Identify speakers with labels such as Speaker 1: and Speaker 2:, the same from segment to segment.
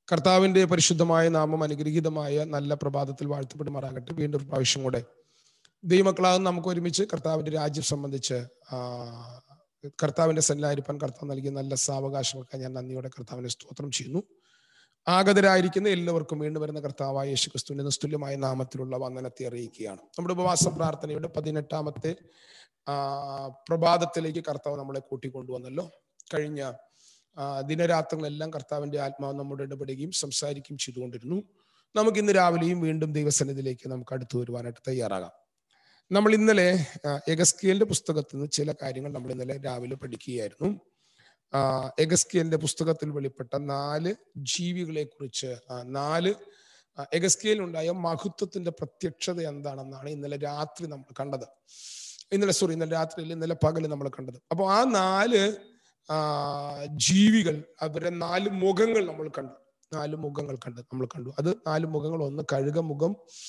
Speaker 1: കർത്താവിന്റെ പരിശുദ്ധമായ നാമം അനുഗ്രഹീതമായ നല്ല പ്രഭാതത്തിൽ വാഴ്ത്തപ്പെടുമാറാകട്ടെ വീണ്ടും ഒരു പ്രാവശ്യം കൂടെ ദൈവമക്കളാകും നമുക്ക് ഒരുമിച്ച് കർത്താവിന്റെ രാജ്യം സംബന്ധിച്ച് ആ, കർത്താവിന്റെ സന്നിധാനിപ്പാൻ കർത്താവ് നൽകിയ നല്ല സാവകാശമൊക്കെ ഞാൻ നന്ദിയോടെ കർത്താവിനെ സ്തോത്രം ചെയ്യുന്നു ആഗതരായിരിക്കുന്ന എല്ലാവർക്കും വീണ്ടും വരുന്ന കർത്താവായ യേശു ക്രിസ്തുവിന്റെ നിസ്തുല്യമായ നാമത്തിലുള്ള വന്ദനത്തെ അറിയിക്കുകയാണ് നമ്മുടെ ഉപവാസ പ്രാർത്ഥനയുടെ പതിനെട്ടാമത്തെ ആ, പ്രഭാതത്തിലേക്ക് കർത്താവ് നമ്മളെ കൂട്ടിക്കൊണ്ടുവന്നല്ലോ കഴിഞ്ഞ ആ, ദിനരാത്രങ്ങളെല്ലാം കർത്താവിന്റെ ആത്മാവ് നമ്മോട് ഇടപെടുകയും സംസാരിക്കുകയും ചെയ്തുകൊണ്ടിരുന്നു നമുക്ക് ഇന്ന് രാവിലെയും വീണ്ടും ദൈവസന്നിധിയിലേക്ക് നമുക്ക് അടുത്തു വരുവാനായിട്ട് തയ്യാറാകാം നമ്മൾ ഇന്നലെ ആ, എഗസ്കിയലിന്റെ പുസ്തകത്തിൽ നിന്ന് ചില കാര്യങ്ങൾ നമ്മൾ ഇന്നലെ രാവിലെ പഠിക്കുകയായിരുന്നു ആ, എഗസ്കിയലിന്റെ പുസ്തകത്തിൽ വെളിപ്പെട്ട നാല് ജീവികളെ കുറിച്ച് നാല് ആ, എഗസ്കിയലിനുണ്ടായ മഹത്വത്തിന്റെ പ്രത്യക്ഷത എന്താണെന്നാണ് ഇന്നലെ രാത്രി നമ്മൾ കണ്ടത് ഇന്നലെ സോറി ഇന്നലെ രാത്രിയിൽ ഇന്നലെ പകല് നമ്മൾ കണ്ടത് അപ്പോൾ ആ നാല് ആ, ജീവികൾ അവരുടെ നാല് മുഖങ്ങൾ നമ്മൾ കണ്ടു നാല് മുഖങ്ങൾ കണ്ട് നമ്മൾ കണ്ടു അത് നാല് മുഖങ്ങൾ ഒന്ന് കഴുകമുഖം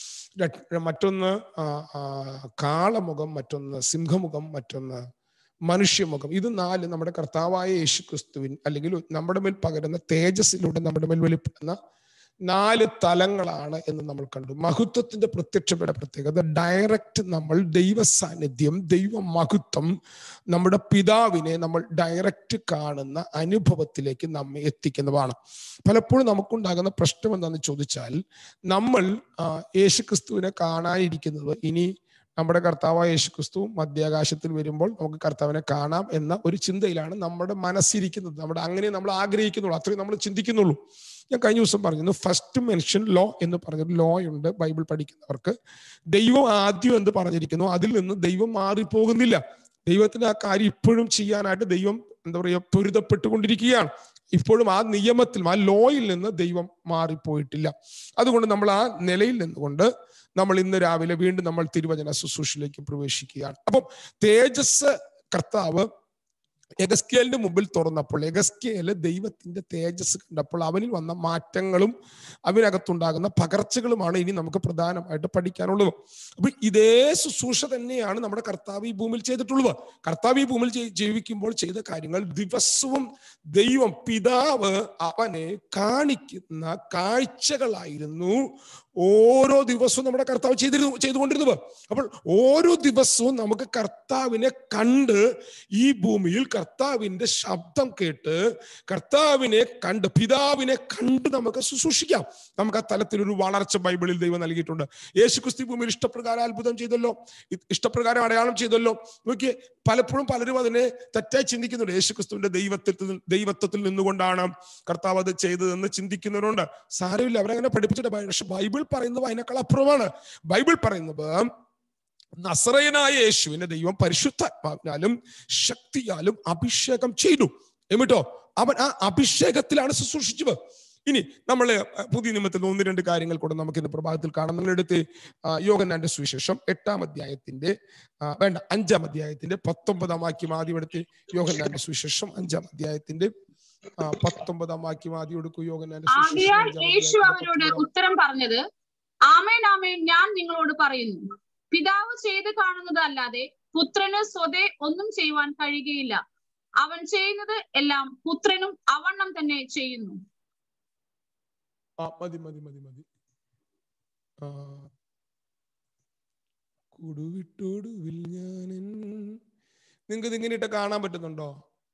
Speaker 1: ര- മറ്റൊന്ന് ആ, ആ, കാളമുഖം മറ്റൊന്ന് സിംഹമുഖം മറ്റൊന്ന് മനുഷ്യമുഖം ഇത് നാല് നമ്മുടെ കർത്താവായ യേശു ക്രിസ്തുവിൻ അല്ലെങ്കിൽ നമ്മുടെ മേൽ പകരുന്ന തേജസ്സിലൂടെ നമ്മുടെ മേൽ വെളിപ്പെടുന്ന നാല് തലങ്ങളാണ് എന്ന് നമ്മൾ കണ്ടു മഹത്വത്തിന്റെ പ്രത്യക്ഷപ്പെട്ട പ്രത്യേകത ഡയറക്റ്റ് നമ്മൾ ദൈവ സാന്നിധ്യം ദൈവ മഹത്വം നമ്മുടെ പിതാവിനെ നമ്മൾ ഡയറക്റ്റ് കാണുന്ന അനുഭവത്തിലേക്ക് നമ്മെ എത്തിക്കുന്നതാണ് പലപ്പോഴും നമുക്കുണ്ടാകുന്ന പ്രശ്നം എന്താണെന്ന് ചോദിച്ചാൽ നമ്മൾ ആ, യേശുക്രിസ്തുവിനെ കാണാനിരിക്കുന്നത് ഇനി നമ്മുടെ കർത്താവായ യേശുക്രിസ്തു മധ്യാകാശത്തിൽ വരുമ്പോൾ നമുക്ക് കർത്താവിനെ കാണാം എന്ന ഒരു ചിന്തയിലാണ് നമ്മുടെ മനസ്സിരിക്കുന്നത് നമ്മുടെ അങ്ങനെ നമ്മൾ ആഗ്രഹിക്കുന്നുള്ളൂ അത്രയും നമ്മൾ ചിന്തിക്കുന്നുള്ളൂ ഞാൻ കഴിഞ്ഞ ദിവസം പറഞ്ഞിരുന്നു ഫസ്റ്റ് മെൻഷൻ ലോ എന്ന് പറഞ്ഞൊരു ലോ ഉണ്ട് ബൈബിൾ പഠിക്കുന്നവർക്ക് ദൈവം ആദ്യം എന്ന് പറഞ്ഞിരിക്കുന്നു അതിൽ നിന്ന് ദൈവം മാറിപ്പോകുന്നില്ല ദൈവത്തിന് ആ കാര്യം ഇപ്പോഴും ചെയ്യാനായിട്ട് ദൈവം എന്താ പറയുക പൊരുതപ്പെട്ടുകൊണ്ടിരിക്കുകയാണ് ഇപ്പോഴും ആ നിയമത്തിൽ ആ ലോയിൽ നിന്ന് ദൈവം മാറിപ്പോയിട്ടില്ല അതുകൊണ്ട് നമ്മൾ ആ നിലയിൽ നിന്നുകൊണ്ട് നമ്മൾ ഇന്ന് രാവിലെ വീണ്ടും നമ്മൾ തിരുവചന ശുശ്രൂഷയിലേക്ക് പ്രവേശിക്കുകയാണ് അപ്പം തേജസ് കർത്താവ് എഗസ്കേലിന്റെ മുമ്പിൽ തുറന്നപ്പോൾ എഗസ്കേല് ദൈവത്തിന്റെ തേജസ് കണ്ടപ്പോൾ അവനിൽ വന്ന മാറ്റങ്ങളും അവനകത്തുണ്ടാകുന്ന പകർച്ചകളുമാണ് ഇനി നമുക്ക് പ്രധാനമായിട്ട് പഠിക്കാനുള്ളത് അപ്പൊ ഇതേ ശുശ്രൂഷ തന്നെയാണ് നമ്മുടെ കർത്താവ് ഈ ഭൂമിയിൽ ചെയ്തിട്ടുള്ളത് കർത്താവ് ഈ ഭൂമിയിൽ ജീ- ജീവിക്കുമ്പോൾ ചെയ്ത കാര്യങ്ങൾ ദിവസവും ദൈവം പിതാവ് അവനെ കാണിക്കുന്ന കാഴ്ചകളായിരുന്നു ഓരോ ദിവസവും നമ്മുടെ കർത്താവ് ചെയ്തിരുന്നു ചെയ്തുകൊണ്ടിരുന്നത് അപ്പോൾ ഓരോ ദിവസവും നമുക്ക് കർത്താവിനെ കണ്ട് ഈ ഭൂമിയിൽ കർത്താവിന്റെ ശബ്ദം കേട്ട് കർത്താവിനെ കണ്ട് പിതാവിനെ കണ്ട് നമുക്ക് ശുശ്രൂഷിക്കാം നമുക്ക് ആ തലത്തിൽ ഒരു വളർച്ച ബൈബിളിൽ ദൈവം നൽകിയിട്ടുണ്ട് യേശു ക്രിസ്തു ഭൂമിയിൽ ഇഷ്ടപ്രകാരം അത്ഭുതം ചെയ്തല്ലോ ഇ- ഇഷ്ടപ്രകാരം അടയാളം ചെയ്തല്ലോ നോക്കിയേ പലപ്പോഴും പലരും അതിനെ തെറ്റായി ചിന്തിക്കുന്നുണ്ട് യേശു ക്രിസ്തുവിന്റെ ദൈവത്തിൽ ദൈവത്വത്തിൽ നിന്നുകൊണ്ടാണ് കർത്താവ് അത് ചെയ്തതെന്ന് ചിന്തിക്കുന്നവരുണ്ട് സാരമില്ല അവരങ്ങനെ പഠിപ്പിച്ചിട്ട് ബൈ- പക്ഷെ ബൈബിൾ പറയുന്നത് അതിനേക്കാൾ അപ്പുറമാണ് ബൈബിൾ പറയുന്നത് നസറയനായ യേശുവിനെ ദൈവം പരിശുദ്ധാത്മാവിനാലും ശക്തിയാലും അഭിഷേകം ചെയ്തു എന്നിട്ടോ അവൻ ആ അഭിഷേകത്തിലാണ് ശുശ്രൂഷിച്ചത് ഇനി നമ്മൾ പുതിയ നിയമത്തിൽ ഒന്ന് രണ്ട് കാര്യങ്ങൾ കൂടെ നമുക്ക് ഇന്ന് പ്രഭാതത്തിൽ കാണാം നിങ്ങളെടുത്ത് യോഗനാന്റെ സുവിശേഷം എട്ടാം അധ്യായത്തിന്റെ ആ, വേണ്ട അഞ്ചാം അധ്യായത്തിന്റെ പത്തൊമ്പതാം വാക്യം ആദ്യം എടുത്ത് യോഗനാന്റെ സുവിശേഷം അഞ്ചാം അധ്യായത്തിന്റെ ആ, പത്തൊമ്പതാം വാക്യം ആദ്യം എടുക്കൂ യോഗനാന്റെ സുവിശേഷം
Speaker 2: ആകയാൽ
Speaker 1: അഞ്ചാം
Speaker 2: യേശു
Speaker 1: അധ്യായത്തിന്റെ
Speaker 2: അവരോട്
Speaker 1: പത്തൊമ്പതാം
Speaker 2: ഉത്തരം പറഞ്ഞത് ആമേൻ ആമേൻ ഞാൻ നിങ്ങളോട് പറയുന്നു പിതാവ് ചെയ്ത് കാണുന്നത് അല്ലാതെ പുത്രന് സ്വതേ ഒന്നും ചെയ്യുവാൻ കഴിയുകയില്ല അവൻ ചെയ്യുന്നത് എല്ലാം പുത്രനും അവണ്ണം തന്നെ ചെയ്യുന്നു
Speaker 1: ആ മതി മതി മതി മതി ആ കൊടുവിട്ടോടുവിൽ ഞാൻ നിങ്ങൾക്ക് ഇതിങ്ങനെ ഇട്ട് കാണാൻ പറ്റുന്നുണ്ടോ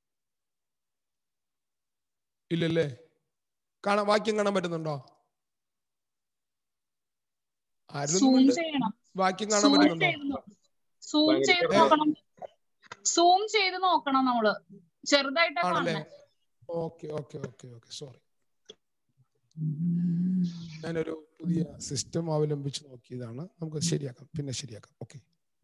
Speaker 1: ഇല്ലല്ലേ കാണാൻ വാക്യം കാണാൻ പറ്റുന്നുണ്ടോ ആരും
Speaker 2: സൂം ചെയ്യണം
Speaker 1: വാക്യം കാണാൻ
Speaker 2: സൂം
Speaker 1: പറ്റുന്നുണ്ടോ
Speaker 2: ചെയ്ത് നോ- സൂം ചെയ്ത് നോക്കണം സൂം ചെയ്ത് നോക്കണം നമ്മള് ചെറുതായിട്ടാ
Speaker 1: ആണല്ലേ
Speaker 2: കാണുന്നത്
Speaker 1: okay okay okay okay sorry ഞാനൊരു പുതിയ സിസ്റ്റം അവലംബിച്ച് നോക്കിയതാണ് നമുക്ക് ശരിയാക്കാം പിന്നെ ശരിയാക്കാം ഓക്കെ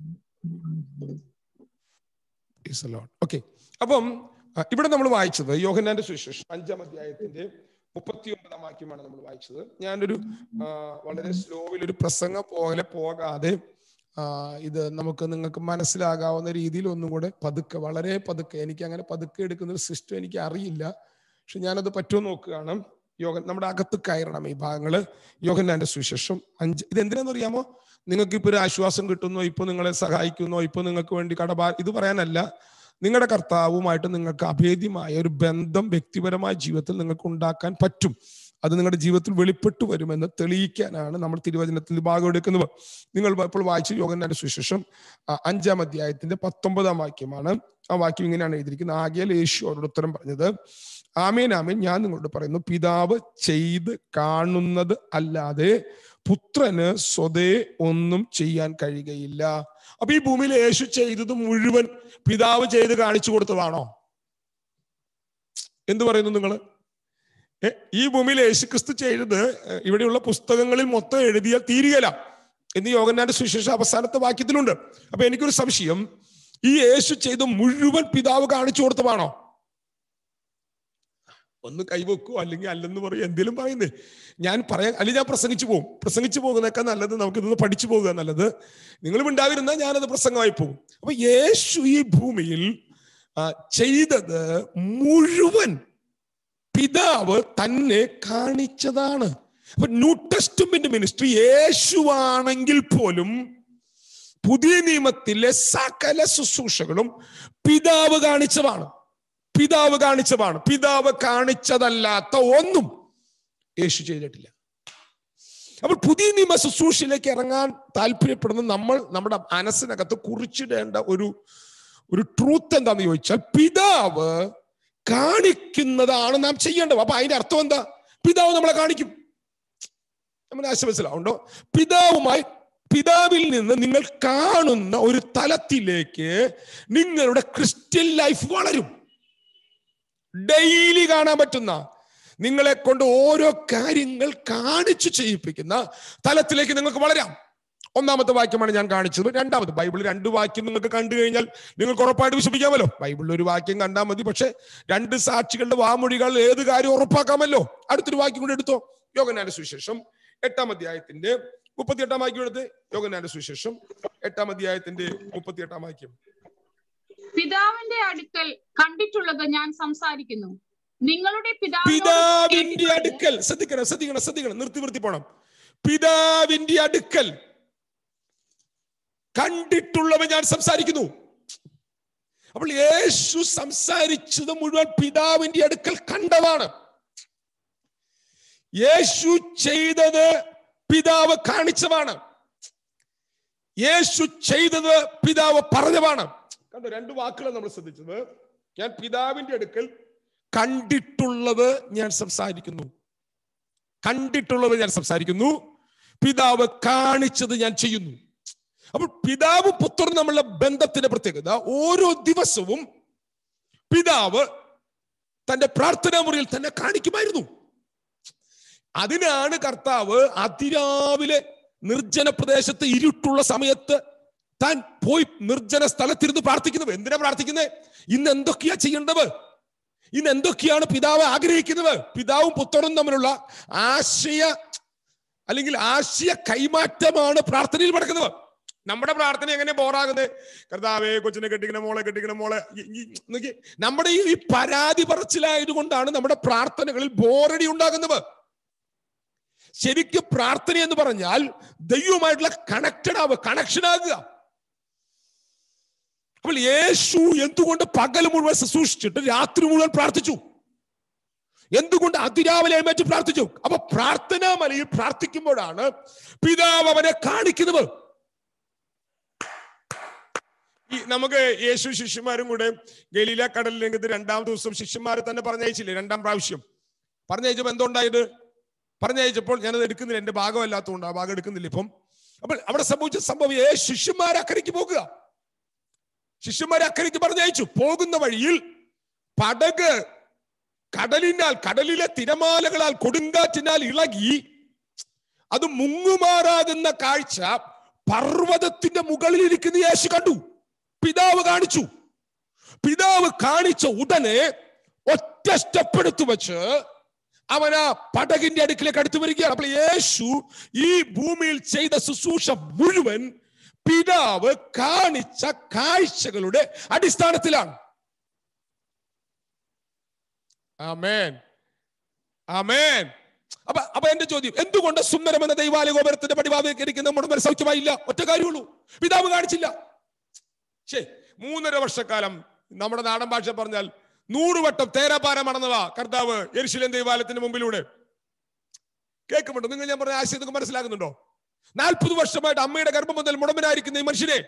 Speaker 1: ഓക്കെ അപ്പം ആ, ഇവിടെ നമ്മൾ വായിച്ചത് യോഹന്നാന്റെ സുവിശേഷം അഞ്ചാം അധ്യായത്തിന്റെ മുപ്പത്തി ഒമ്പതാം വാക്യമാണ് നമ്മൾ വായിച്ചത് ഞാനൊരു ആ, വളരെ സ്ലോവിൽ ഒരു പ്രസംഗം പോലെ പോകാതെ ആ, ഇത് നമുക്ക് നിങ്ങൾക്ക് മനസ്സിലാകാവുന്ന രീതിയിൽ ഒന്നും കൂടെ പതുക്കെ വളരെ പതുക്കെ എനിക്ക് അങ്ങനെ പതുക്കെ എടുക്കുന്ന ഒരു സിസ്റ്റം എനിക്ക് അറിയില്ല പക്ഷെ ഞാനത് പറ്റുമോ നോക്കുകയാണ് യോഗ നമ്മുടെ അകത്ത് കയറണം ഈ ഭാഗങ്ങള് യോഹന്നാന്റെ സുവിശേഷം അഞ്ച് ഇത് എന്തിനാന്ന് അറിയാമോ നിങ്ങൾക്ക് ഇപ്പൊ ഒരു ആശ്വാസം കിട്ടുന്നോ ഇപ്പൊ നിങ്ങളെ സഹായിക്കുന്നോ ഇപ്പൊ നിങ്ങൾക്ക് വേണ്ടി കടബാ ഇത് പറയാനല്ല നിങ്ങളുടെ കർത്താവുമായിട്ട് നിങ്ങൾക്ക് അഭേദ്യമായ ഒരു ബന്ധം വ്യക്തിപരമായ ജീവിതത്തിൽ നിങ്ങൾക്ക് ഉണ്ടാക്കാൻ പറ്റും അത് നിങ്ങളുടെ ജീവിതത്തിൽ വെളിപ്പെട്ടു വരുമെന്ന് തെളിയിക്കാനാണ് നമ്മൾ തിരുവചനത്തിൽ ഭാഗം എടുക്കുന്നത് നിങ്ങൾ ഇപ്പോൾ വായിച്ച യോഗനാന്റെ സുശേഷം അഞ്ചാം അധ്യായത്തിന്റെ പത്തൊമ്പതാം വാക്യമാണ് ആ വാക്യം ഇങ്ങനെയാണ് എഴുതിയിരിക്കുന്നത് ആകെയാൽ യേശു അവരോട് ഉത്തരം പറഞ്ഞത് ആമേൻ ആമേൻ ഞാൻ നിങ്ങളോട് പറയുന്നു പിതാവ് ചെയ്ത് കാണുന്നത് അല്ലാതെ പുത്രന് സ്വതേ ഒന്നും ചെയ്യാൻ കഴിയുകയില്ല അപ്പൊ ഈ ഭൂമിയിൽ യേശു ചെയ്തത് മുഴുവൻ പിതാവ് ചെയ്ത് കാണിച്ചു കൊടുത്തതാണോ എന്ത് പറയുന്നു നിങ്ങൾ ഈ ഭൂമിയിൽ യേശുക്രിസ്തു ചെയ്തത് ഇവിടെയുള്ള പുസ്തകങ്ങളിൽ മൊത്തം എഴുതിയാൽ തീരുകയില്ല എന്ന് യോഗനാന്റെ സുശേഷ അവസാനത്തെ വാക്യത്തിലുണ്ട് അപ്പൊ എനിക്കൊരു സംശയം ഈ യേശു ചെയ്ത മുഴുവൻ പിതാവ് കാണിച്ചു കൊടുത്തതാണോ ഒന്ന് കൈവെക്കോ അല്ലെങ്കിൽ അല്ലെന്ന് പറയും എന്തെങ്കിലും പറയുന്നേ ഞാൻ പറയാൻ അല്ലെങ്കിൽ ഞാൻ പ്രസംഗിച്ചു പോകും പ്രസംഗിച്ചു പോകുന്നതൊക്കെ നല്ലത് നമുക്ക് ഇതൊന്ന് പഠിച്ചു പോകുക നല്ലത് നിങ്ങൾ ഉണ്ടായിരുന്നാൽ ഞാനത് പ്രസംഗമായി പോകും അപ്പൊ യേശു ഈ ഭൂമിയിൽ ചെയ്തത് മുഴുവൻ പിതാവ് തന്നെ കാണിച്ചതാണ് അപ്പൊ ന്യൂ ടെസ്റ്റ്മെന്റ് മിനിസ്ട്രി യേശുവാണെങ്കിൽ പോലും പുതിയ നിയമത്തിലെ സകല ശുശ്രൂഷകളും പിതാവ് കാണിച്ചതാണ് പിതാവ് കാണിച്ചതാണ് പിതാവ് കാണിച്ചതല്ലാത്ത ഒന്നും യേശു ചെയ്തിട്ടില്ല അപ്പോൾ പുതിയ നിയമ ശുശ്രൂഷയിലേക്ക് ഇറങ്ങാൻ താല്പര്യപ്പെടുന്ന നമ്മൾ നമ്മുടെ മനസ്സിനകത്ത് കുറിച്ചിടേണ്ട ഒരു ഒരു ട്രൂത്ത് എന്താന്ന് ചോദിച്ചാൽ പിതാവ് കാണിക്കുന്നതാണ് നാം ചെയ്യേണ്ടത് അപ്പൊ അതിന്റെ അർത്ഥം എന്താ പിതാവ് നമ്മളെ കാണിക്കും നമ്മൾ ആശമനസ്സിലാവുണ്ടോ പിതാവുമായി പിതാവിൽ നിന്ന് നിങ്ങൾ കാണുന്ന ഒരു തലത്തിലേക്ക് നിങ്ങളുടെ ക്രിസ്ത്യൻ ലൈഫ് വളരും ഡെയിലി കാണാൻ പറ്റുന്ന നിങ്ങളെ കൊണ്ട് ഓരോ കാര്യങ്ങൾ കാണിച്ചു ചെയ്യിപ്പിക്കുന്ന തലത്തിലേക്ക് നിങ്ങൾക്ക് വളരാം ഒന്നാമത്തെ വാക്യമാണ് ഞാൻ കാണിച്ചത് രണ്ടാമത് ബൈബിളിൽ രണ്ട് വാക്യം നിങ്ങൾക്ക് കണ്ടു കഴിഞ്ഞാൽ നിങ്ങൾക്ക് ഉറപ്പായിട്ട് വിശ്വസിക്കാമല്ലോ ബൈബിളിൽ ഒരു വാക്യം കണ്ടാൽ മതി പക്ഷെ രണ്ട് സാക്ഷികളുടെ വാമൊഴികൾ ഏത് കാര്യം ഉറപ്പാക്കാമല്ലോ അടുത്തൊരു വാക്യം കൂടെ എടുത്തോ യോഗനാന്റെ സുവിശേഷം എട്ടാം അധ്യായത്തിന്റെ മുപ്പത്തിയെട്ടാം വാക്യം എടുത്ത് യോഗനാന്റെ സുവിശേഷം എട്ടാം അധ്യായത്തിന്റെ മുപ്പത്തിയെട്ടാം വാക്യം
Speaker 2: പിതാവിന്റെ അടുക്കൽ കണ്ടിട്ടുള്ളത് ഞാൻ സംസാരിക്കുന്നു നിങ്ങളുടെ
Speaker 1: പിതാവിന്റെ അടുക്കൽ ശ്രദ്ധിക്കണം ശ്രദ്ധിക്കണം ശ്രദ്ധിക്കണം നിർത്തി നിർത്തി പോണം പിതാവിന്റെ അടുക്കൽ കണ്ടിട്ടുള്ളവ ഞാൻ സംസാരിക്കുന്നു അപ്പോൾ യേശു സംസാരിച്ചത് മുഴുവൻ പിതാവിന്റെ അടുക്കൽ കണ്ടതാണ് യേശു ചെയ്തത് പിതാവ് കാണിച്ചതാണ് യേശു ചെയ്തത് പിതാവ് പറഞ്ഞതാണ് കണ്ടോ രണ്ട് വാക്കുകൾ നമ്മൾ ശ്രദ്ധിച്ചത് ഞാൻ പിതാവിന്റെ അടുക്കൽ കണ്ടിട്ടുള്ളത് ഞാൻ സംസാരിക്കുന്നു കണ്ടിട്ടുള്ളത് ഞാൻ സംസാരിക്കുന്നു പിതാവ് കാണിച്ചത് ഞാൻ ചെയ്യുന്നു അപ്പോൾ പിതാവ് പുത്രൻ നമ്മളുടെ ബന്ധത്തിന്റെ പ്രത്യേകത ഓരോ ദിവസവും പിതാവ് തന്റെ പ്രാർത്ഥനാ മുറിയിൽ തന്നെ കാണിക്കുമായിരുന്നു അതിനാണ് കർത്താവ് അതിരാവിലെ നിർജ്ജന പ്രദേശത്ത് ഇരുട്ടുള്ള സമയത്ത് താൻ പോയി നിർജ്ജന സ്ഥലത്തിരുന്ന് പ്രാർത്ഥിക്കുന്നത് എന്തിനാ പ്രാർത്ഥിക്കുന്നത് ഇന്ന് എന്തൊക്കെയാ ചെയ്യേണ്ടത് ഇന്ന് എന്തൊക്കെയാണ് പിതാവ് ആഗ്രഹിക്കുന്നത് പിതാവും പുത്രനും തമ്മിലുള്ള ആശയ അല്ലെങ്കിൽ ആശയ കൈമാറ്റമാണ് പ്രാർത്ഥനയിൽ നടക്കുന്നത് നമ്മുടെ പ്രാർത്ഥന എങ്ങനെ ബോറാകുന്നത് കർത്താവേ കൊച്ചിനെ കെട്ടിക്കണ മോളെ കെട്ടിക്കണ മോളെ നോക്കി നമ്മുടെ ഈ പരാതി പറച്ചിലായതുകൊണ്ടാണ് നമ്മുടെ പ്രാർത്ഥനകളിൽ ബോറടി ഉണ്ടാകുന്നത് ശരിക്കും പ്രാർത്ഥന എന്ന് പറഞ്ഞാൽ ദൈവമായിട്ടുള്ള കണക്റ്റഡ് ആവുക കണക്ഷൻ ആകുക അപ്പോൾ യേശു എന്തുകൊണ്ട് പകൽ മുഴുവൻ ശുശ്രൂഷിച്ചിട്ട് രാത്രി മുഴുവൻ പ്രാർത്ഥിച്ചു എന്തുകൊണ്ട് അതിരാവിലെ എഴുന്നേറ്റ് പ്രാർത്ഥിച്ചു അപ്പൊ പ്രാർത്ഥനാ മലയിൽ പ്രാർത്ഥിക്കുമ്പോഴാണ് പിതാവ് അവനെ കാണിക്കുന്നത് ഈ നമുക്ക് യേശു ശിഷ്യന്മാരും കൂടെ ഗലീല കടൽ രംഗത്ത് രണ്ടാം ദിവസം ശിഷ്യന്മാരെ തന്നെ പറഞ്ഞയച്ചില്ലേ രണ്ടാം പ്രാവശ്യം പറഞ്ഞയച്ചപ്പോ എന്തുണ്ടായത് പറഞ്ഞയച്ചപ്പോൾ ഞാനത് എടുക്കുന്നില്ല എന്റെ ഭാഗമല്ലാത്തതുകൊണ്ട് ആ ഭാഗം എടുക്കുന്നില്ല ഇപ്പം അപ്പോൾ അവിടെ സംഭവിച്ച സംഭവം ഏ ശിഷ്യന്മാർ അക്കരയ്ക്ക് പോകുക ശിഷ്യന്മാരെ അക്കരയ്ക്ക് പറഞ്ഞയച്ചു പോകുന്ന വഴിയിൽ പടക് കടലിനാൽ കടലിലെ തിരമാലകളാൽ കൊടുങ്കാറ്റിനാൽ ഇളകി അത് മുങ്ങുമാറാകുന്ന കാഴ്ച പർവ്വതത്തിന്റെ മുകളിൽ ഇരിക്കുന്ന യേശു കണ്ടു പിതാവ് കാണിച്ചു പിതാവ് കാണിച്ച ഉടനെ ഒറ്റ സ്റ്റെപ്പ് എടുത്തു വെച്ച് അവൻ ആ പടകിന്റെ അടുക്കിലേക്ക് അടുത്തു വരികയാണ് അപ്പോൾ യേശു ഈ ഭൂമിയിൽ ചെയ്ത ശുശ്രൂഷ മുഴുവൻ പിതാവ് കാണിച്ച കാഴ്ചകളുടെ അടിസ്ഥാനത്തിലാണ് ആമേൻ ആമേൻ അപ്പൊ അപ്പൊ എന്റെ ചോദ്യം എന്തുകൊണ്ട് സുന്ദരം എന്ന ദൈവാലയ ഗോപുരത്തിന്റെ പടിവാതിരിക്കുന്ന നമ്മുടെ മനസ്സ് സൗഖ്യമായില്ല ഒറ്റ കാര്യമുള്ളൂ പിതാവ് കാണിച്ചില്ല ശേ മൂന്നര വർഷക്കാലം നമ്മുടെ നാടൻ ഭാഷ പറഞ്ഞാൽ നൂറ് വട്ടം തേരാപാര മടന്നതാ കർത്താവ് എരിശിലൻ ദൈവാലയത്തിന്റെ മുമ്പിലൂടെ കേൾക്കുന്നുണ്ടോ നിങ്ങൾ ഞാൻ പറഞ്ഞ ആശയം നിങ്ങൾക്ക് മനസ്സിലാകുന്നുണ്ടോ നാൽപ്പത് വർഷമായിട്ട് അമ്മയുടെ ഗർഭം മുതൽ മുടമ്പനായിരിക്കുന്ന ഈ മനുഷ്യനെ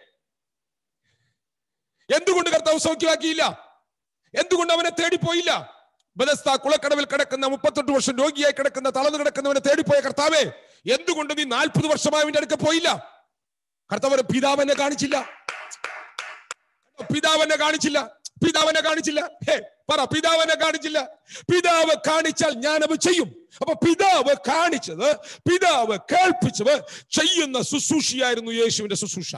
Speaker 1: എന്തുകൊണ്ട് കർത്താവ് സൗഖ്യമാക്കിയില്ല എന്തുകൊണ്ട് അവനെ തേടിപ്പോയില്ല ബലസ്ത കുളക്കടവിൽ കിടക്കുന്ന മുപ്പത്തെട്ട് വർഷം രോഗിയായി കിടക്കുന്ന തളർന്നു കിടക്കുന്നവനെ തേടിപ്പോയ കർത്താവേ എന്തുകൊണ്ട് നീ നാൽപ്പത് വർഷമായി അവന്റെ അടുക്ക പോയില്ല കർത്താവ് പിതാവെന്നെ കാണിച്ചില്ല പിതാവെന്നെ കാണിച്ചില്ല പിതാവെന്നെ കാണിച്ചില്ല ഹേ പറ പിതാവെന്നെ കാണിച്ചില്ല പിതാവ് കാണിച്ചാൽ ഞാനത് ചെയ്യും അപ്പൊ പിതാവ് കാണിച്ചത് പിതാവ് കേൾപ്പിച്ചത് ചെയ്യുന്ന ശുശ്രൂഷയായിരുന്നു യേശുവിന്റെ ശുശ്രൂഷ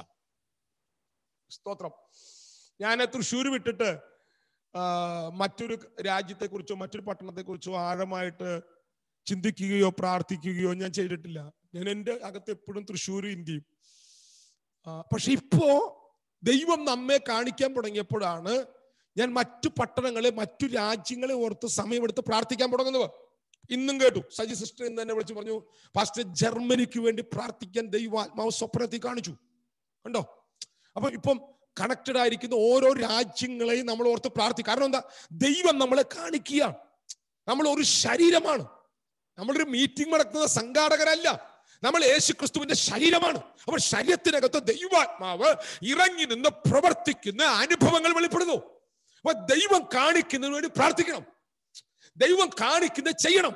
Speaker 1: സ്തോത്രം ഞാൻ തൃശ്ശൂർ വിട്ടിട്ട് ആ, മറ്റൊരു രാജ്യത്തെ കുറിച്ചോ മറ്റൊരു പട്ടണത്തെ കുറിച്ചോ ആഴമായിട്ട് ചിന്തിക്കുകയോ പ്രാർത്ഥിക്കുകയോ ഞാൻ ചെയ്തിട്ടില്ല ഞാൻ എൻ്റെ അകത്ത് എപ്പോഴും തൃശ്ശൂർ ഇന്ത്യയും ആ, പക്ഷെ ഇപ്പോ ദൈവം നമ്മെ കാണിക്കാൻ തുടങ്ങിയപ്പോഴാണ് ഞാൻ മറ്റു പട്ടണങ്ങളെ മറ്റു രാജ്യങ്ങളെ ഓർത്ത് സമയമെടുത്ത് പ്രാർത്ഥിക്കാൻ തുടങ്ങുന്നത് ഇന്നും കേട്ടു സജി സിസ്റ്റർ ഇന്ന് തന്നെ വിളിച്ചു പറഞ്ഞു പാസ്റ്റർ ജർമ്മനിക്ക് വേണ്ടി പ്രാർത്ഥിക്കാൻ ദൈവം ആത്മാവ് സ്വപ്നത്തിൽ കാണിച്ചു കണ്ടോ അപ്പൊ ഇപ്പം കണക്റ്റഡ് ആയിരിക്കുന്ന ഓരോ രാജ്യങ്ങളെയും നമ്മൾ ഓർത്ത് പ്രാർത്ഥിക്കും കാരണം എന്താ ദൈവം നമ്മളെ കാണിക്കുകയാണ് നമ്മൾ ഒരു ശരീരമാണ് നമ്മളൊരു മീറ്റിംഗ് നടത്തുന്ന സംഘാടകരല്ല നമ്മൾ യേശു ക്രിസ്തുവിന്റെ ശരീരമാണ് അപ്പോൾ ശരീരത്തിനകത്ത് ദൈവാത്മാവ് ഇറങ്ങി നിന്ന് പ്രവർത്തിക്കുന്ന അനുഭവങ്ങൾ വെളിപ്പെടുന്നു അപ്പൊ ദൈവം കാണിക്കുന്നതിന് വേണ്ടി പ്രാർത്ഥിക്കണം ദൈവം കാണിക്കുന്നത് ചെയ്യണം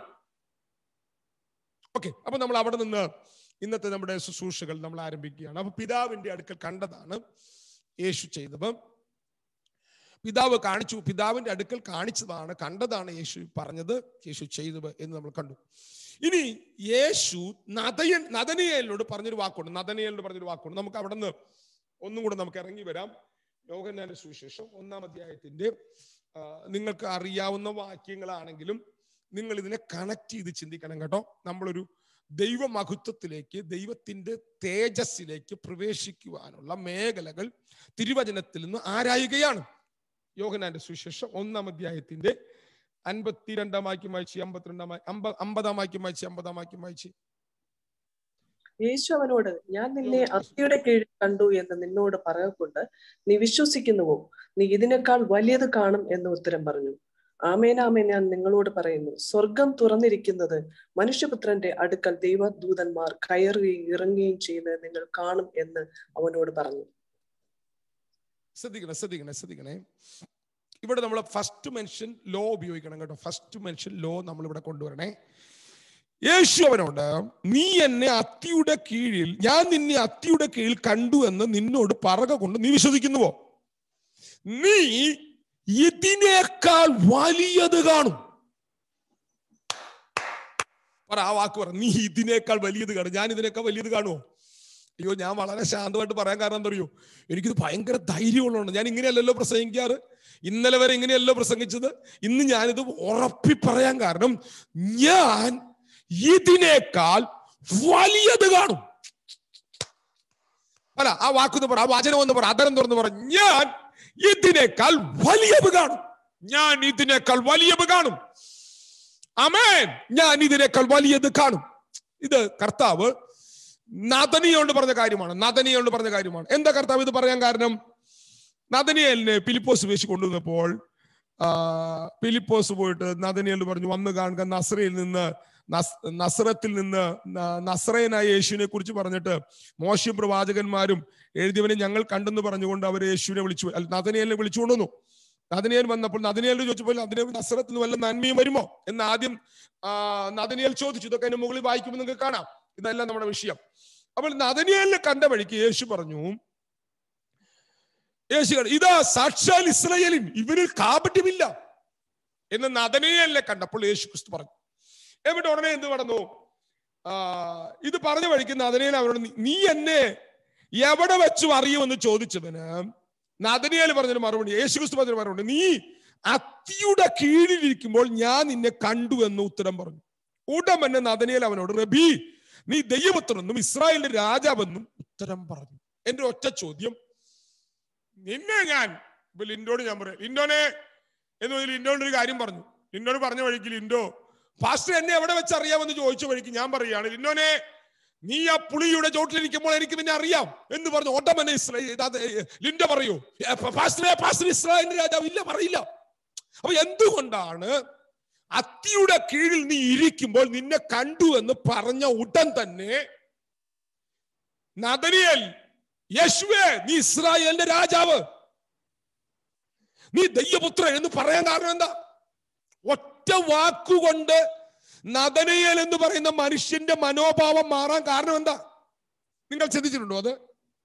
Speaker 1: ഓക്കെ അപ്പൊ നമ്മൾ അവിടെ നിന്ന് ഇന്നത്തെ നമ്മുടെ ശുശ്രൂഷകൾ നമ്മൾ ആരംഭിക്കുകയാണ് അപ്പൊ പിതാവിന്റെ അടുക്കൽ കണ്ടതാണ് യേശു ചെയ്തത് പിതാവ് കാണിച്ചു പിതാവിന്റെ അടുക്കൽ കാണിച്ചതാണ് കണ്ടതാണ് യേശു പറഞ്ഞത് യേശു ചെയ്തത് എന്ന് നമ്മൾ കണ്ടു ഇനി യേശു നദയൻ നദനിയേലിനോട് പറഞ്ഞൊരു വാക്കുണ്ട് നദനിയേലിനോട് പറഞ്ഞൊരു വാക്കുണ്ട് നമുക്ക് അവിടെ നിന്ന് ഒന്നും കൂടെ നമുക്ക് ഇറങ്ങി വരാം യോഹന്നാന്റെ സുവിശേഷം ഒന്നാം അധ്യായത്തിന്റെ ആ, നിങ്ങൾക്ക് അറിയാവുന്ന വാക്യങ്ങളാണെങ്കിലും നിങ്ങൾ ഇതിനെ കണക്ട് ചെയ്ത് ചിന്തിക്കണം കേട്ടോ നമ്മളൊരു ദൈവമഹത്വത്തിലേക്ക് ദൈവത്തിന്റെ തേജസ്സിലേക്ക് പ്രവേശിക്കുവാനുള്ള മേഖലകൾ തിരുവചനത്തിൽ നിന്ന് ആരായുകയാണ് യോഹനാന്റെ സുവിശേഷം ഒന്നാം അധ്യായത്തിന്റെ അൻപത്തിരണ്ടാം വാക്യം വായിച്ച് അമ്പത്തിരണ്ടാം വാ- അമ്പ അമ്പതാം വാക്യം വായിച്ച് അമ്പതാം വാക്യം വായിച്ച്
Speaker 3: യേശു അവനോട് ഞാൻ നിന്നെ അസ്ഥിയുടെ കീഴിൽ കണ്ടു എന്ന് നിന്നോട് പറയക്കൊണ്ട് നീ വിശ്വസിക്കുന്നുവോ നീ ഇതിനേക്കാൾ വലിയത് കാണും എന്ന് ഉത്തരം പറഞ്ഞു ആമേൻ ആമേൻ ഞാൻ നിങ്ങളോട് പറയുന്നു സ്വർഗം തുറന്നിരിക്കുന്നത് മനുഷ്യപുത്രന്റെ അടുക്കൽ ദൈവദൂതന്മാർ കയറുകയും ഇറങ്ങുകയും ചെയ്യുന്നത് നിങ്ങൾ കാണും എന്ന് അവനോട് പറഞ്ഞു
Speaker 1: ശ്രദ്ധിക്കണേ ശ്രദ്ധിക്കണേ ശ്രദ്ധിക്കണേ ഇവിടെ നമ്മൾ ഫസ്റ്റ് മെൻഷൻ ലോ ഉപയോഗിക്കണം കേട്ടോ ഫസ്റ്റ് മെൻഷൻ ലോ നമ്മൾ ഇവിടെ കൊണ്ടുവരണേ യേശു അവനോട് നീ എന്നെ അത്തിയുടെ കീഴിൽ ഞാൻ നിന്നെ അത്തിയുടെ കീഴിൽ കണ്ടു എന്ന് നിന്നോട് പറക കൊണ്ട് നീ വിശ്വസിക്കുന്നുവോ നീ ഇതിനേക്കാൾ വലിയത് കാണും പറ ആ വാക്ക് പറ നീ ഇതിനേക്കാൾ വലിയത് കാണും ഞാൻ ഇതിനേക്കാൾ വലിയത് കാണുമോ അയ്യോ ഞാൻ വളരെ ശാന്തമായിട്ട് പറയാൻ കാരണം എന്താ അറിയോ എനിക്കിത് ഭയങ്കര ധൈര്യമുള്ളതുകൊണ്ട് ഞാൻ ഇങ്ങനെയല്ലല്ലോ പ്രസംഗിക്കാറ് ഇന്നലെ വരെ ഇങ്ങനെയല്ലോ പ്രസംഗിച്ചത് ഇന്ന് ഞാനിത് ഉറപ്പി പറയാൻ കാരണം ഞാൻ ഇതിനേക്കാൾ വലിയത് കാണും അല്ല ആ വാക്കൊന്ന് പറ ആ വചനം ഒന്ന് പറ അതരം തുറന്ന് പറ ഞാൻ ഇതിനേക്കാൾ വലിയത് കാണും ഞാൻ ഇതിനേക്കാൾ വലിയത് കാണും അമേൻ ഞാൻ ഇതിനേക്കാൾ വലിയത് കാണും ഇത് കർത്താവ് നദനിയോണ്ട് പറഞ്ഞ കാര്യമാണ് നദനിയോണ്ട് പറഞ്ഞ കാര്യമാണ് എന്താ കർത്താവ് ഇത് പറയാൻ കാരണം നദനിയലിനെ ഫിലിപ്പോസ് വേശി കൊണ്ടുവന്നപ്പോൾ ആ, ഫിലിപ്പോസ് പോയിട്ട് നദനിയൽ പറഞ്ഞു വന്ന് കാണുക നസ്രയിൽ നിന്ന് നസ്- നസ്രത്തിൽ നിന്ന് ന- നസ്രയനായ യേശുവിനെ കുറിച്ച് പറഞ്ഞിട്ട് മോശം പ്രവാചകന്മാരും എഴുതിയവനെ ഞങ്ങൾ കണ്ടെന്ന് പറഞ്ഞുകൊണ്ട് അവർ യേശുവിനെ വിളിച്ചു അല്ല നദനിയലിനെ വിളിച്ചു കൊണ്ടുവന്നു നദനിയൽ വന്നപ്പോൾ നദനിയൽ ചോദിച്ചപ്പോൾ അതിനെ നസ്രത്തിൽ നിന്ന് വല്ല നന്മയും വരുമോ എന്ന് ആദ്യം ആ, നദനിയൽ ചോദിച്ചു ഇതൊക്കെ അതിന്റെ മുകളിൽ വായിക്കുമ്പോൾ നിങ്ങൾക്ക് കാണാം ഇതല്ല നമ്മുടെ വിഷയം അപ്പോൾ നദനിയലിനെ കണ്ട വഴിക്ക് യേശു പറഞ്ഞു യേശു കണ്ടു, ഇതാ സാക്ഷാൽ ഇസ്രയേലിൻ ഇവരിൽ കാപട്യമില്ല എന്ന് നദനിയലിനെ കണ്ടപ്പോൾ യേശു ക്രിസ്തു പറഞ്ഞു എന്നിട്ട് ഉടനെ എന്ത് പറഞ്ഞു ആ ഇത് പറഞ്ഞ വഴിക്ക് നദനിയൽ അവരോട് "നീ- നീ എന്നെ എവിടെ വെച്ചു അറിയുമെന്ന് ചോദിച്ചവന് നദനിയൽ പറഞ്ഞൊരു മറുപടി യേശു ക്രിസ്തു പറഞ്ഞൊരു മറുപടി നീ അത്തിയുടെ കീഴിലിരിക്കുമ്പോൾ ഞാൻ നിന്നെ കണ്ടു എന്ന് ഉത്തരം പറഞ്ഞു ഉടമന്നെ നദനിയൽ അവനോട് റബി നീ ദൈവപുത്രനെന്നും ഇസ്രായേലിന്റെ രാജാവെന്നും ഉത്തരം പറഞ്ഞു എന്റെ ഒറ്റ ചോദ്യം നിന്നെ ഞാൻ ഇപ്പൊ ലിൻഡോട് ഞാൻ പറയാം ലിൻഡോനെ എന്ന് പറഞ്ഞ് ലിൻഡോന്റെ ഒരു കാര്യം പറഞ്ഞു ലിൻഡോട് പറഞ്ഞ വഴിക്ക് ലിൻഡോ പാസ്റ്റർ എന്നെ എവിടെ വെച്ച് അറിയാമെന്ന് ചോദിച്ച വഴിക്ക് ഞാൻ പറയുകയാണ് ലിൻഡോനെ നീ ആ പുളിയുടെ ചോട്ടിലിരിക്കുമ്പോൾ എനിക്ക് നിന്നെ അറിയാം എന്ന് പറഞ്ഞു ഓട്ടമനെ ഇസ്രായേൽ അത് ലിൻഡോ പറയൂ "ഏ, പാസ്റ്ററെ പാസ്റ്റർ ഇസ്രായേലിന്റെ രാജാവ് ഇല്ല പറയില്ല അപ്പൊ എന്തുകൊണ്ടാണ് അത്തിയുടെ കീഴിൽ നീ ഇരിക്കുമ്പോൾ നിന്നെ കണ്ടു എന്ന് പറഞ്ഞ ഉടൻ തന്നെ നദനിയൽ യേശുവേ നീ ഇസ്രായേലിന്റെ രാജാവ് നീ ദയ്യപുത്രൻ എന്ന് പറയാൻ കാരണം എന്താ ഒറ്റ വാക്കുകൊണ്ട് നദനയൽ എന്ന് പറയുന്ന മനുഷ്യന്റെ മനോഭാവം മാറാൻ കാരണം എന്താ നിങ്ങൾ ചിന്തിച്ചിട്ടുണ്ടോ അത്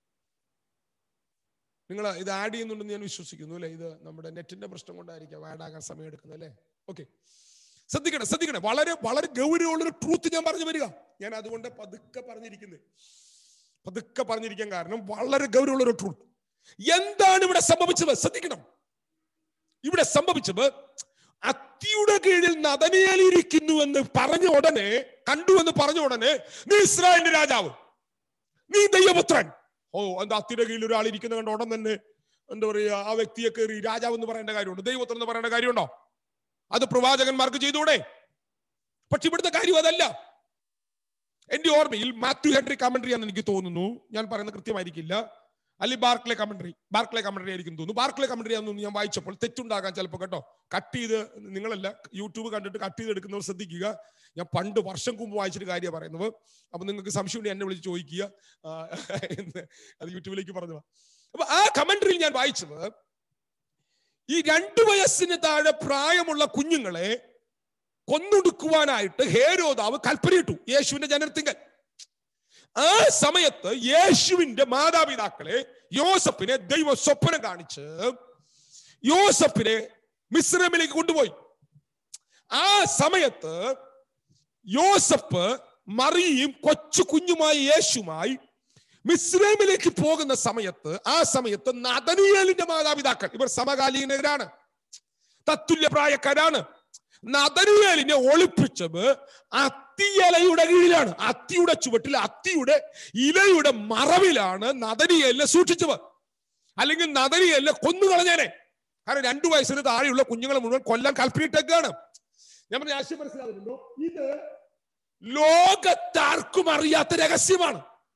Speaker 1: നിങ്ങൾ ഇത് ആഡ് ചെയ്യുന്നുണ്ടെന്ന് ഞാൻ വിശ്വസിക്കുന്നു അല്ലെ ഇത് നമ്മുടെ നെറ്റിന്റെ പ്രശ്നം കൊണ്ടായിരിക്കാം ആഡ് ആകാൻ സമയം എടുക്കുന്നത് അല്ലേ ഓക്കെ ശ്രദ്ധിക്കണം ശ്രദ്ധിക്കണം വളരെ വളരെ ഗൗരവമുള്ളൊരു ട്രൂത്ത് ഞാൻ പറഞ്ഞു വരിക ഞാൻ അതുകൊണ്ട് പതുക്കെ പറഞ്ഞിരിക്കുന്നത് പതുക്കെ പറഞ്ഞിരിക്കാൻ കാരണം വളരെ ഗൗരവമുള്ളൊരു ട്രൂത്ത് എന്താണ് ഇവിടെ സംഭവിച്ചത് ശ്രദ്ധിക്കണം ഇവിടെ സംഭവിച്ചത് അത്തിയുടെ കീഴിൽ നദനയാലിരിക്കുന്നു എന്ന് പറഞ്ഞ ഉടനെ കണ്ടു എന്ന് പറഞ്ഞ ഉടനെ നീ ഇസ്രായേലിന്റെ രാജാവ് നീ ദൈവപുത്രൻ ഓ എന്താ അത്തിയുടെ കീഴിൽ ഒരാൾ ഇരിക്കുന്ന കണ്ട ഉടൻ തന്നെ എന്താ പറയാ ആ വ്യക്തിയെ കയറി രാജാവ് എന്ന് പറയേണ്ട കാര്യമുണ്ട് ദൈവപുത്രൻ എന്ന് പറയേണ്ട കാര്യമുണ്ടോ അത് പ്രവാചകന്മാർക്ക് ചെയ്തുകൂടെ പക്ഷെ ഇവിടുത്തെ കാര്യം അതല്ല എന്റെ ഓർമ്മയിൽ മാത്യു ഹെൻറി കമന്ററി ആണെന്ന് എനിക്ക് തോന്നുന്നു ഞാൻ പറയുന്നത് കൃത്യമായിരിക്കില്ല അല്ലെങ്കിൽ ബാർക്ലെ കമന്ററി ബാർക്ലെ കമന്ററി ആയിരിക്കും തോന്നുന്നു ബാർക്ലെ കമന്ററി ആണെന്ന് ഞാൻ വായിച്ചപ്പോൾ തെറ്റുണ്ടാകാൻ ചിലപ്പോൾ കേട്ടോ കട്ട് ചെയ്ത് നിങ്ങളല്ല യൂട്യൂബ് കണ്ടിട്ട് കട്ട് ചെയ്ത് എടുക്കുന്നവർ ശ്രദ്ധിക്കുക ഞാൻ പണ്ട് വർഷം മുമ്പ് വായിച്ചൊരു കാര്യമാണ് പറയുന്നത് അപ്പൊ നിങ്ങൾക്ക് സംശയം ഉണ്ടെങ്കിൽ എന്നെ വിളിച്ച് ചോദിക്കുക ആ, എന്ന് അത് യൂട്യൂബിലേക്ക് പറഞ്ഞു അപ്പൊ ആ കമന്ററിയിൽ ഞാൻ വായിച്ചത് ഈ രണ്ടു വയസ്സിന് താഴെ പ്രായമുള്ള കുഞ്ഞുങ്ങളെ കൊന്നൊടുക്കുവാനായിട്ട് ഹേരോദാവ് കൽപ്പനയിട്ടു യേശുവിന്റെ ജനനത്തിങ്കൽ ആ സമയത്ത് യേശുവിന്റെ മാതാപിതാക്കളെ യോസഫിനെ ദൈവം സ്വപ്നം കാണിച്ച് യോസഫിനെ മിശ്രമിലേക്ക് കൊണ്ടുപോയി ആ സമയത്ത് യോസഫ് മറിയും കൊച്ചു കുഞ്ഞുമായി യേശുമായി മിസ്രൈമിലേക്ക് പോകുന്ന സമയത്ത് ആ സമയത്ത് നദനിയേലിന്റെ മാതാപിതാക്കൾ ഇവർ സമകാലീനരാണ് തത്തുല്യ പ്രായക്കാരാണ് നദനിയേലിനെ ഒളിപ്പിച്ചത് അത്തിയലയുടെ കീഴിലാണ് അത്തിയുടെ ചുവട്ടിൽ അത്തിയുടെ ഇലയുടെ മറവിലാണ് നദനിയേലിനെ സൂക്ഷിച്ചത് അല്ലെങ്കിൽ നദനിയേലിനെ കൊന്നുകളഞ്ഞേനെ കാരണം രണ്ടു വയസ്സിന് താഴെയുള്ള കുഞ്ഞുങ്ങളെ മുഴുവൻ കൊല്ലാൻ കൽപ്പിട്ടേക്കാണ് ഞാൻ പറഞ്ഞ ആശയം മനസ്സിലാകുന്നുണ്ടോ ഇത് ലോകത്താർക്കും അറിയാത്ത രഹസ്യമാണ്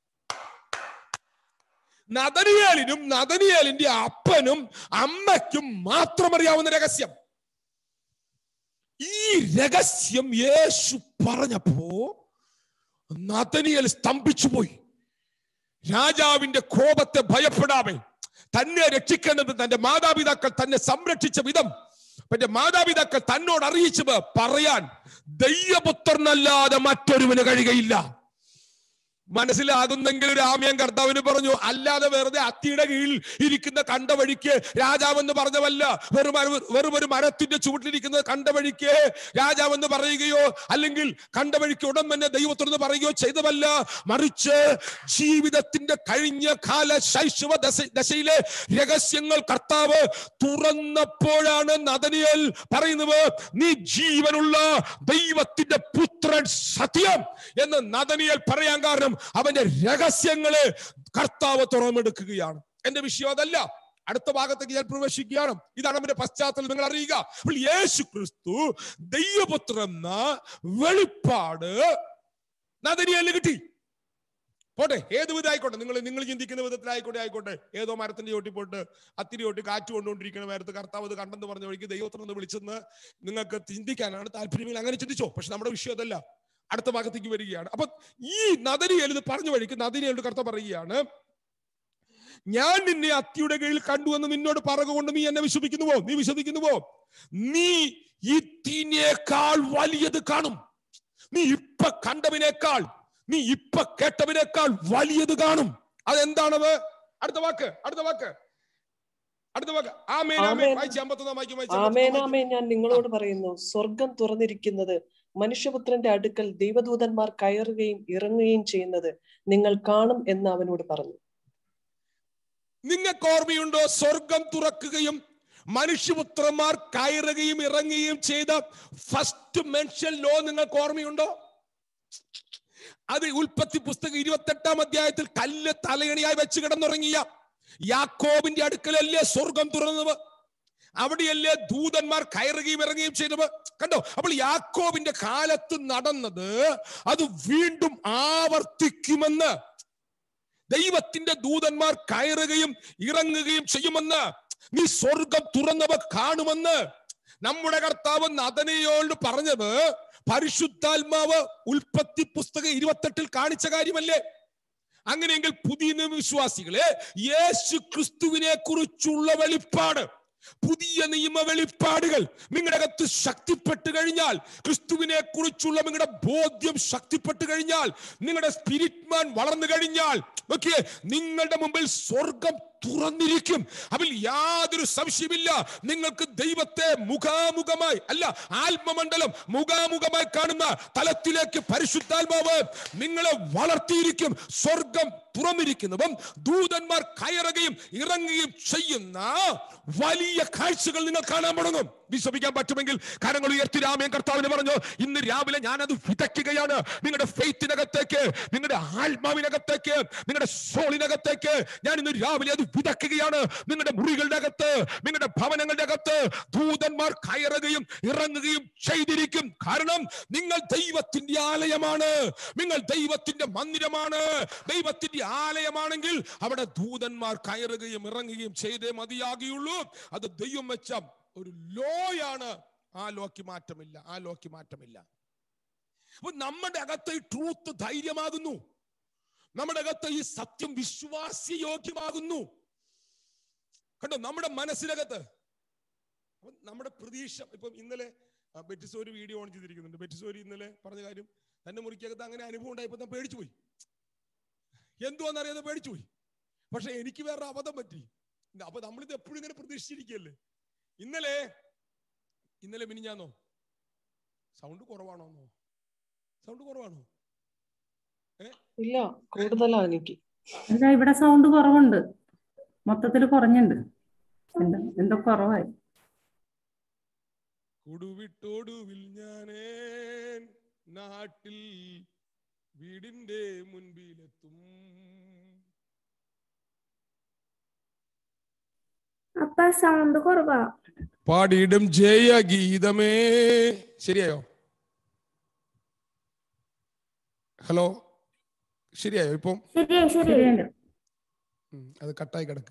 Speaker 1: നദനിയേലിനും നദനിയേലിന്റെ അപ്പനും അമ്മയ്ക്കും മാത്രം അറിയാവുന്ന രഹസ്യം ഈ രഹസ്യം യേശു പറഞ്ഞപ്പോ നദനിയേൽ സ്തംഭിച്ചു പോയി രാജാവിന്റെ കോപത്തെ ഭയപ്പെടാതെ തന്നെ രക്ഷിക്കേണ്ടത് തന്റെ മാതാപിതാക്കൾ തന്നെ സംരക്ഷിച്ച വിധം തന്റെ മാതാപിതാക്കൾ തന്നോട് അറിയിച്ചത് പറയാൻ ദൈവപുത്രനല്ലാതെ മറ്റൊരുവന് കഴിയുകയില്ല മനസ്സിലാകുന്നെങ്കിൽ ഒരു ആമ്യം കർത്താവിന് പറഞ്ഞു അല്ലാതെ വെറുതെ അത്തിയുടെ കീഴിൽ ഇരിക്കുന്ന കണ്ട വഴിക്ക് രാജാവെന്ന് പറഞ്ഞവല്ല വെറും ഒരു- വെറും ഒരു മരത്തിന്റെ ചുവട്ടിലിരിക്കുന്നത് കണ്ട വഴിക്ക് രാജാവെന്ന് പറയുകയോ അല്ലെങ്കിൽ കണ്ട വഴിക്ക് ഉടൻ തന്നെ ദൈവത്തിനെന്ന് പറയുകയോ ചെയ്തതല്ല മറിച്ച് ജീവിതത്തിന്റെ കഴിഞ്ഞ കാല ശൈശവ ദശ ദശയിലെ രഹസ്യങ്ങൾ കർത്താവ് തുറന്നപ്പോഴാണ് നദനിയൽ പറയുന്നത് നീ ജീവനുള്ള ദൈവത്തിന്റെ പുത്രൻ സത്യം എന്ന് നദനിയൽ പറയാൻ കാരണം അവന്റെ രഹസ്യങ്ങളെ കർത്താവ് തുറന്നെടുക്കുകയാണ് എന്റെ വിഷയം അതല്ല അടുത്ത ഭാഗത്തേക്ക് ഞാൻ പ്രവേശിക്കുകയാണ് ഇതാണ് അവന്റെ പശ്ചാത്തലം നിങ്ങൾ അറിയുക അപ്പോൾ യേശു ക്രിസ്തു ദൈവപുത്രൻ എന്ന വെളിപ്പാട് നദനിയലിന് കിട്ടി പോട്ടെ ഏത് വിധമായിക്കോട്ടെ നിങ്ങൾ നിങ്ങൾ ചിന്തിക്കുന്ന വിധത്തിലായിക്കോട്ടെ ആയിക്കോട്ടെ ഏതോ മരത്തിന്റെ ചോട്ടി പോയിട്ട് അത്തിരി ചോട്ടി കാറ്റ് കൊണ്ടുകൊണ്ടിരിക്കുന്ന നേരത്ത് കർത്താവ് ഇത് കണ്ടെന്ന് പറഞ്ഞ വഴിക്ക് ദൈവത്തിന് ഒന്ന് വിളിച്ചെന്ന് നിങ്ങൾക്ക് ചിന്തിക്കാനാണ് താല്പര്യമെങ്കിൽ അങ്ങനെ ചിന്തിച്ചോ പക്ഷെ നമ്മുടെ വിഷയം അതല്ല അടുത്ത ഭാഗത്തേക്ക് വരികയാണ് അപ്പൊ ഈ നദനിയൽ ഇത് പറഞ്ഞ വഴിക്ക് നദനിയലോട് കർത്താവ് പറയുകയാണ് ഞാൻ നിന്നെ അത്തിയുടെ കീഴിൽ കണ്ടു എന്ന് നിന്നോട് പറയുകൊണ്ട് നീ എന്നെ വിശ്വസിക്കുന്നുവോ നീ വിശ്വസിക്കുന്നുവോ നീ ഇതിനേക്കാൾ വലിയത് കാണും നീ ഇപ്പൊ കണ്ടതിനേക്കാൾ നീ ഇപ്പൊ കേട്ടതിനേക്കാൾ വലിയത് കാണും അതെന്താണത് അടുത്ത വാക്ക് അടുത്ത വാക്ക് അടുത്ത വാക്ക് ആമേൻ ആമേൻ
Speaker 3: ആമേൻ.
Speaker 1: വായിച്ച് അമ്പത്തൊന്നാം വാക്യം വായിച്ച്
Speaker 3: ആമേൻ
Speaker 1: അമ്പത്തൊന്നാം വാക്യം.
Speaker 3: ആമേൻ ഞാൻ നിങ്ങളോട് പറയുന്നു സ്വർഗം തുറന്നിരിക്കുന്നത് മനുഷ്യപുത്രന്റെ അടുക്കൽ ദൈവദൂതന്മാർ കയറുകയും ഇറങ്ങുകയും ചെയ്യുന്നത് നിങ്ങൾ കാണും എന്ന് അവനോട് പറഞ്ഞു
Speaker 1: നിങ്ങൾക്ക് ഓർമ്മയുണ്ടോ സ്വർഗം തുറക്കുകയും മനുഷ്യപുത്രന്മാർ കയറുകയും ഇറങ്ങുകയും ചെയ്ത ഫസ്റ്റ് മെൻഷൻ ലോ നിങ്ങൾക്ക് ഓർമ്മയുണ്ടോ അത് ഉൽപ്പത്തി പുസ്തകം ഇരുപത്തെട്ടാം അധ്യായത്തിൽ കല്ല് തലയണിയായി വെച്ച് കിടന്നുറങ്ങിയ യാക്കോബിന്റെ അടുക്കലല്ലേ സ്വർഗം തുറന്നത് അവിടെയല്ലേ ദൂതന്മാർ കയറുകയും ഇറങ്ങുകയും ചെയ്തത് കണ്ടോ അപ്പോൾ യാക്കോബിന്റെ കാലത്ത് നടന്നത് അത് വീണ്ടും ആവർത്തിക്കുമെന്ന് ദൈവത്തിന്റെ ദൂതന്മാർ കയറുകയും ഇറങ്ങുകയും ചെയ്യുമെന്ന് നീ സ്വർഗം തുറന്നവ കാണുമെന്ന് നമ്മുടെ കർത്താവ് നദനയോട് പറഞ്ഞത് പരിശുദ്ധാത്മാവ് ഉൽപ്പത്തി പുസ്തകം ഇരുപത്തെട്ടിൽ കാണിച്ച കാര്യമല്ലേ അങ്ങനെയെങ്കിൽ പുതിയ നിയമ വിശ്വാസികളെ യേശു ക്രിസ്തുവിനെ കുറിച്ചുള്ള വെളിപ്പാട് പുതിയ നിയമ വെളിപ്പാടുകൾ നിങ്ങളുടെ അകത്ത് ശക്തിപ്പെട്ട് കഴിഞ്ഞാൽ ക്രിസ്തുവിനെ കുറിച്ചുള്ള നിങ്ങളുടെ ബോധ്യം ശക്തിപ്പെട്ട് കഴിഞ്ഞാൽ നിങ്ങളുടെ സ്പിരിറ്റ് മാൻ വളർന്നു കഴിഞ്ഞാൽ നോക്കിയേ നിങ്ങളുടെ മുമ്പിൽ സ്വർഗം തുറന്നിരിക്കും അതിൽ യാതൊരു സംശയമില്ല നിങ്ങൾക്ക് ദൈവത്തെ മുഖാമുഖമായി അല്ല ആത്മമണ്ഡലം മുഖാമുഖമായി കാണുന്ന തലത്തിലേക്ക് പരിശുദ്ധാത്മാവ് നിങ്ങളെ വളർത്തിയിരിക്കും സ്വർഗം തുറന്നിരിക്കുന്നതും ദൂതന്മാർ കയറുകയും ഇറങ്ങുകയും ചെയ്യുന്ന വലിയ കാഴ്ചകൾ നിങ്ങൾ കാണാൻ തുടങ്ങും വിശ്വസിക്കാൻ പറ്റുമെങ്കിൽ കരങ്ങൾ ഉയർത്തി രാമൻ കർത്താവിന് പറഞ്ഞു ഇന്ന് രാവിലെ ഞാനത് വിതയ്ക്കുകയാണ് നിങ്ങളുടെ ഫെയ്ത്തിനകത്തേക്ക് നിങ്ങളുടെ ആത്മാവിനകത്തേക്ക് നിങ്ങളുടെ സോളിനകത്തേക്ക് ഞാൻ ഇന്ന് രാവിലെ അത് വിതയ്ക്കുകയാണ് നിങ്ങളുടെ മുറികളുടെ അകത്ത് നിങ്ങളുടെ ഭവനങ്ങളുടെ അകത്ത് ദൂതന്മാർ കയറുകയും ഇറങ്ങുകയും ചെയ്തിരിക്കും കാരണം നിങ്ങൾ ദൈവത്തിന്റെ ആലയമാണ് നിങ്ങൾ ദൈവത്തിന്റെ മന്ദിരമാണ് ദൈവത്തിന്റെ ആലയമാണെങ്കിൽ അവിടെ ദൂതന്മാർ കയറുകയും ഇറങ്ങുകയും ചെയ്തേ മതിയാകുകയുള്ളൂ അത് ദൈവം വെച്ച ഒരു ലോയാണ് ആ ലോക്ക് മാറ്റമില്ല ആ ലോക്ക് മാറ്റമില്ല അപ്പൊ നമ്മുടെ അകത്ത് ഈ ട്രൂത്ത് ധൈര്യമാകുന്നു നമ്മുടെ അകത്ത് ഈ സത്യം വിശ്വാസയോഗ്യമാകുന്നു കണ്ടോ നമ്മുടെ മനസ്സിനകത്ത് അപ്പൊ നമ്മുടെ പ്രതീക്ഷ ഇപ്പം ഇന്നലെ ആ, ബെറ്റിസോ ഒരു വീഡിയോ ഓൺ ചെയ്തിരിക്കുന്നുണ്ട് ബെറ്റിസോരി ഇന്നലെ പറഞ്ഞ കാര്യം തന്റെ മുറിക്കകത്ത് അങ്ങനെ അനുഭവം ഉണ്ടായപ്പോ താൻ പേടിച്ചു പോയി എന്തുവാന്നറിയാതെ പേടിച്ചു പോയി പക്ഷെ എനിക്ക് വേറെ അബദ്ധം പറ്റി അപ്പൊ നമ്മളിത് എപ്പോഴും ഇങ്ങനെ പ്രതീക്ഷിച്ചിരിക്കുകയല്ലേ ഇന്നലെ ഇന്നലെ മിനിഞ്ഞാന്നോ സൗണ്ട് കുറവാണോന്നോ സൗണ്ട് കുറവാണോ
Speaker 3: ഇല്ല കൂടുതലാ എനിക്ക്
Speaker 4: അല്ല ഇവിടെ സൗണ്ട് കുറവുണ്ട് മൊത്തത്തിൽ കുറഞ്ഞുണ്ട് എന്താ എന്തോ കുറവായി
Speaker 1: കുടുവിട്ടോടുവിൽ ഞാനേ നാട്ടിൽ വീടിന്റെ മുൻപിലെത്തും
Speaker 5: അപ്പ സൗണ്ട് കുറവാ
Speaker 1: പാടിയിടും ജയ ഗീതമേ ശരിയായോ ഹലോ ശരിയായോ ഇപ്പം
Speaker 5: ശരിയായി ശരിയായി
Speaker 4: ശരിയുണ്ട്
Speaker 1: ഉം, അത് കട്ടായി കിടക്ക്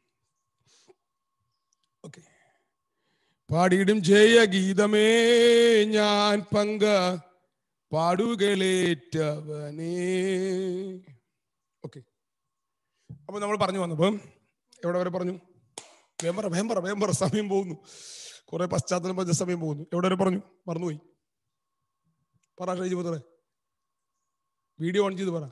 Speaker 1: ഓക്കെ പാടിയിടും ജയ ഗീതമേ ഞാൻ പങ്ക പാടുകളേറ്റവനേ ഓക്കെ അപ്പൊ നമ്മൾ പറഞ്ഞു വന്നപ്പം എവിടെ വരെ പറഞ്ഞു വേമ്പറ വേമ്പറ വേമ്പറ സമയം പോകുന്നു കുറെ പശ്ചാത്തലം പറഞ്ഞ സമയം പോകുന്നു എവിടെ വരെ പറഞ്ഞു മറന്നുപോയി പറ ഷൈജി പുത്രേ വീഡിയോ ഓൺ ചെയ്ത് പറ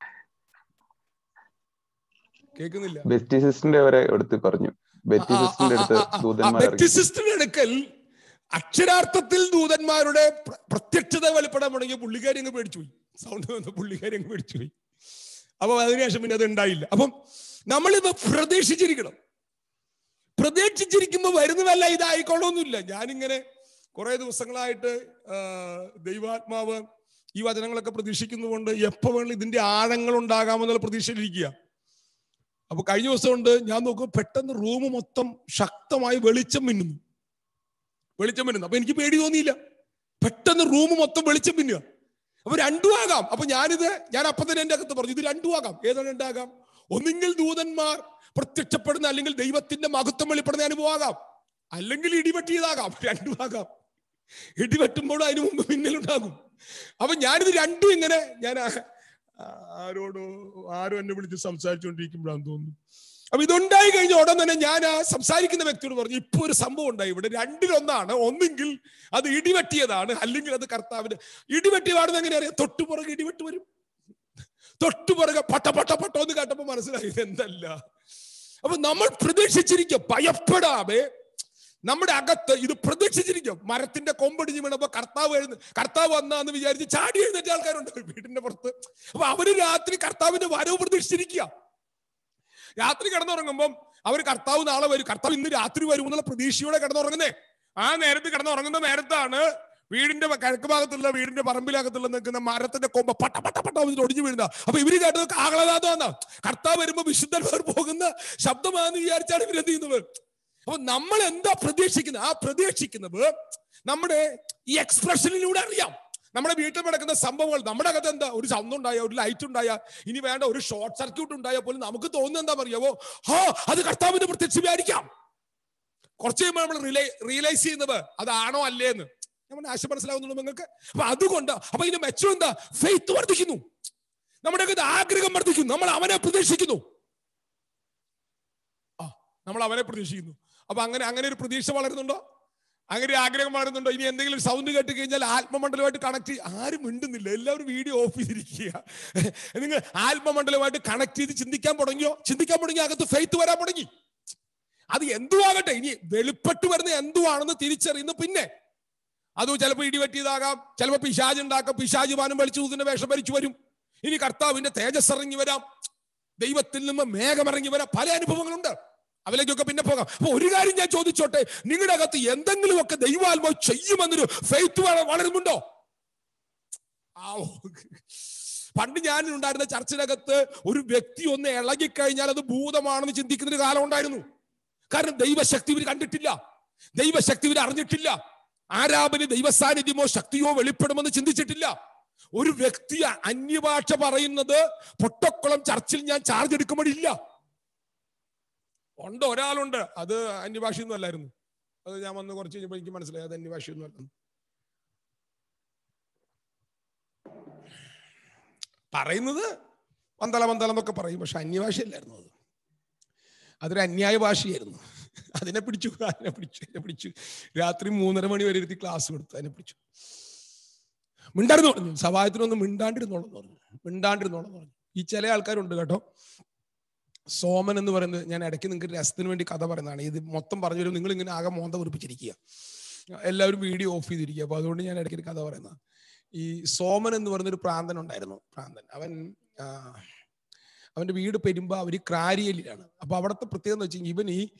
Speaker 1: കേൾക്കുന്നില്ല
Speaker 6: ബെറ്റി സിസ്റ്ററിന്റെ വരെ എടുത്ത് പറഞ്ഞു ബെറ്റി സിസ്റ്ററിന്റെ അടുത്ത് ദൂതന്മാർ ഇറങ്ങി
Speaker 1: ബെപ്റ്റിസിസ്റ്റിന്റെ അടുക്കൽ അക്ഷരാർത്ഥത്തിൽ ദൂതന്മാരുടെ പ്ര- പ്രത്യക്ഷത വെളിപ്പെടാൻ തുടങ്ങിയ പുള്ളിക്കാരി അങ്ങ് പേടിച്ചു പോയി സൗണ്ട് വന്ന പുള്ളിക്കാരി അങ്ങ് പേടിച്ചു പോയി അപ്പൊ അതിനുശേഷം പിന്നെ അത് ഉണ്ടായില്ല അപ്പം നമ്മളിത് പ്രതീക്ഷിച്ചിരിക്കണം പ്രതീക്ഷിച്ചിരിക്കുമ്പോ വരുന്നതല്ല ഇതായിക്കോളൊന്നുമില്ല ഞാനിങ്ങനെ കുറെ ദിവസങ്ങളായിട്ട് ആ, ദൈവാത്മാവ് ഈ വചനങ്ങളൊക്കെ പ്രതീക്ഷിക്കുന്നതുകൊണ്ട് എപ്പോ വേണമെങ്കിലും ഇതിന്റെ ആഴങ്ങൾ ഉണ്ടാകാമെന്നുള്ള പ്രതീക്ഷയിലിരിക്കുക അപ്പൊ കഴിഞ്ഞ ദിവസം കൊണ്ട് ഞാൻ നോക്കുമ്പോൾ പെട്ടെന്ന് റൂം മൊത്തം ശക്തമായി വെളിച്ചം മിന്നുന്നു വെളിച്ചം മിന്നുന്നു അപ്പൊ എനിക്ക് പേടി തോന്നിയില്ല പെട്ടെന്ന് റൂം മൊത്തം വെളിച്ചം മിന്നുക അപ്പൊ രണ്ടും ആകാം അപ്പൊ ഞാനിത് ഞാൻ അപ്പൊ തന്നെ എന്റെ അകത്ത് പറഞ്ഞു ഇത് രണ്ടും ആകാം ഏതാണ് രണ്ടാകാം ഒന്നുകിൽ ദൂതന്മാർ പ്രത്യക്ഷപ്പെടുന്ന അല്ലെങ്കിൽ ദൈവത്തിന്റെ മഹത്വം വെളിപ്പെടുന്ന അനുഭവം ആകാം അല്ലെങ്കിൽ ഇടിവെട്ടിയതാകാം രണ്ടും ആകാം ഇടിവെട്ടുമ്പോഴും അതിനു മുമ്പ് മിന്നലുണ്ടാകും അപ്പൊ ഞാനിത് രണ്ടും ഇങ്ങനെ ഞാൻ ആ- ആരോടോ ആരോ എന്നെ വിളിച്ച് സംസാരിച്ചുകൊണ്ടിരിക്കുമ്പോഴാന്ന് തോന്നുന്നു അപ്പൊ ഇതുണ്ടായി കഴിഞ്ഞ ഉടൻ തന്നെ ഞാൻ ആ സംസാരിക്കുന്ന വ്യക്തിയോട് പറഞ്ഞു ഇപ്പൊ ഒരു സംഭവം ഉണ്ടായി ഇവിടെ രണ്ടിലൊന്നാണ് ഒന്നെങ്കിൽ അത് ഇടിവെട്ടിയതാണ് അല്ലെങ്കിൽ അത് കർത്താവിന്റെ ഇടിവെട്ടി പാടുന്ന എങ്ങനെ അറിയാം തൊട്ടുപുറകെ ഇടിവെട്ട് വരും തൊട്ടുപുറകെ പട്ട പട്ട പട്ട എന്ന് കേട്ടപ്പോ മനസ്സിലായി ഇത് എന്തല്ല അപ്പൊ നമ്മൾ പ്രതീക്ഷിച്ചിരിക്കുക ഭയപ്പെടാതെ നമ്മുടെ അകത്ത് ഇത് പ്രതീക്ഷിച്ചിരിക്കും മരത്തിന്റെ കൊമ്പടിഞ്ഞ് വീണപ്പോ കർത്താവ് എഴുന്ന കർത്താവ് വന്നാന്ന് വിചാരിച്ച് ചാടി എഴുന്നേറ്റ ആൾക്കാരുണ്ട് വീടിന്റെ പുറത്ത് അപ്പൊ അവര് രാത്രി കർത്താവിന്റെ വരവ് പ്രതീക്ഷിച്ചിരിക്കുക രാത്രി കിടന്നുറങ്ങുമ്പം അവർ കർത്താവ് നാളെ വരും കർത്താവ് ഇന്ന് രാത്രി വരും എന്നുള്ള പ്രതീക്ഷയോടെ കിടന്നുറങ്ങുന്നേ ആ നേരത്ത് കിടന്നുറങ്ങുന്ന നേരത്താണ് വീടിന്റെ കിഴക്ക് ഭാഗത്തുള്ള വീടിന്റെ പറമ്പിലകത്തുള്ള നിൽക്കുന്ന മരത്തിന്റെ കൊമ്പ് പട്ട പട്ട പട്ട വന്നിട്ട് ഒടിഞ്ഞു വീഴുന്ന അപ്പൊ ഇവര് കേട്ടത് ആഹ്ലാദാന്നാ കർത്താവ് വരുമ്പോ വിശുദ്ധന്മാർ പോകുന്ന ശബ്ദമാണെന്ന് വിചാരിച്ചാണ് ഇവരെന്ത് ചെയ്യുന്നത് അപ്പൊ നമ്മൾ എന്താ പ്രതീക്ഷിക്കുന്നത് ആ പ്രതീക്ഷിക്കുന്നത് നമ്മുടെ ഈ എക്സ്പ്രഷനിലൂടെ അറിയാം നമ്മുടെ വീട്ടിൽ നടക്കുന്ന സംഭവങ്ങൾ നമ്മുടെ അകത്ത് എന്താ ഒരു സൗണ്ട് ഉണ്ടായ ഒരു ലൈറ്റ് ഉണ്ടായ ഇനി വേണ്ട ഒരു ഷോർട്ട് സർക്യൂട്ട് ഉണ്ടായാൽ പോലും നമുക്ക് തോന്നുന്നത് എന്താ പറയാവോ ഹാ അത് കർത്താവിന്റെ പ്രത്യക്ഷമായിരിക്കാം കുറച്ച് കഴിയുമ്പോൾ നമ്മൾ റിലൈ റിയലൈസ് ചെയ്യുന്നത് അതാണോ അല്ലേ എന്ന് നമ്മുടെ ആശ മനസ്സിലാവുന്നുണ്ടോ നിങ്ങൾക്ക് അപ്പൊ അതുകൊണ്ട് അപ്പൊ ഇതിന്റെ മെച്ചം എന്താ ഫെയ്ത്ത് വർദ്ധിക്കുന്നു നമ്മുടെ അകത്ത് ആഗ്രഹം വർദ്ധിക്കുന്നു നമ്മൾ അവനെ പ്രതീക്ഷിക്കുന്നു ആ നമ്മൾ അവനെ പ്രതീക്ഷിക്കുന്നു അപ്പൊ അങ്ങനെ അങ്ങനെ ഒരു പ്രതീക്ഷ വളരുന്നുണ്ടോ അങ്ങനെ ഒരു ആഗ്രഹം വളരുന്നുണ്ടോ ഇനി എന്തെങ്കിലും സൗണ്ട് കേട്ട് കഴിഞ്ഞാൽ ആത്മമണ്ഡലമായിട്ട് കണക്ട് ആരും മിണ്ടുന്നില്ല എല്ലാവരും വീഡിയോ ഓഫ് ചെയ്തിരിക്കുക നിങ്ങൾ ആത്മമണ്ഡലമായിട്ട് കണക്ട് ചെയ്ത് ചിന്തിക്കാൻ തുടങ്ങിയോ ചിന്തിക്കാൻ തുടങ്ങി അകത്ത് ഫെയ്ത്ത് വരാൻ തുടങ്ങി അത് എന്തുവാകട്ടെ ഇനി വെളിപ്പെട്ട് വരുന്ന എന്തുവാണെന്ന് തിരിച്ചറിയുന്നു പിന്നെ അത് ചിലപ്പോൾ ഇടിവെട്ടിയതാകാം ചിലപ്പോൾ പിശാജ് ഉണ്ടാക്കാം പിശാജ് പാനം വലിച്ചു ഇതിന്റെ വേഷം ഭരിച്ചു വരും ഇനി കർത്താവിന്റെ തേജസ് ഇറങ്ങി വരാം ദൈവത്തിൽ നിന്ന് മേഘമിറങ്ങി വരാം പല അനുഭവങ്ങളുണ്ട് അതിലേക്കൊക്കെ പിന്നെ പോകാം അപ്പൊ ഒരു കാര്യം ഞാൻ ചോദിച്ചോട്ടെ നിങ്ങളുടെ അകത്ത് എന്തെങ്കിലുമൊക്കെ ദൈവാത്മാവ് ചെയ്യുമെന്നൊരു ഫെയ്ത്ത് വളരുന്നുണ്ടോ ആവോ പണ്ട് ഞാൻ ഉണ്ടായിരുന്ന ചർച്ചിനകത്ത് ഒരു വ്യക്തി ഒന്ന് ഇളകിക്കഴിഞ്ഞാൽ അത് ഭൂതമാണെന്ന് ചിന്തിക്കുന്ന ഒരു കാലം ഉണ്ടായിരുന്നു കാരണം ദൈവശക്തി ഇവർ കണ്ടിട്ടില്ല ദൈവശക്തി ഇവർ അറിഞ്ഞിട്ടില്ല ആരാപന് ദൈവസാന്നിധ്യമോ ശക്തിയോ വെളിപ്പെടുമെന്ന് ചിന്തിച്ചിട്ടില്ല ഒരു വ്യക്തി അന്യഭാഷ പറയുന്നത് പൊട്ടക്കുളം ചർച്ചിൽ ഞാൻ ചാർജ് എടുക്കുമ്പോഴില്ല ഉണ്ട് ഒരാളുണ്ട് അത് അന്യഭാഷയൊന്നും അല്ലായിരുന്നു അത് ഞാൻ വന്ന് കുറച്ച് കഴിഞ്ഞപ്പോൾ എനിക്ക് മനസ്സിലായി അത് അന്യഭാഷയൊന്നും അല്ലെന്ന് പറയുന്നത് വന്തല വന്തല എന്നൊക്കെ പറയും പക്ഷെ അന്യഭാഷയല്ലായിരുന്നു അത് അതൊരു അന്യായ ഭാഷയായിരുന്നു അതിനെ പിടിച്ചു അതിനെ പിടിച്ചു അതിനെ പിടിച്ചു രാത്രി മൂന്നര മണി വരെ ഇരുത്തി ക്ലാസ് കൊടുത്തു അതിനെ പിടിച്ചു മിണ്ടായിരുന്നു പറഞ്ഞു സഭായത്തിനൊന്നും മിണ്ടാണ്ടിരുന്നോളെന്ന് പറഞ്ഞു മിണ്ടാണ്ടിരുന്നോളെന്ന് പറഞ്ഞു ഈ ചില ആൾക്കാരുണ്ട് കേട്ടോ സോമൻ എന്ന് പറയുന്നത് ഞാൻ ഇടയ്ക്ക് നിങ്ങൾക്ക് രസത്തിന് വേണ്ടി കഥ പറയുന്നതാണ് ഇത് മൊത്തം പറഞ്ഞു വരും നിങ്ങൾ ഇങ്ങനെ ആകെ മോന്ത വെറുപ്പിച്ചിരിക്കുക എല്ലാവരും വീഡിയോ ഓഫ് ചെയ്തിരിക്കുക അപ്പൊ അതുകൊണ്ട് ഞാൻ ഇടയ്ക്ക് ഒരു കഥ പറയുന്നത് ഈ സോമൻ എന്ന് പറയുന്നൊരു പ്രാന്തൻ ഉണ്ടായിരുന്നു പ്രാന്തൻ അവൻ ആ, അവന്റെ വീട് പെരുമ്പാവൂര് ക്രാരിയലിലാണ് അപ്പൊ അവിടുത്തെ പ്രത്യേകത എന്ന് വെച്ചാൽ ഇവൻ ഈ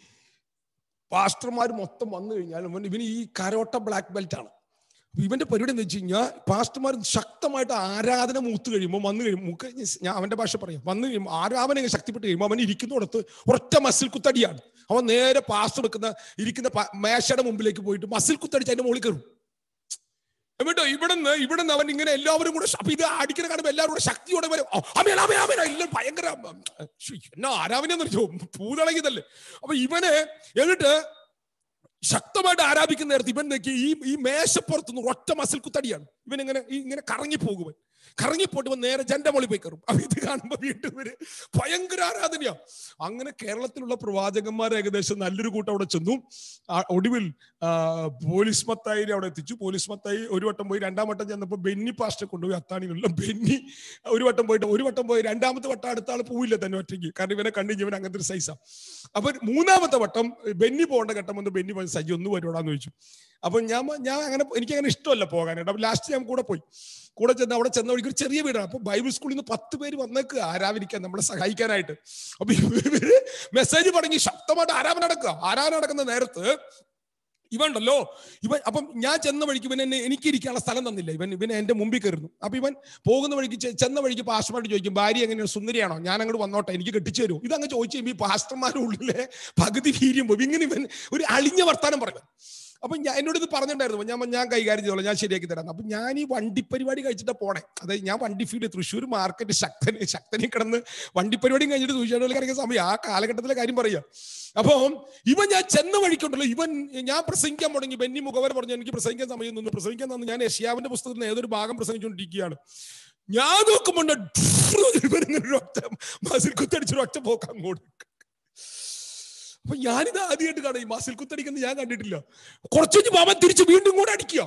Speaker 1: പാസ്റ്റർമാർ മൊത്തം വന്നു കഴിഞ്ഞാൽ ഇവൻ ഇവന് ഈ കരോട്ട ബ്ലാക്ക് ബെൽറ്റ് ആണ് അപ്പൊ ഇവന്റെ പരിപാടി എന്ന് വെച്ച് കഴിഞ്ഞാൽ പാസ്റ്റർമാർ ശക്തമായിട്ട് ആരാധന മൂത്ത് കഴിയുമ്പോൾ വന്നു കഴിയുമ്പോൾ മൂക്ക് ഞാൻ അവന്റെ ഭാഷ പറയാം വന്നു കഴിയുമ്പോൾ ആരാധന ഇങ്ങനെ ശക്തിപ്പെട്ട് കഴിയുമ്പോൾ അവൻ ഇരിക്കുന്നിടത്ത് ഒറ്റ മസിൽ കുത്തടിയാണ് അവൻ നേരെ പാസ്റ്റർ എടുക്കുന്ന ഇരിക്കുന്ന പ- മേശയുടെ മുമ്പിലേക്ക് പോയിട്ട് മസിൽ കുത്തടിച്ച് അതിന്റെ മുകളിൽ കയറും എന്നിട്ടോ ഇവിടുന്ന് ഇവിടുന്ന് അവൻ ഇങ്ങനെ എല്ലാവരും കൂടെ ശ- അപ്പൊ ഇത് അടിക്കുന്ന കാണുമ്പോൾ എല്ലാവരും കൂടെ ശക്തിയോടെ വരും "ഓ, അമേൻ അമേൻ അമേൻ എല്ലാം ഭയങ്കര ശ്ശോ, എന്നാ ആരാധന വെച്ചോ പൂതളങ്ങിയതല്ലേ അപ്പൊ ഇവന് എന്നിട്ട് ശക്തമായിട്ട് ആരാധിക്കുന്ന നേരത്ത് ഇവൻ നോക്കി ഈ ഈ മേശപ്പുറത്തുനിന്ന് ഒറ്റ മസിൽ കുത്തടിയാണ് ഇവൻ ഇങ്ങനെ ഈ ഇങ്ങനെ കറങ്ങി പോകുവൻ കറങ്ങിപ്പോട്ട് ഇവൻ നേരെ ജന്റെ മോളിൽ പോയി കയറും അപ്പൊ ഇത് കാണുമ്പോ വീണ്ടും ഇവര് ഭയങ്കര ആരാധനയാ അങ്ങനെ കേരളത്തിലുള്ള പ്രവാചകന്മാർ ഏകദേശം നല്ലൊരു കൂട്ടം അവിടെ ചെന്നു ആ, ഒടുവിൽ ആ, പോലീസ് മത്തായിനെ അവിടെ എത്തിച്ചു പോലീസ് മത്തായി ഒരു വട്ടം പോയി രണ്ടാം വട്ടം ചെന്നപ്പോ ബെന്നി പാസ്റ്റർ കൊണ്ടുപോയി അത്താണിയിലുള്ള ബെന്നി ഒരു വട്ടം പോയിട്ട് ഒരു വട്ടം പോയി രണ്ടാമത്തെ വട്ടം അടുത്ത ആൾ പോവില്ല തന്നെ ഒറ്റയ്ക്ക് കാരണം ഇവനെ കണ്ടു ഇവൻ അങ്ങനത്തെ ഒരു സൈസാ അപ്പൊ മൂന്നാമത്തെ വട്ടം ബെന്നി പോകേണ്ട ഘട്ടം വന്ന് ബെന്നി പോയി സജി ഒന്ന് വരുവാടാന്ന് ചോദിച്ചു അപ്പൊ ഞാൻ പ- ഞാൻ അങ്ങനെ എനിക്ക് അങ്ങനെ ഇഷ്ടമല്ല പോകാനായിട്ട് അപ്പൊ ലാസ്റ്റ് ഞാൻ കൂടെ പോയി കൂടെ ചെന്ന് അവിടെ ചെന്ന വഴിക്ക് ഒരു ചെറിയ വീടാണ് അപ്പൊ ബൈബിൾ സ്കൂളിൽ നിന്ന് പത്ത് പേര് വന്നേക്ക് ആരാധനിക്കാൻ നമ്മളെ സഹായിക്കാനായിട്ട് അപ്പൊ ഇവര് മെസ്സേജ് തുടങ്ങി ശക്തമായിട്ട് ആരാധന നടക്കുക ആരാധന നടക്കുന്ന നേരത്ത് ഇവൻ ഉണ്ടല്ലോ ഇവൻ അപ്പം ഞാൻ ചെന്ന വഴിക്ക് ഇവൻ എന്നെ എനിക്ക് ഇരിക്കാനുള്ള സ്ഥലം തന്നില്ല ഇവൻ ഇവൻ എന്റെ മുമ്പിൽ കയറുന്നു അപ്പൊ ഇവൻ പോകുന്ന വഴിക്ക് ചെ- ചെന്ന വഴിക്ക് പാസ്റ്റർമാരോട് ചോദിക്കും ഭാര്യ എങ്ങനെയാണ് സുന്ദരിയാണോ ഞാൻ അങ്ങോട്ട് വന്നോട്ടെ എനിക്ക് കെട്ടിച്ചു തരുമോ ഇതങ്ങ് ചോദിച്ചു കഴിയുമ്പോൾ ഈ പാസ്റ്റർമാരുടെ ഉള്ളിലെ പകുതി വീര്യം പോയി ഇങ്ങനെ ഇവൻ ഒരു അളിഞ്ഞ വർത്താനം പറയും അപ്പൊ ഞാൻ എന്നോട് ഇത് പറഞ്ഞിട്ടുണ്ടായിരുന്നു ഞാൻ ഞാൻ കൈകാര്യം ചെയ്തോളാം ഞാൻ ശരിയാക്കി തരാം അപ്പൊ ഞാൻ ഈ വണ്ടി പരിപാടി കഴിച്ചിട്ടാ പോണേ അതായത് ഞാൻ വണ്ടി ഫീൽഡ് തൃശ്ശൂർ മാർക്കറ്റ് ശക്തന് ശക്തനിൽ കിടന്ന് വണ്ടി പരിപാടിയും കഴിഞ്ഞിട്ട് തൂശാടുകൾ ഇറങ്ങിയ സമയം ആ കാലഘട്ടത്തിലെ കാര്യം പറയാം അപ്പൊ ഇവൻ ഞാൻ ചെന്ന വഴിക്കുണ്ടല്ലോ ഇവൻ ഞാൻ പ്രസംഗിക്കാൻ തുടങ്ങി ബെന്നി മുഖവർ പറഞ്ഞു എനിക്ക് പ്രസംഗിക്കാൻ സമയം തന്നു പ്രസംഗിക്കാൻ തന്നു ഞാൻ യഷ്യാവിന്റെ പുസ്തകത്തിൽ നിന്ന് ഏതൊരു ഭാഗം പ്രസംഗിച്ചുകൊണ്ടിരിക്കുകയാണ് ഞാൻ നോക്കുമ്പോൾ ഇവരിങ്ങനെ ഒരു ഒറ്റ മസിൽ കുത്തടിച്ചൊരു ഒറ്റ പോക്ക് അങ്ങോട്ട് അപ്പൊ ഞാനിത് ആദ്യമായിട്ട് കാണാം ഈ മസിൽ കുത്തടിക്കുന്നത് ഞാൻ കണ്ടിട്ടില്ല കുറച്ചു കഴിഞ്ഞ് അവൻ തിരിച്ച് വീണ്ടും കൂടെ അടിക്കുക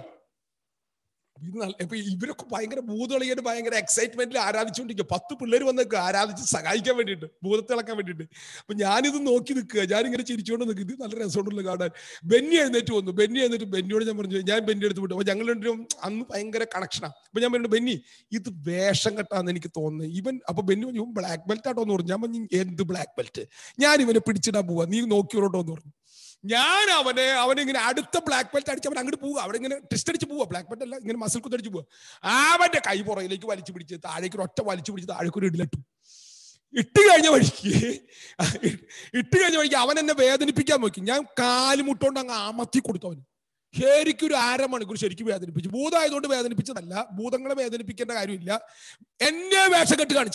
Speaker 1: ഇത് നല്ല ഇപ്പൊ ഇവരൊക്കെ ഭയങ്കര ഭൂതളിയായിട്ട് ഭയങ്കര എക്സൈറ്റ്മെന്റിൽ ആരാധിച്ചുകൊണ്ടിരിക്കുക പത്ത് പിള്ളേർ വന്നേക്ക് ആരാധിച്ച് സഹായിക്കാൻ വേണ്ടിയിട്ട് ഭൂതത്തെ ഇളക്കാൻ വേണ്ടിയിട്ട് അപ്പൊ ഞാനിത് നോക്കി നിൽക്കുക ഞാനിങ്ങനെ ചിരിച്ചുകൊണ്ട് നിൽക്കുക ഇത് നല്ല രസമുണ്ടല്ലോ കാണാൻ ബെന്നി എഴുന്നേറ്റ് വന്നു ബെന്നി എഴുന്നേറ്റ് ബെന്നിയോട് ഞാൻ പറഞ്ഞു ഞാൻ ബെന്നി എടുത്ത് വിട്ടു അപ്പൊ ഞങ്ങൾ രണ്ടും അന്ന് ഭയങ്കര കണക്ഷനാണ് അപ്പൊ ഞാൻ പറഞ്ഞു ബെന്നി ഇത് വേഷം കെട്ടാന്ന് എനിക്ക് തോന്നുന്നത് ഇവൻ അപ്പൊ ബെന്നി പറഞ്ഞു ഇവൻ ബ്ലാക്ക് ബെൽറ്റ് ആട്ടോ എന്ന് പറഞ്ഞു ഞാൻ പറഞ്ഞു എന്ത് ബ്ലാക്ക് ബെൽറ്റ് ഞാൻ ഇവനെ പിടിച്ചിടാൻ പോവാ നീ നോക്കിയോട്ടോ എന്ന് പറഞ്ഞു ഞാൻ അവനെ അവനിങ്ങനെ അടുത്ത ബ്ലാക്ക് ബെൽറ്റ് അടിച്ച് അവൻ അങ്ങോട്ട് പോവുക അവിടെ ഇങ്ങനെ ടെസ്റ്റ് അടിച്ച് പോവുക ബ്ലാക്ക് ബെൽറ്റ് അല്ല ഇങ്ങനെ മസിൽ കുത്തടിച്ച് പോവുക അവന്റെ കൈ പുറകിലേക്ക് വലിച്ചു പിടിച്ച് താഴേക്ക് ഒരു ഒറ്റ വലിച്ചു പിടിച്ച് താഴേക്ക് ഒരു ഇടിലിട്ടു ഇട്ട് കഴിഞ്ഞ വഴിക്ക് ഇട്ട് കഴിഞ്ഞ വഴിക്ക് അവൻ എന്നെ വേദനിപ്പിക്കാൻ നോക്കി ഞാൻ കാല് മുട്ടോണ്ട് അങ്ങ് അമർത്തി കൊടുത്തു അവന് ശരിക്കും ഒരു അരമണിക്കൂർ ശരിക്കും വേദനിപ്പിച്ചു ഭൂതമായതുകൊണ്ട് വേദനിപ്പിച്ചതല്ല ഭൂതങ്ങളെ വേദനിപ്പിക്കേണ്ട കാര്യമില്ല എന്നെ വേഷം കെട്ട് കാണിച്ചവൻ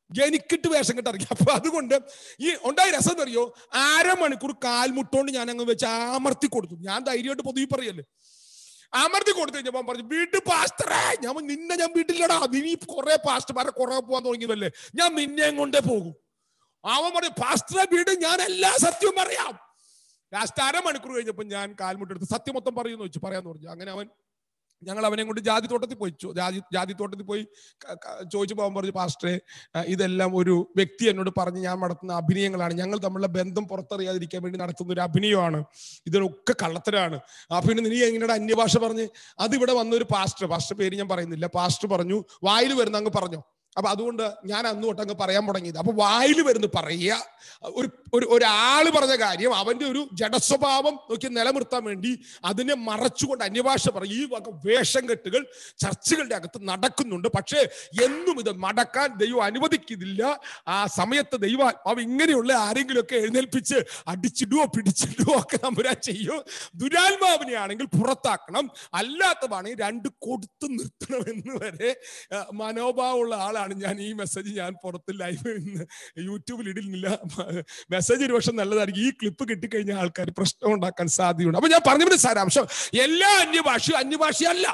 Speaker 1: എനിക്കിട്ട് വേഷം കെട്ടിറങ്ങി അപ്പൊ അതുകൊണ്ട് ഈ ഉണ്ടായ രസം എന്നറിയോ അരമണിക്കൂർ കാൽമുട്ടോണ്ട് ഞാൻ അങ്ങ് വെച്ച് അമർത്തി കൊടുത്തു ഞാൻ ധൈര്യമായിട്ട് പൊതുവി പറയല്ലേ അമർത്തി കൊടുത്തു കഴിഞ്ഞപ്പോ അവൻ പറഞ്ഞു വീട്ടിൽ പാസ്റ്ററേ ഞാൻ പറഞ്ഞു, നിന്നെ ഞാൻ വീട്ടിലടാ നീ കുറെ പാസ്റ്റർമാരെ കുറെ പോകാൻ തുടങ്ങിയതല്ലേ ഞാൻ നിന്നെ കൊണ്ടേ പോകും അവൻ പറഞ്ഞു പാസ്റ്ററെ വീട് ഞാൻ എല്ലാ സത്യവും പറയാം ലാസ്റ്റ് അരമണിക്കൂർ കഴിഞ്ഞപ്പോ ഞാൻ കാൽമുട്ടെടുത്ത് സത്യം മൊത്തം പറയുന്നു വെച്ചു പറയാന്ന് പറഞ്ഞു അങ്ങനെ അവൻ ഞങ്ങൾ അവനെ കൊണ്ട് ജാതി തോട്ടത്തിൽ പോയി ചോ- ജാതി ജാതി തോട്ടത്തിൽ പോയി ക- ക- ചോദിച്ചപ്പോൾ അവൻ പറഞ്ഞു പാസ്റ്ററെ ആ, ഇതെല്ലാം ഒരു വ്യക്തി എന്നോട് പറഞ്ഞ് ഞാൻ നടത്തുന്ന അഭിനയങ്ങളാണ് ഞങ്ങൾ തമ്മിലുള്ള ബന്ധം പുറത്തറിയാതിരിക്കാൻ വേണ്ടി നടത്തുന്ന ഒരു അഭിനയമാണ് ഇതിനൊക്കെ കള്ളത്തരാണ് ആ പിന്നെ നീ എങ്ങനെയുടെ അന്യഭാഷ പറഞ്ഞ് അതിവിടെ വന്ന ഒരു പാസ്റ്റർ പാസ്റ്റർ പേര് ഞാൻ പറയുന്നില്ല പാസ്റ്റർ പറഞ്ഞു വായിൽ വരുന്ന അങ്ങ് പറഞ്ഞു അപ്പൊ അതുകൊണ്ട് ഞാൻ അന്ന് തൊട്ട് അങ്ങ് പറയാൻ തുടങ്ങിയത് അപ്പൊ വായിൽ വരുന്നു പറയുക ഒരു ഒരു ഒരാള് പറഞ്ഞ കാര്യം അവന്റെ ഒരു ജഡസ്വഭാവം നോക്കി നിലനിർത്താൻ വേണ്ടി അതിനെ മറച്ചുകൊണ്ട് അന്യഭാഷ പറയും ഈ വക വേഷം കെട്ടുകൾ ചർച്ചകളുടെ അകത്ത് നടക്കുന്നുണ്ട് പക്ഷേ എന്നും ഇത് മടക്കാൻ ദൈവം അനുവദിക്കുന്നില്ല ആ സമയത്ത് ദൈവാത്മാവ് ഇങ്ങനെയുള്ള ആരെങ്കിലുമൊക്കെ എഴുന്നേൽപ്പിച്ച് അടിച്ചിടുവോ പിടിച്ചിടുവോ ഒക്കെ നമ്പുരാൻ ചെയ്യും ദുരാത്മാവിനെ ആണെങ്കിൽ പുറത്താക്കണം അല്ലാത്തതാണെങ്കിൽ രണ്ട് കൊടുത്തു നിർത്തണം എന്ന് വരെ ആ, മനോഭാവമുള്ള ആളാണ് ഞാൻ ഈ മെസ്സേജ് ഞാൻ പുറത്ത് ലൈവ് യൂട്യൂബിൽ ഇടുന്നില്ല മെസ്സേജ് ഒരു പക്ഷെ നല്ലതായിരിക്കും ഈ ക്ലിപ്പ് കിട്ടിക്കഴിഞ്ഞാൽ ആൾക്കാർ പ്രശ്നം ഉണ്ടാക്കാൻ സാധ്യതയുണ്ട് അപ്പൊ ഞാൻ പറഞ്ഞതിന്റെ സാരാംശം എല്ലാ അന്യഭാഷയും അന്യഭാഷയല്ല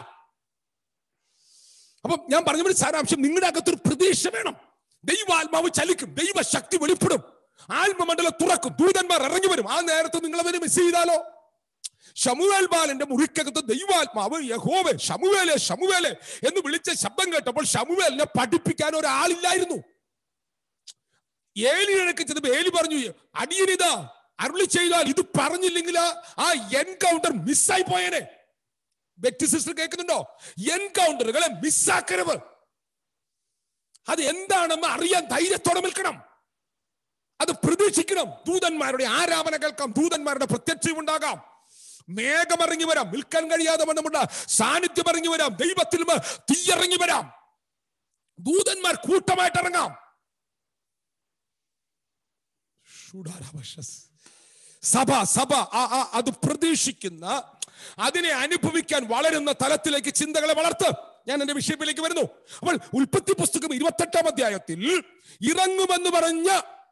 Speaker 1: അപ്പൊ ഞാൻ പറഞ്ഞതിന്റെ സാരാംശം നിങ്ങളുടെ അകത്തൊരു പ്രതീക്ഷ വേണം ദൈവാത്മാവ് ചലിക്കും ദൈവശക്തി വെളിപ്പെടും ആത്മമണ്ഡലം തുറക്കും ദൂതന്മാർ ഇറങ്ങി വരും ആ നേരത്ത് നിങ്ങൾ അവരെ മിസ് ചെയ്താലോ ഷമുവേൽ ബാലന്റെ മുറിക്കകത്ത് ദൈവാത്മാവ് യഹോവേ ഷമുവേലെ ഷമുവേലെ എന്ന് വിളിച്ച ശബ്ദം കേട്ടപ്പോൾ ഷമുവേലിനെ പഠിപ്പിക്കാൻ ഒരാളില്ലായിരുന്നു ഏലിയിടക്ക് ചെന്നപ്പോ ഏലി പറഞ്ഞു അടിയനിതാ അരുളി ചെയ്താൽ ഇത് പറഞ്ഞില്ലെങ്കിൽ ആ എൻകൗണ്ടർ മിസ്സായി പോയേനെ വ്യക്തി സിസ്റ്റർ കേൾക്കുന്നുണ്ടോ എൻകൗണ്ടറുകളെ മിസ്സാക്കരുത് അത് എന്താണെന്ന് അറിയാൻ ധൈര്യത്തോടെ നിൽക്കണം അത് പ്രതീക്ഷിക്കണം ദൂതന്മാരുടെ ആരാധന കേൾക്കാം ദൂതന്മാരുടെ പ്രത്യക്ഷം ഉണ്ടാകാം മേഘം ഇറങ്ങി വരാം നിൽക്കാൻ കഴിയാതെ വണ്ണമുള്ള സാന്നിധ്യം ഇറങ്ങി വരാം ദൈവത്തിൽ നിന്ന് തീയിറങ്ങി വരാം ദൂതന്മാർ കൂട്ടമായിട്ട് ഇറങ്ങാം ഷുഡാരാവശസ്. സഭ സഭ ആ- ആ- അത് പ്രതീക്ഷിക്കുന്ന അതിനെ അനുഭവിക്കാൻ വളരുന്ന തലത്തിലേക്ക് ചിന്തകളെ വളർത്ത് ഞാൻ എന്റെ വിഷയത്തിലേക്ക് വരുന്നു അപ്പോൾ ഉൽപ്പത്തി പുസ്തകം ഇരുപത്തെട്ടാം അധ്യായത്തിൽ ഇറങ്ങുമെന്ന് പറഞ്ഞ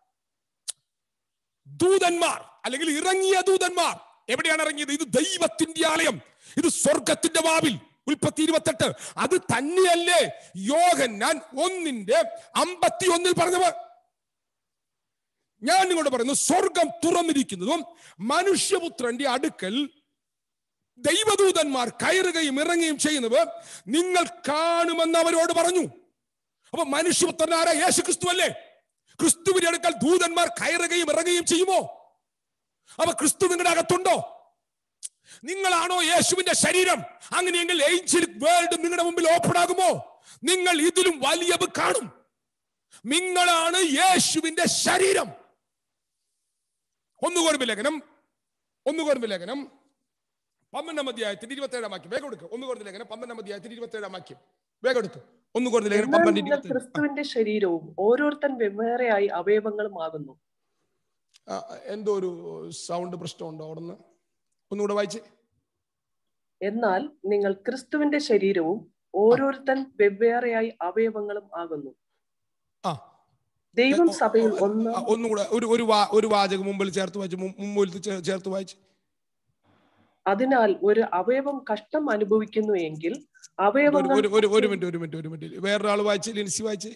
Speaker 1: ദൂതന്മാർ അല്ലെങ്കിൽ ഇറങ്ങിയ ദൂതന്മാർ എവിടെയാണ് ഇറങ്ങിയത് ഇത് ദൈവത്തിന്റെ ആലയം ഇത് സ്വർഗത്തിന്റെ വാവിൽ ഉൽപ്പത്തി ഇരുപത്തെട്ട് അത് തന്നെയല്ലേ യോഗന്നാൻ ഒന്നിന്റെ അമ്പത്തി ഒന്നിൽ പറഞ്ഞത് ഞാൻ നിങ്ങളോട് പറയുന്നു സ്വർഗം തുറന്നിരിക്കുന്നതും മനുഷ്യപുത്രന്റെ അടുക്കൽ ദൈവദൂതന്മാർ കയറുകയും ഇറങ്ങുകയും ചെയ്യുന്നത് നിങ്ങൾ കാണുമെന്ന് അവരോട് പറഞ്ഞു അപ്പൊ മനുഷ്യപുത്രൻ ആരാ യേശു ക്രിസ്തു അല്ലേ ക്രിസ്തുവിന്റെ അടുക്കൽ ദൂതന്മാർ കയറുകയും ഇറങ്ങുകയും ചെയ്യുമോ അപ്പൊ ക്രിസ്തു നിങ്ങളുടെ അകത്തുണ്ടോ നിങ്ങളാണോ യേശുവിന്റെ ശരീരം അങ്ങനെയെങ്കിൽ ഏഞ്ചൽ വേൾഡ് നിങ്ങളുടെ മുമ്പിൽ ഓപ്പൺ ആകുമോ നിങ്ങൾ ഇതിലും വലിയത് കാണും നിങ്ങളാണ് യേശുവിന്റെ ശരീരം ഒന്നുകോർമ്മ ലേഖനം ഒന്നുകോർമ്മ ലേഖനം പന്ത്രണ്ടാം അധ്യായത്തിന്റെ ഇരുപത്തി ഏഴാം വാക്യം വേഗം എടുക്കും ഒന്നുകോർമ്മ ലേഖനം പന്ത്രണ്ടാം അധ്യായത്തിന്റെ ഇരുപത്തി ഏഴാം വാക്യം വേഗം എടുക്കും ഒന്നുകോർമ്മ ലേഖനം
Speaker 3: എന്നാൽ
Speaker 1: പന്ത്രണ്ട്
Speaker 3: നിങ്ങൾ
Speaker 1: ഇരുപത്തി
Speaker 3: ക്രിസ്തുവിന്റെ ശരീരവും ഓരോരുത്തൻ വെവ്വേറെയായി അവയവങ്ങളും ആകുന്നു
Speaker 1: ആ, എന്തോ ഒരു സൗണ്ട് പ്രശ്നമുണ്ടോ അവിടെ നിന്ന് ഒന്നുകൂടെ വായിച്ച്
Speaker 3: എന്നാൽ നിങ്ങൾ ക്രിസ്തുവിന്റെ ശരീരവും ഓരോരുത്തൻ വെവ്വേറെയായി അവയവങ്ങളും ആകുന്നു
Speaker 1: ആ
Speaker 3: ദൈവം
Speaker 1: ഓ,
Speaker 3: സഭയിൽ
Speaker 1: ഓ,
Speaker 3: ഒന്ന്
Speaker 1: ആ, ഒന്നുകൂടെ ഒരു ഒരു വാ ഒരു വാചകം മുമ്പിൽ ചേർത്ത് വായിച്ച് മു- മുമ്പിൽ ചേ- ചേർത്ത് വായിച്ച്
Speaker 3: അതിനാൽ ഒരു അവയവം കഷ്ടം അനുഭവിക്കുന്നു എങ്കിൽ
Speaker 1: ഒരു
Speaker 3: അവയവങ്ങൾ
Speaker 1: ഒരു ഒരു ഒരു മിനിറ്റ് ഒരു മിനിറ്റ് ഒരു മിനിറ്റ് വേറൊരാൾ വായിച്ച് ലിൻസി വായിച്ച്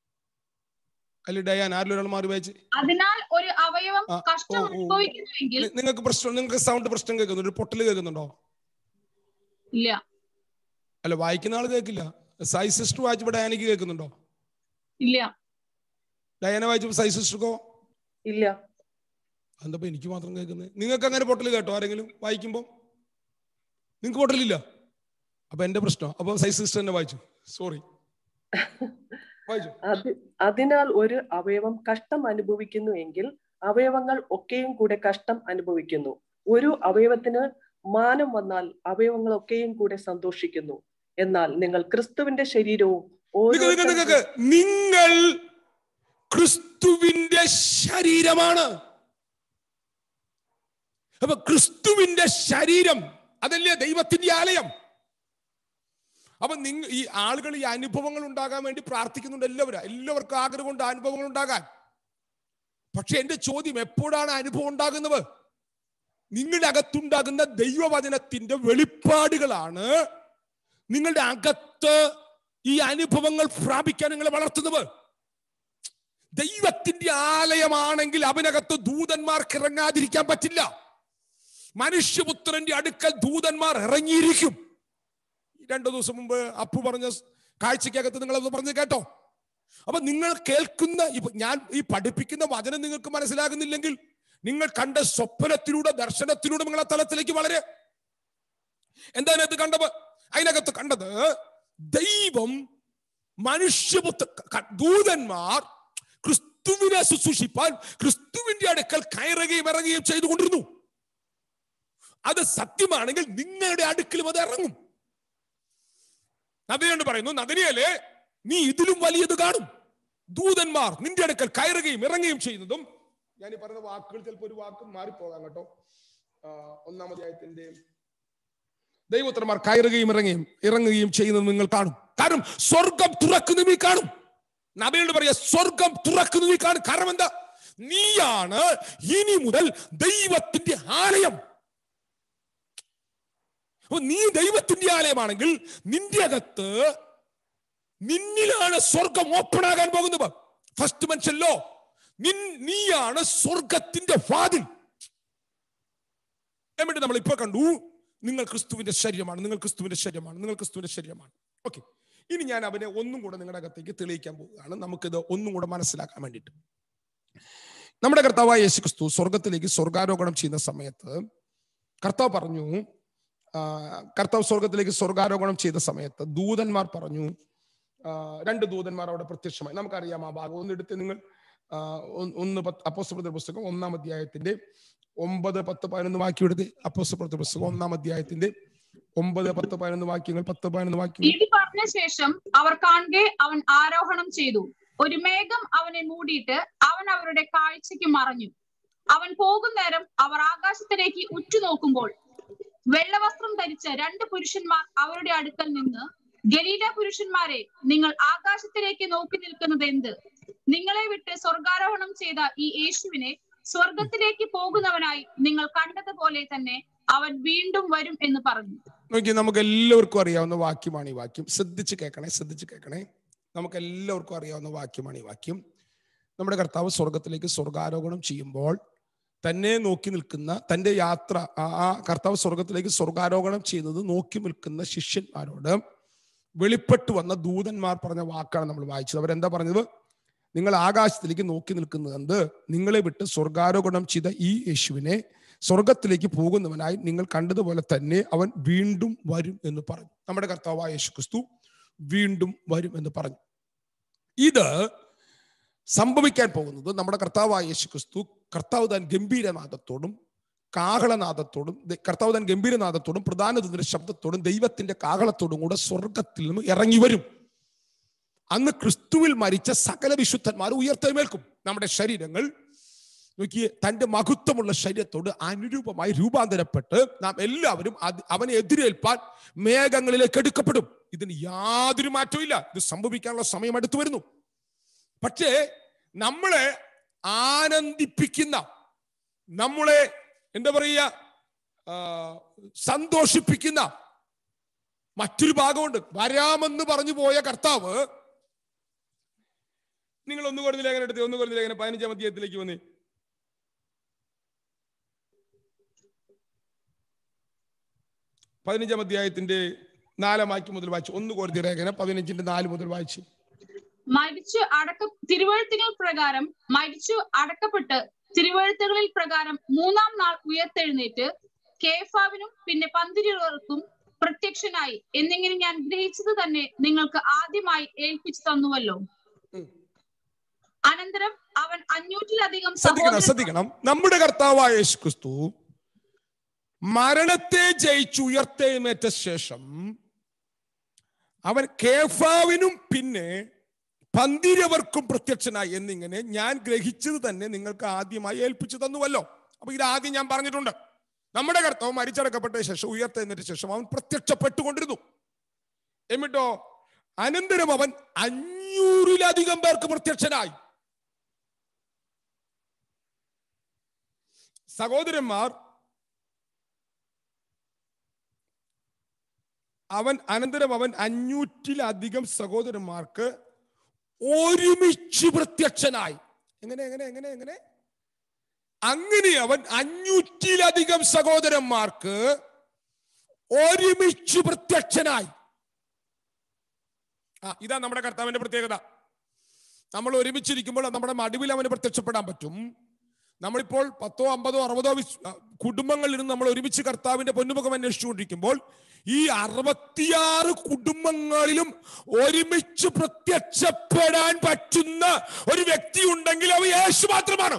Speaker 1: അല്ലെ ഡയാൻ ആരിലും ഒരാൾ മാറി വായിച്ച്
Speaker 2: അതിനാൽ ഒരു അവയവം
Speaker 1: ആ,
Speaker 2: കഷ്ടം
Speaker 1: ഓ, ഓ.
Speaker 2: അനുഭവിക്കുന്നുവെങ്കിൽ
Speaker 1: നി- നിങ്ങൾക്ക് പ്രശ്നം നിങ്ങൾക്ക് സൗണ്ട് പ്രശ്നം കേൾക്കുന്നു ഒരു പൊട്ടൽ കേൾക്കുന്നുണ്ടോ
Speaker 2: ഇല്ല
Speaker 1: അല്ല വായിക്കുന്ന ആൾ കേൾക്കില്ല സൈ സിസ്റ്റർ വായിച്ചപ്പോ ഡയാനയ്ക്ക് കേൾക്കുന്നുണ്ടോ
Speaker 2: ഇല്ല
Speaker 1: ഡയാന വായിച്ചപ്പോ സൈ സിസ്റ്റർക്കോ
Speaker 3: ഇല്ല
Speaker 1: എന്താ എനിക്ക് മാത്രം കേൾക്കുന്നത് നിങ്ങൾക്ക് അങ്ങനെ പൊട്ടൽ കേട്ടോ ആരെങ്കിലും വായിക്കുമ്പോ നിങ്ങൾക്ക് പൊട്ടലില്ല അപ്പൊ എന്റെ പ്രശ്നം അപ്പൊ സൈ സിസ്റ്റർ തന്നെ വായിച്ചു സോറി വായിച്ചു
Speaker 3: അത് അതിനാൽ ഒരു അവയവം കഷ്ടം അനുഭവിക്കുന്നു എങ്കിൽ അവയവങ്ങൾ ഒക്കെയും കൂടെ കഷ്ടം അനുഭവിക്കുന്നു ഒരു അവയവത്തിന് മാനം വന്നാൽ അവയവങ്ങൾ ഒക്കെയും കൂടെ സന്തോഷിക്കുന്നു എന്നാൽ നിങ്ങൾ ക്രിസ്തുവിന്റെ ശരീരവും
Speaker 1: നിങ്ങ- നിങ്ങ-
Speaker 3: ഓരോരുത്തൻ
Speaker 1: നിങ്ങക്ക് നിങ്ങൾ ക്രിസ്തുവിന്റെ ശരീരമാണ് അപ്പൊ ക്രിസ്തുവിന്റെ ശരീരം അതല്ലേ ദൈവത്തിന്റെ ആലയം അപ്പൊ നിങ്ങൾ ഈ ആളുകൾ ഈ അനുഭവങ്ങൾ ഉണ്ടാകാൻ വേണ്ടി പ്രാർത്ഥിക്കുന്നുണ്ട് എല്ലാവരും എല്ലാവർക്കും ആഗ്രഹമുണ്ട് അനുഭവങ്ങൾ ഉണ്ടാകാൻ പക്ഷെ എന്റെ ചോദ്യം എപ്പോഴാണ് അനുഭവം ഉണ്ടാകുന്നത് നിങ്ങളുടെ അകത്തുണ്ടാകുന്ന ദൈവവചനത്തിന്റെ വെളിപ്പാടുകളാണ് നിങ്ങളുടെ അകത്ത് ഈ അനുഭവങ്ങൾ പ്രാപിക്കാൻ നിങ്ങളെ വളർത്തുന്നത് ദൈവത്തിന്റെ ആലയമാണെങ്കിൽ അവനകത്ത് ദൂതന്മാർക്ക് ഇറങ്ങാതിരിക്കാൻ പറ്റില്ല മനുഷ്യപുത്രന്റെ അടുക്കൽ ദൂതന്മാർ ഇറങ്ങിയിരിക്കും രണ്ടു ദിവസം മുമ്പ് അപ്പു പറഞ്ഞ കാഴ്ചക്കകത്ത് നിങ്ങൾ അത് പറഞ്ഞു കേട്ടോ അപ്പൊ നിങ്ങൾ കേൾക്കുന്ന ഇപ്പൊ ഞാൻ ഈ പഠിപ്പിക്കുന്ന വചനം നിങ്ങൾക്ക് മനസ്സിലാകുന്നില്ലെങ്കിൽ നിങ്ങൾ കണ്ട സ്വപ്നത്തിലൂടെ ദർശനത്തിലൂടെ നിങ്ങളെ തലത്തിലേക്ക് വളരെ എന്താ അതിനകത്ത് കണ്ടത് അതിനകത്ത് കണ്ടത് ദൈവം മനുഷ്യപുത്ര ക- ദൂതന്മാർ ക്രിസ്തുവിനെ ശുശ്രൂഷിപ്പാൻ ക്രിസ്തുവിന്റെ അടുക്കൽ കയറുകയും ഇറങ്ങുകയും ചെയ്തുകൊണ്ടിരുന്നു അത് സത്യമാണെങ്കിൽ നിങ്ങളുടെ അടുക്കലും അത് ഇറങ്ങും നദിയുണ്ട് പറയുന്നു നദിനിയല്ലേ നീ ഇതിലും വലിയത് കാണും ദൂതന്മാർ നിന്റെ അടുക്കൽ കയറുകയും ഇറങ്ങുകയും ചെയ്യുന്നതും ഞാൻ ഈ പറയുന്ന വാക്കുകൾ ചിലപ്പോൾ ഒരു വാക്ക് മാറിപ്പോകാം കേട്ടോ ആ, ഒന്നാം അധ്യായത്തിന്റെ ദൈവോത്തരന്മാർ കയറുകയും ഇറങ്ങുകയും ഇറങ്ങുകയും ചെയ്യുന്നത് നിങ്ങൾ കാണും കാരണം സ്വർഗം തുറക്കുന്നു നീ കാണും നബിയോട് പറയാ സ്വർഗം തുറക്കുന്നു നീ കാണും കാരണം എന്താ നീയാണ് ഇനി മുതൽ ദൈവത്തിന്റെ ആലയം അപ്പൊ നീ ദൈവത്തിന്റെ ആലയമാണെങ്കിൽ നിന്റെ അകത്ത് നിന്നിലാണ് സ്വർഗം ഓപ്പൺ ആകാൻ പോകുന്നത് ഫസ്റ്റ് മനുഷ്യല്ലോ നിൻ നീയാണ് സ്വർഗത്തിന്റെ വാതിൽ എന്നിട്ട് നമ്മൾ ഇപ്പൊ കണ്ടു നിങ്ങൾ ക്രിസ്തുവിന്റെ ശരീരമാണ് നിങ്ങൾ ക്രിസ്തുവിന്റെ ശരീരമാണ് നിങ്ങൾ ക്രിസ്തുവിന്റെ ശരീരമാണ് ഓക്കെ ഇനി ഞാൻ അവനെ ഒന്നും കൂടെ നിങ്ങളുടെ അകത്തേക്ക് തെളിയിക്കാൻ പോവുകയാണ് നമുക്കിത് ഒന്നും കൂടെ മനസ്സിലാക്കാൻ വേണ്ടിയിട്ട് നമ്മുടെ കർത്താവായ യേശു ക്രിസ്തു സ്വർഗത്തിലേക്ക് സ്വർഗാരോഹണം ചെയ്യുന്ന സമയത്ത് കർത്താവ് പറഞ്ഞു ആ, കർത്താവ് സ്വർഗത്തിലേക്ക് സ്വർഗാരോഹണം ചെയ്ത സമയത്ത് ദൂതന്മാർ പറഞ്ഞു ആ, രണ്ട് ദൂതന്മാർ അവിടെ പ്രത്യക്ഷമായി നമുക്കറിയാം ആ ഭാഗം ഒന്നെടുത്ത് നിങ്ങൾ ആ, ഒന്ന് ഒന്ന് പത്ത് അപ്പോസ്തലരുടെ പുസ്തകം ഒന്നാം അധ്യായത്തിന്റെ ഒമ്പത് പത്ത് പതിനൊന്ന് വാക്യം എടുത്ത് അപ്പോസ്തലരുടെ പുസ്തകം ഒന്നാം അധ്യായത്തിന്റെ ഒമ്പത് പത്ത് പതിനൊന്ന് വാക്യങ്ങൾ പത്ത് പതിനൊന്ന് വാക്യങ്ങൾ
Speaker 2: ഇത് പറഞ്ഞ ശേഷം അവർ കാണുകെ അവൻ ആരോഹണം ചെയ്തു ഒരു മേഘം അവനെ മൂടിയിട്ട് അവൻ അവരുടെ കാഴ്ചയ്ക്ക് മറഞ്ഞു അവൻ പോകും നേരം അവർ ആകാശത്തിലേക്ക് ഉറ്റുനോക്കുമ്പോൾ വെള്ളവസ്ത്രം ധരിച്ച രണ്ട് പുരുഷന്മാർ അവരുടെ അടുക്കൽ നിന്ന് ഗലീല പുരുഷന്മാരെ നിങ്ങൾ ആകാശത്തിലേക്ക് നോക്കി നിൽക്കുന്നത് എന്ത് നിങ്ങളെ വിട്ട് സ്വർഗാരോഹണം ചെയ്ത ഈ യേശുവിനെ സ്വർഗത്തിലേക്ക് പോകുന്നവനായി നിങ്ങൾ കണ്ടതുപോലെ തന്നെ അവൻ വീണ്ടും വരും എന്ന് പറഞ്ഞു
Speaker 1: നോക്കി നമുക്ക് എല്ലാവർക്കും അറിയാവുന്ന വാക്യമാണ് ഈ വാക്യം ശ്രദ്ധിച്ച് കേൾക്കണേ ശ്രദ്ധിച്ച് കേൾക്കണേ നമുക്ക് എല്ലാവർക്കും അറിയാവുന്ന വാക്യമാണ് ഈ വാക്യം നമ്മുടെ കർത്താവ് സ്വർഗത്തിലേക്ക് സ്വർഗാരോഹണം ചെയ്യുമ്പോൾ തന്നെ നോക്കി നിൽക്കുന്ന തന്റെ യാത്ര ആ ആ കർത്താവ് സ്വർഗത്തിലേക്ക് സ്വർഗാരോഹണം ചെയ്യുന്നത് നോക്കി നിൽക്കുന്ന ശിഷ്യന്മാരോട് വെളിപ്പെട്ടു വന്ന ദൂതന്മാർ പറഞ്ഞ വാക്കാണ് നമ്മൾ വായിച്ചത് അവരെന്താ പറഞ്ഞത് നിങ്ങൾ ആകാശത്തിലേക്ക് നോക്കി നിൽക്കുന്നത് എന്ത് നിങ്ങളെ വിട്ട് സ്വർഗാരോഹണം ചെയ്ത ഈ യേശുവിനെ സ്വർഗത്തിലേക്ക് പോകുന്നവനായി നിങ്ങൾ കണ്ടതുപോലെ തന്നെ അവൻ വീണ്ടും വരും എന്ന് പറഞ്ഞു നമ്മുടെ കർത്താവായ യേശു ക്രിസ്തു വീണ്ടും വരും എന്ന് പറഞ്ഞു ഇത് സംഭവിക്കാൻ പോകുന്നത് നമ്മുടെ കർത്താവായ യേശു ക്രിസ്തു കർത്താവ് താൻ ഗംഭീരനാഥത്തോടും കാഹളനാഥത്തോടും ദ- കർത്താവ് താൻ ഗംഭീരനാഥത്തോടും പ്രധാന ദൂതന്റെ ശബ്ദത്തോടും ദൈവത്തിന്റെ കാഹളത്തോടും കൂടെ സ്വർഗത്തിൽ നിന്ന് ഇറങ്ങി വരും അന്ന് ക്രിസ്തുവിൽ മരിച്ച സകല വിശുദ്ധന്മാർ ഉയർത്തെഴുന്നേൽക്കും നമ്മുടെ ശരീരങ്ങൾ നോക്കിയേ തന്റെ മഹത്വമുള്ള ശരീരത്തോട് അനുരൂപമായി രൂപാന്തരപ്പെട്ട് നാം എല്ലാവരും അത് അവനെ എതിരേൽപ്പാൻ മേഘങ്ങളിലേക്ക് എടുക്കപ്പെടും ഇതിന് യാതൊരു മാറ്റവും ഇല്ല ഇത് സംഭവിക്കാനുള്ള സമയം അടുത്തു വരുന്നു പക്ഷേ നമ്മളെ ആനന്ദിപ്പിക്കുന്ന നമ്മളെ എന്താ പറയുക ആ, സന്തോഷിപ്പിക്കുന്ന മറ്റൊരു ഭാഗമുണ്ട് വരാമെന്ന് പറഞ്ഞു പോയ കർത്താവ് നിങ്ങൾ ഒന്ന് കുറഞ്ഞ ലേഖനം എടുത്ത് ഒന്ന് കുറഞ്ഞ ലേഖനം പതിനഞ്ചാം അധ്യായത്തിലേക്ക് വന്നേ പതിനഞ്ചാം അധ്യായത്തിന്റെ നാലാം വാക്യം മുതൽ വായിച്ചു ഒന്ന് കോരുതി ലേഖനം പതിനഞ്ചിന്റെ നാല് മുതൽ വായിച്ചു
Speaker 2: മരിച്ചു അടക്ക തിരുവഴുത്തുകൾ പ്രകാരം മരിച്ചു അടക്കപ്പെട്ട് തിരുവഴുത്തുകളിൽ പ്രകാരം മൂന്നാം നാൾ ഉയർത്തെഴുന്നേറ്റ് കേഫാവിനും പിന്നെ പന്തിരുവർക്കും പ്രത്യക്ഷനായി എന്നിങ്ങനെ ഞാൻ ഗ്രഹിച്ചത് തന്നെ നിങ്ങൾക്ക് ആദ്യമായി ഏൽപ്പിച്ചു തന്നുവല്ലോ
Speaker 1: ഉം.
Speaker 2: അനന്തരം അവൻ അഞ്ഞൂറ്റിലധികം
Speaker 1: ശ്രദ്ധിക്കണം
Speaker 2: സഹോദരൻ
Speaker 1: ശ്രദ്ധിക്കണം നമ്മുടെ കർത്താവായ യേശു ക്രിസ്തു മരണത്തെ ജയിച്ചു ഉയർത്തെഴുന്നേറ്റ ശേഷം അവൻ കേഫാവിനും പിന്നെ പന്തിരവർക്കും പ്രത്യക്ഷനായി എന്നിങ്ങനെ ഞാൻ ഗ്രഹിച്ചത് തന്നെ നിങ്ങൾക്ക് ആദ്യമായി ഏൽപ്പിച്ചു തന്നുവല്ലോ അപ്പൊ ഇത് ആദ്യം ഞാൻ പറഞ്ഞിട്ടുണ്ട് നമ്മുടെ കർത്താവ് മരിച്ചടക്കപ്പെട്ട ശേഷം ഉയർത്തെഴുന്നേറ്റ ശേഷം അവൻ പ്രത്യക്ഷപ്പെട്ടുകൊണ്ടിരുന്നു എന്നിട്ടോ അനന്തരം അവൻ അഞ്ഞൂറിലധികം പേർക്ക് പ്രത്യക്ഷനായി സഹോദരന്മാർ അവൻ അനന്തരം അവൻ അഞ്ഞൂറ്റിലധികം സഹോദരന്മാർക്ക് ഒരുമിച്ച് പ്രത്യക്ഷനായി എങ്ങനെ എങ്ങനെ എങ്ങനെ എങ്ങനെ അങ്ങനെ അവൻ അഞ്ഞൂറ്റിലധികം സഹോദരന്മാർക്ക് ഒരുമിച്ച് പ്രത്യക്ഷനായി ആ ഇതാ നമ്മുടെ കർത്താവിന്റെ പ്രത്യേകത നമ്മൾ ഒരുമിച്ചിരിക്കുമ്പോൾ നമ്മുടെ മടിവിൽ അവന് പ്രത്യക്ഷപ്പെടാൻ പറ്റും നമ്മളിപ്പോൾ പത്തോ അമ്പതോ അറുപതോ വിശ് ആ, കുടുംബങ്ങളിൽ നിന്ന് നമ്മൾ ഒരുമിച്ച് കർത്താവിന്റെ പൊന്നുമുഖം അന്വേഷിച്ചുകൊണ്ടിരിക്കുമ്പോൾ ഈ അറുപത്തിയാറ് കുടുംബങ്ങളിലും ഒരുമിച്ച് പ്രത്യക്ഷപ്പെടാൻ പറ്റുന്ന ഒരു വ്യക്തി ഉണ്ടെങ്കിൽ അവ യേശു മാത്രമാണ്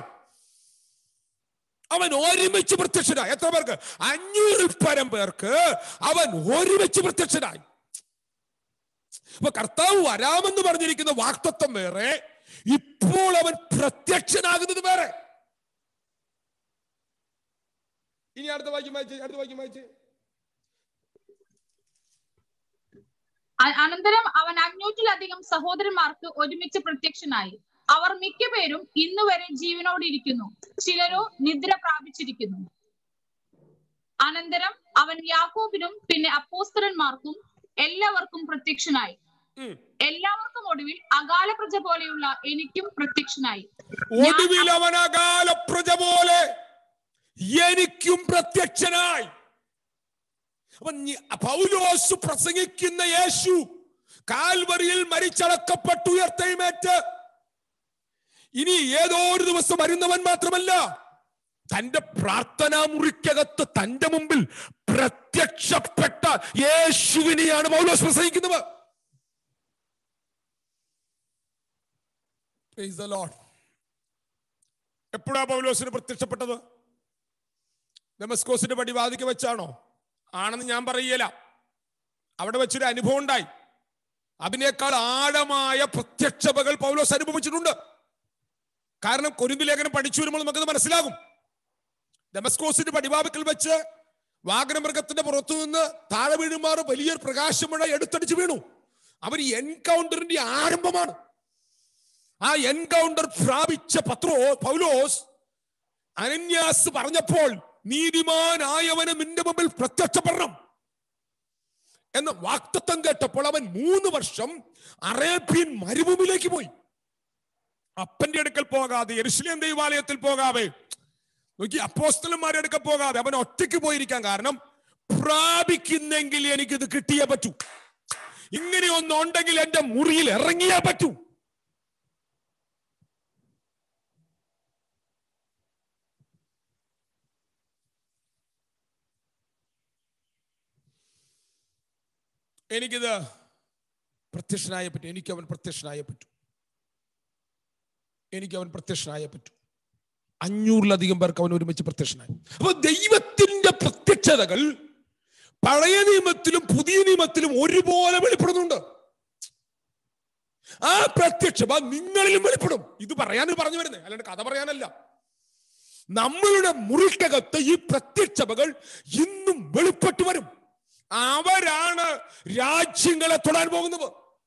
Speaker 1: അവൻ ഒരുമിച്ച് പ്രത്യക്ഷനായി എത്ര പേർക്ക് അഞ്ഞൂറിൽ പരം പേർക്ക് അവൻ ഒരുമിച്ച് പ്രത്യക്ഷനായി അപ്പൊ കർത്താവ് വരാമെന്ന് പറഞ്ഞിരിക്കുന്ന വാക്തത്വം വേറെ ഇപ്പോൾ അവൻ പ്രത്യക്ഷനാകുന്നത് വേറെ ഇനി അടുത്ത വാക്യം വായിച്ച് അടുത്ത വാക്യം വായിച്ച്
Speaker 2: അ- അനന്തരം അവൻ അഞ്ഞൂറ്റിലധികം സഹോദരന്മാർക്ക് ഒരുമിച്ച് പ്രത്യക്ഷനായി അവർ മിക്കപേരും ഇന്നുവരെ ജീവനോടെ ഇരിക്കുന്നു ചിലരോ നിദ്ര പ്രാപിച്ചിരിക്കുന്നു അനന്തരം അവൻ യാക്കോബിനും പിന്നെ അപ്പോസ്തലന്മാർക്കും എല്ലാവർക്കും പ്രത്യക്ഷനായി
Speaker 1: ഉം.
Speaker 2: എല്ലാവർക്കും ഒടുവിൽ അകാല പ്രജ പോലെയുള്ള എനിക്കും പ്രത്യക്ഷനായി
Speaker 1: ഒടുവിൽ അവൻ അകാലപ്രജ പോലെ എനിക്കും പ്രത്യക്ഷനായി അപ്പൊ ഞ- പൗലോസ് പ്രസംഗിക്കുന്ന യേശു കാൽവറിയിൽ മരിച്ചടക്കപ്പെട്ടു ഉയർത്തെഴുന്നേറ്റ് ഇനി ഏതോ ഒരു ദിവസം വരുന്നവൻ മാത്രമല്ല തന്റെ പ്രാർത്ഥനാ മുറിക്കകത്ത് തന്റെ മുമ്പിൽ പ്രത്യക്ഷപ്പെട്ട യേശുവിനെയാണ് പൗലോസ് പ്രസംഗിക്കുന്നത് Praise the Lord. എപ്പോഴാ പൗലോസിന് പ്രത്യക്ഷപ്പെട്ടത് ഡെമസ്കോസിന്റെ പടിവാതിക്ക് വെച്ചാണോ ആണെന്ന് ഞാൻ പറയല അവിടെ വെച്ചൊരു അനുഭവം ഉണ്ടായി അതിനേക്കാൾ ആഴമായ പ്രത്യക്ഷതകൾ പൗലോസ് അനുഭവിച്ചിട്ടുണ്ട് കാരണം കൊരിന്തി ലേഖനം പഠിച്ചു വരുമ്പോൾ നമുക്കത് മനസ്സിലാകും ഡെമസ്കോസിന്റെ പടിവാതിക്കൽ വെച്ച് വാഗനമൃഗത്തിന്റെ പുറത്തു നിന്ന് താഴെ വീഴുമാർ വലിയൊരു പ്രകാശമഴ എടുത്തടിച്ച് വീണു അവർ എൻകൗണ്ടറിന്റെ ആരംഭമാണ് ആ എൻകൗണ്ടർ പ്രാപിച്ച പത്രോ പൗലോസ് അനന്യാസ് പറഞ്ഞപ്പോൾ നീതിമാനായവന് നിന്റെ മുമ്പിൽ പ്രത്യക്ഷപ്പെടണം എന്ന വാക്തത്വം കേട്ടപ്പോൾ അവൻ മൂന്ന് വർഷം അറേബ്യൻ മരുഭൂമിയിലേക്ക് പോയി അപ്പന്റെ അടുക്കൽ പോകാതെ എരുസലേം ദൈവാലയത്തിൽ പോകാതെ നോക്കി അപ്പോസ്തലന്മാരുടെ അടുക്കൽ പോകാതെ അവൻ ഒറ്റയ്ക്ക് പോയിരിക്കാൻ കാരണം പ്രാപിക്കുന്നെങ്കിൽ എനിക്കിത് കിട്ടിയേ പറ്റൂ ഇങ്ങനെ ഒന്നുണ്ടെങ്കിൽ എന്റെ മുറിയിൽ ഇറങ്ങിയേ പറ്റൂ എനിക്കിത് പ്രത്യക്ഷനായ പറ്റും എനിക്ക് അവൻ പ്രത്യക്ഷനായ പറ്റും എനിക്ക് അവൻ പ്രത്യക്ഷനായ പറ്റും അഞ്ഞൂറിലധികം പേർക്ക് അവൻ ഒരുമിച്ച് പ്രത്യക്ഷനായി അപ്പൊ ദൈവത്തിന്റെ പ്രത്യക്ഷതകൾ പഴയ നിയമത്തിലും പുതിയ നിയമത്തിലും ഒരുപോലെ വെളിപ്പെടുന്നുണ്ട് ആ പ്രത്യക്ഷത നിങ്ങളിലും വെളിപ്പെടും ഇത് പറയാൻ പറഞ്ഞു വരുന്നത് അല്ലാണ്ട് കഥ പറയാനല്ല നമ്മളുടെ മുറിക്കകത്ത് ഈ പ്രത്യക്ഷതകൾ ഇന്നും വെളിപ്പെട്ടു വരും അവരാണ് രാജ്യങ്ങളെ തൊടാൻ പോകുന്നത്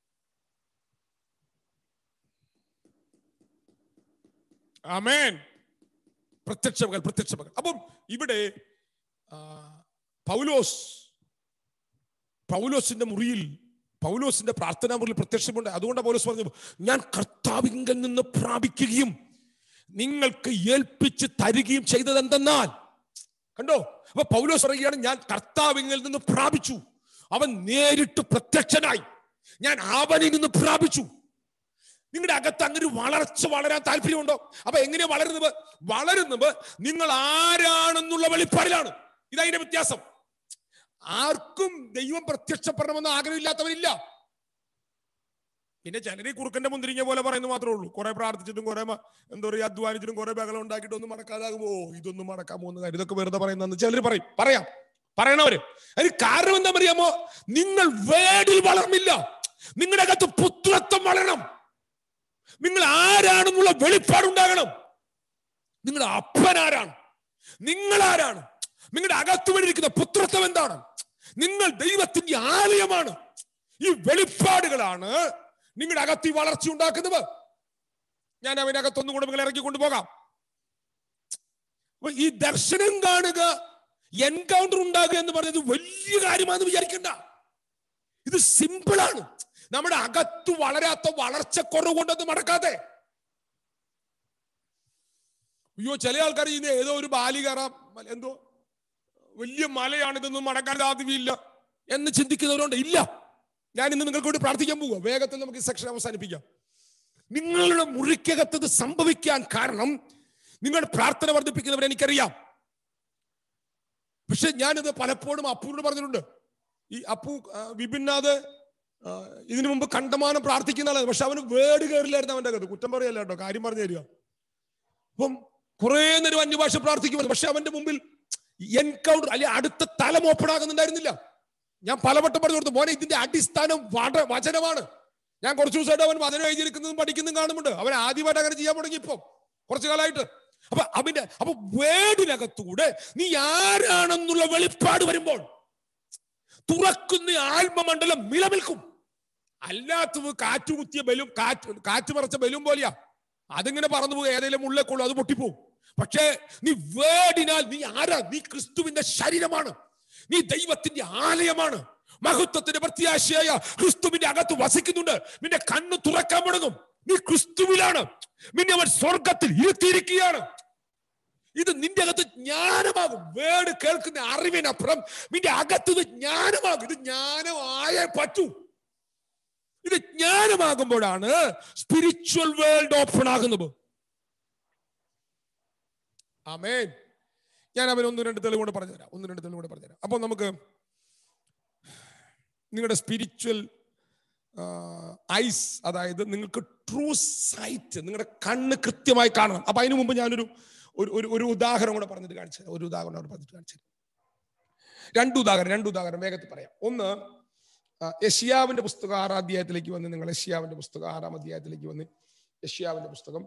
Speaker 1: ആമേൻ പ്രത്യക്ഷകൾ പ്രത്യക്ഷകൾ അപ്പം ഇവിടെ ആ, പൗലോസ് പൗലോസിന്റെ മുറിയിൽ പൗലോസിന്റെ പ്രാർത്ഥനാ മുറിയിൽ പ്രത്യക്ഷമുണ്ട് അതുകൊണ്ട് പൗലോസ് പറഞ്ഞു ഞാൻ കർത്താവിങ്കൽ നിന്ന് പ്രാപിക്കുകയും നിങ്ങൾക്ക് ഏൽപ്പിച്ച് തരികയും ചെയ്തത് എന്തെന്നാൽ കണ്ടോ അപ്പൊ പൗലോസ് പറയുകയാണ് ഞാൻ കർത്താവിങ്കിൽ നിന്ന് പ്രാപിച്ചു അവൻ നേരിട്ട് പ്രത്യക്ഷനായി ഞാൻ അവനിൽ നിന്ന് പ്രാപിച്ചു നിങ്ങളുടെ അകത്ത് അങ്ങനെ ഒരു വളർച്ച വളരാൻ താല്പര്യമുണ്ടോ അപ്പൊ എങ്ങനെയാ വളരുന്നത് വളരുന്നത് നിങ്ങൾ ആരാണെന്നുള്ള വെളിപ്പാടിലാണ് ഇതതിന്റെ വ്യത്യാസം ആർക്കും ദൈവം പ്രത്യക്ഷപ്പെടണമെന്ന് ആഗ്രഹമില്ലാത്തവരില്ല പിന്നെ ചിലര് ഈ കുറുക്കന്റെ മുന്തിരിങ്ങ പോലെ പറയുന്നത് മാത്രമേ ഉള്ളൂ കുറെ പ്രാർത്ഥിച്ചിട്ടും കുറെ മ- എന്താ പറയുക അധ്വാനിച്ചിട്ടും കുറെ ബഹളം ഉണ്ടാക്കിയിട്ട് ഒന്നും മടക്കാതാകുമോ ഇതൊന്നും മടക്കാൻ പോകുന്ന കാര്യം ഇതൊക്കെ വെറുതെ പറയുന്ന ചിലർ പറയും പറയാം പറയണവര് അതിന് കാരണം എന്താ പറയാമോ നിങ്ങൾ വേടിൽ വളർന്നില്ല നിങ്ങളുടെ അകത്ത് പുത്രത്വം വളരണം നിങ്ങൾ ആരാണെന്നുള്ള വെളിപ്പാടുണ്ടാകണം നിങ്ങളുടെ അപ്പൻ ആരാണ് നിങ്ങൾ ആരാണ് നിങ്ങളുടെ അകത്ത് വേണ്ടിയിരിക്കുന്ന പുത്രത്വം എന്താണ് നിങ്ങൾ ദൈവത്തിന്റെ ആലയമാണ് ഈ വെളിപ്പാടുകളാണ് നിങ്ങളുടെ അകത്ത് ഈ വളർച്ച ഉണ്ടാക്കുന്നത് ഞാൻ അവനകത്തൊന്നും കൂടെ നിങ്ങളെ ഇറക്കി കൊണ്ടുപോകാം അപ്പൊ ഈ ദർശനം കാണുക എൻകൗണ്ടർ ഉണ്ടാകുക എന്ന് പറയുന്നത് വലിയ കാര്യമാണെന്ന് വിചാരിക്കണ്ട ഇത് സിമ്പിളാണ് നമ്മുടെ അകത്ത് വളരാത്ത വളർച്ചക്കുറവ് കൊണ്ടൊന്നും മടക്കാതെ അയ്യോ ചില ആൾക്കാർ ഇന്ന് ഏതോ ഒരു ബാലി കയറാം മല- എന്തോ വലിയ മലയാണ് ഇതൊന്നും മടക്കാൻ സാധ്യതയില്ല എന്ന് ചിന്തിക്കുന്നവരുണ്ട് ഇല്ല ഞാൻ ഇന്ന് നിങ്ങൾക്ക് വേണ്ടി പ്രാർത്ഥിക്കാൻ പോവുക വേഗത്തിൽ നമുക്ക് ഈ സെക്ഷൻ അവസാനിപ്പിക്കാം നിങ്ങളുടെ മുറിക്കകത്ത് ഇത് സംഭവിക്കാൻ കാരണം നിങ്ങളുടെ പ്രാർത്ഥന വർദ്ധിപ്പിക്കുന്നവർ എനിക്കറിയാം പക്ഷെ ഞാനിത് പലപ്പോഴും അപ്പുവിനോട് പറഞ്ഞിട്ടുണ്ട് ഈ അപ്പു ആ, വിപിൻനാഥ് ആ, ഇതിനു മുമ്പ് കണ്ടമാനം പ്രാർത്ഥിക്കുന്ന ആളാണ് പക്ഷെ അവന് വേട് കയറില്ലായിരുന്നു അവന്റെ അകത്ത് കുറ്റം പറയല്ല കേട്ടോ കാര്യം പറഞ്ഞു തരിക അപ്പം കുറെ നേരം അന്യഭാഷ പ്രാർത്ഥിക്കുമായിരുന്നു പക്ഷെ അവന്റെ മുമ്പിൽ എൻകൗണ്ടർ അല്ലെ അടുത്ത തലം ഓപ്പൺ ആകുന്നുണ്ടായിരുന്നില്ല ഞാൻ പലവട്ടം പറഞ്ഞു കൊടുത്തു മോനെ ഇതിന്റെ അടിസ്ഥാനം വട വചനമാണ് ഞാൻ കുറച്ചു ദിവസമായിട്ട് അവൻ വചനം എഴുതിയിരിക്കുന്നതും പഠിക്കുന്നതും കാണുന്നുണ്ട് അവൻ ആദ്യമായിട്ട് അങ്ങനെ ചെയ്യാൻ തുടങ്ങി ഇപ്പം കുറച്ചു കാലമായിട്ട് അപ്പൊ അവന്റെ അപ്പൊ വേടിനകത്തൂടെ നീ ആരാണെന്നുള്ള വെളിപ്പാട് വരുമ്പോൾ തുറക്കുന്ന ആത്മമണ്ഡലം നിലനിൽക്കും അല്ലാത്തത് കാറ്റുകുത്തിയ ബലും കാറ്റ് കാറ്റ് മറച്ച ബലും പോലെയാ അതിങ്ങനെ പറന്നു പോകും ഏതെങ്കിലും ഉള്ളേക്കുള്ളൂ അത് പൊട്ടിപ്പോവും പക്ഷേ നീ വേടിനാൽ നീ ആരാ നീ ക്രിസ്തുവിന്റെ ശരീരമാണ് നീ ദൈവത്തിന്റെ ആലയമാണ് മഹത്വത്തിന്റെ പ്രത്യാശയായ ക്രിസ്തുവിന്റെ അകത്ത് വസിക്കുന്നുണ്ട് നിന്റെ കണ്ണ് തുറക്കാൻ തുടങ്ങും നീ ക്രിസ്തുവിലാണ് നിന്നെ അവൻ സ്വർഗത്തിൽ ഇരുത്തിയിരിക്കുകയാണ് ഇത് നിന്റെ അകത്ത് ജ്ഞാനമാകും വേട് കേൾക്കുന്ന അറിവിനപ്പുറം നിന്റെ അകത്ത് ഇത് ജ്ഞാനമാകും ഇത് ജ്ഞാനമായേ പറ്റൂ ഇത് ജ്ഞാനമാകുമ്പോഴാണ് സ്പിരിച്വൽ വേൾഡ് ഓപ്പൺ ആകുന്നത് ആമേൻ ഞാൻ അവൻ ഒന്ന് രണ്ട് തെളിവ് കൂടെ പറഞ്ഞുതരാം ഒന്ന് രണ്ട് തെളിവ് കൂടെ പറഞ്ഞുതരാം അപ്പോൾ നമുക്ക് നിങ്ങളുടെ സ്പിരിച്വൽ ഐസ് അതായത് നിങ്ങൾക്ക് ട്രൂ സൈറ്റ് നിങ്ങളുടെ കണ്ണ് കൃത്യമായി കാണണം അപ്പൊ അതിനു മുമ്പ് ഞാനൊരു ഒരു ഒരു ഒരു ഉദാഹരണം കൂടെ പറഞ്ഞിട്ട് കാണിച്ചു തരാം. ഒരു ഉദാഹരണം കൂടെ പറഞ്ഞിട്ട് കാണിച്ചു തരാം. രണ്ട് ഉദാഹരണം രണ്ട് ഉദാഹരണം വേഗത്തിൽ പറയാം ഒന്ന് ആ, യഷിയാവിന്റെ പുസ്തകം ആറാം അധ്യായത്തിലേക്ക് വന്ന് നിങ്ങൾ യഷിയാവിന്റെ പുസ്തകം ആറാം അധ്യായത്തിലേക്ക് വന്ന് യഷിയാവിന്റെ പുസ്തകം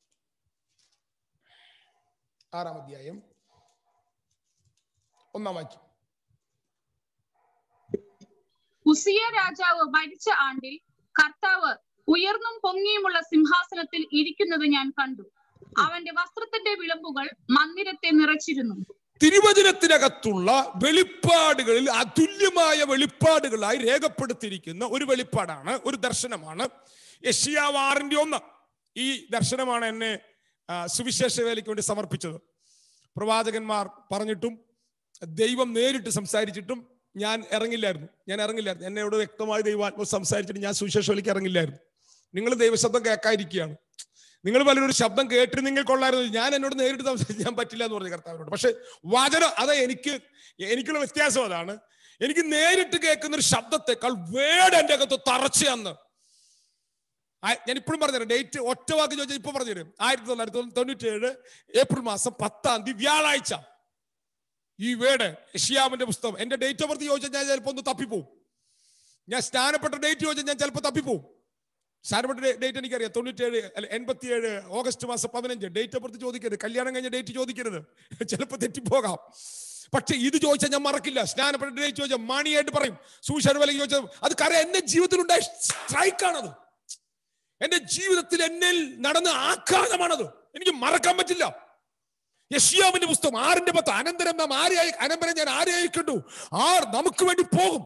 Speaker 1: ആറാം അധ്യായം ഒന്നാം വാക്യം
Speaker 2: ഉസിയ രാജാവ് മരിച്ച ആണ്ടിൽ കർത്താവ് ഉയർന്നും പൊങ്ങിയുമുള്ള സിംഹാസനത്തിൽ ഇരിക്കുന്നത് ഞാൻ കണ്ടു അവന്റെ വസ്ത്രത്തിന്റെ വിളമ്പുകൾ മന്ദിരത്തെ നിറച്ചിരുന്നു
Speaker 1: തിരുവചനത്തിനകത്തുള്ള വെളിപ്പാടുകളിൽ അതുല്യമായ വെളിപ്പാടുകളായി രേഖപ്പെടുത്തിയിരിക്കുന്ന ഒരു വെളിപ്പാടാണ് ഒരു ദർശനമാണ് യഷിയാവ് ആറിന്റെ ഒന്ന് ഈ ദർശനമാണ് എന്നെ ആ, സുവിശേഷ വേലയ്ക്ക് വേണ്ടി സമർപ്പിച്ചത് പ്രവാചകന്മാർ പറഞ്ഞിട്ടും ദൈവം നേരിട്ട് സംസാരിച്ചിട്ടും ഞാൻ ഇറങ്ങില്ലായിരുന്നു ഞാൻ ഇറങ്ങില്ലായിരുന്നു എന്നോട് വ്യക്തമായി ദൈവാത്മാവ് സംസാരിച്ചിട്ട് ഞാൻ സുവിശേഷ വേലയ്ക്ക് ഇറങ്ങില്ലായിരുന്നു നിങ്ങൾ ദൈവശബ്ദം കേൾക്കാതിരിക്കുകയാണ് നിങ്ങൾ പലരും ഒരു ശബ്ദം കേട്ട് നിങ്ങൾ കൊള്ളായിരുന്നു ഞാൻ എന്നോട് നേരിട്ട് സംസാരിക്കാൻ പറ്റില്ല എന്ന് പറഞ്ഞു കർത്താവിനോട് പക്ഷെ വചനം അതാ എനിക്ക് എനിക്കുള്ള വ്യത്യാസം അതാണ് എനിക്ക് നേരിട്ട് കേൾക്കുന്ന ഒരു ശബ്ദത്തെക്കാൾ വേട് എന്റെ അകത്ത് തറച്ചന്ന് ഞാൻ ഇപ്പോഴും പറഞ്ഞുതരാം ഡേറ്റ് ഒറ്റ വാക്ക് ചോദിച്ചാൽ ഇപ്പൊ പറഞ്ഞുതരും ആയിരത്തി തൊള്ളായിരത്തി തൊണ്ണൂറ്റി ഏഴ് ഏപ്രിൽ മാസം പത്താം തീയതി വ്യാഴാഴ്ച ഈ വേട് യഷിയാമിന്റെ പുസ്തകം എന്റെ ഡേറ്റ് ഓഫ് ബർത്ത് ചോദിച്ചാൽ ഞാൻ ചിലപ്പോൾ ഒന്ന് തപ്പിപ്പോവും ഞാൻ സ്നാനപ്പെട്ട ഡേറ്റ് ചോദിച്ചാൽ ഞാൻ ചിലപ്പോൾ തപ്പിപ്പോവും സ്നാനപ്പെട്ട ഡേറ്റ് എനിക്കറിയാം തൊണ്ണൂറ്റേഴ് അല്ല എൺപത്തിയേഴ് ഓഗസ്റ്റ് മാസം പതിനഞ്ച് ഡേറ്റ് ഓഫ് ബർത്ത് ചോദിക്കരുത് കല്യാണം കഴിഞ്ഞ ഡേറ്റ് ചോദിക്കരുത് ചിലപ്പോൾ തെറ്റിപ്പോകാം പക്ഷെ ഇത് ചോദിച്ചാൽ ഞാൻ മറക്കില്ല സ്നാനപ്പെട്ട ഡേറ്റ് ചോദിച്ചാൽ മണിയായിട്ട് പറയും സൂശാന വിലക്ക് ചോദിച്ചാൽ അത് കാര്യം എന്റെ ജീവിതത്തിൽ ഉണ്ടായ സ്ട്രൈക്കാണത് എന്റെ ജീവിതത്തിൽ എന്നിൽ നടന്ന ആഘാതമാണത് എനിക്ക് മറക്കാൻ പറ്റില്ല യഷ്യാവിന്റെ പുസ്തകം ആറിന്റെ പത്ത് അനന്തരം നാം ആരെയായി അനന്തരം ഞാൻ ആരെ അയക്കണ്ടു ആർ നമുക്ക് വേണ്ടി പോകും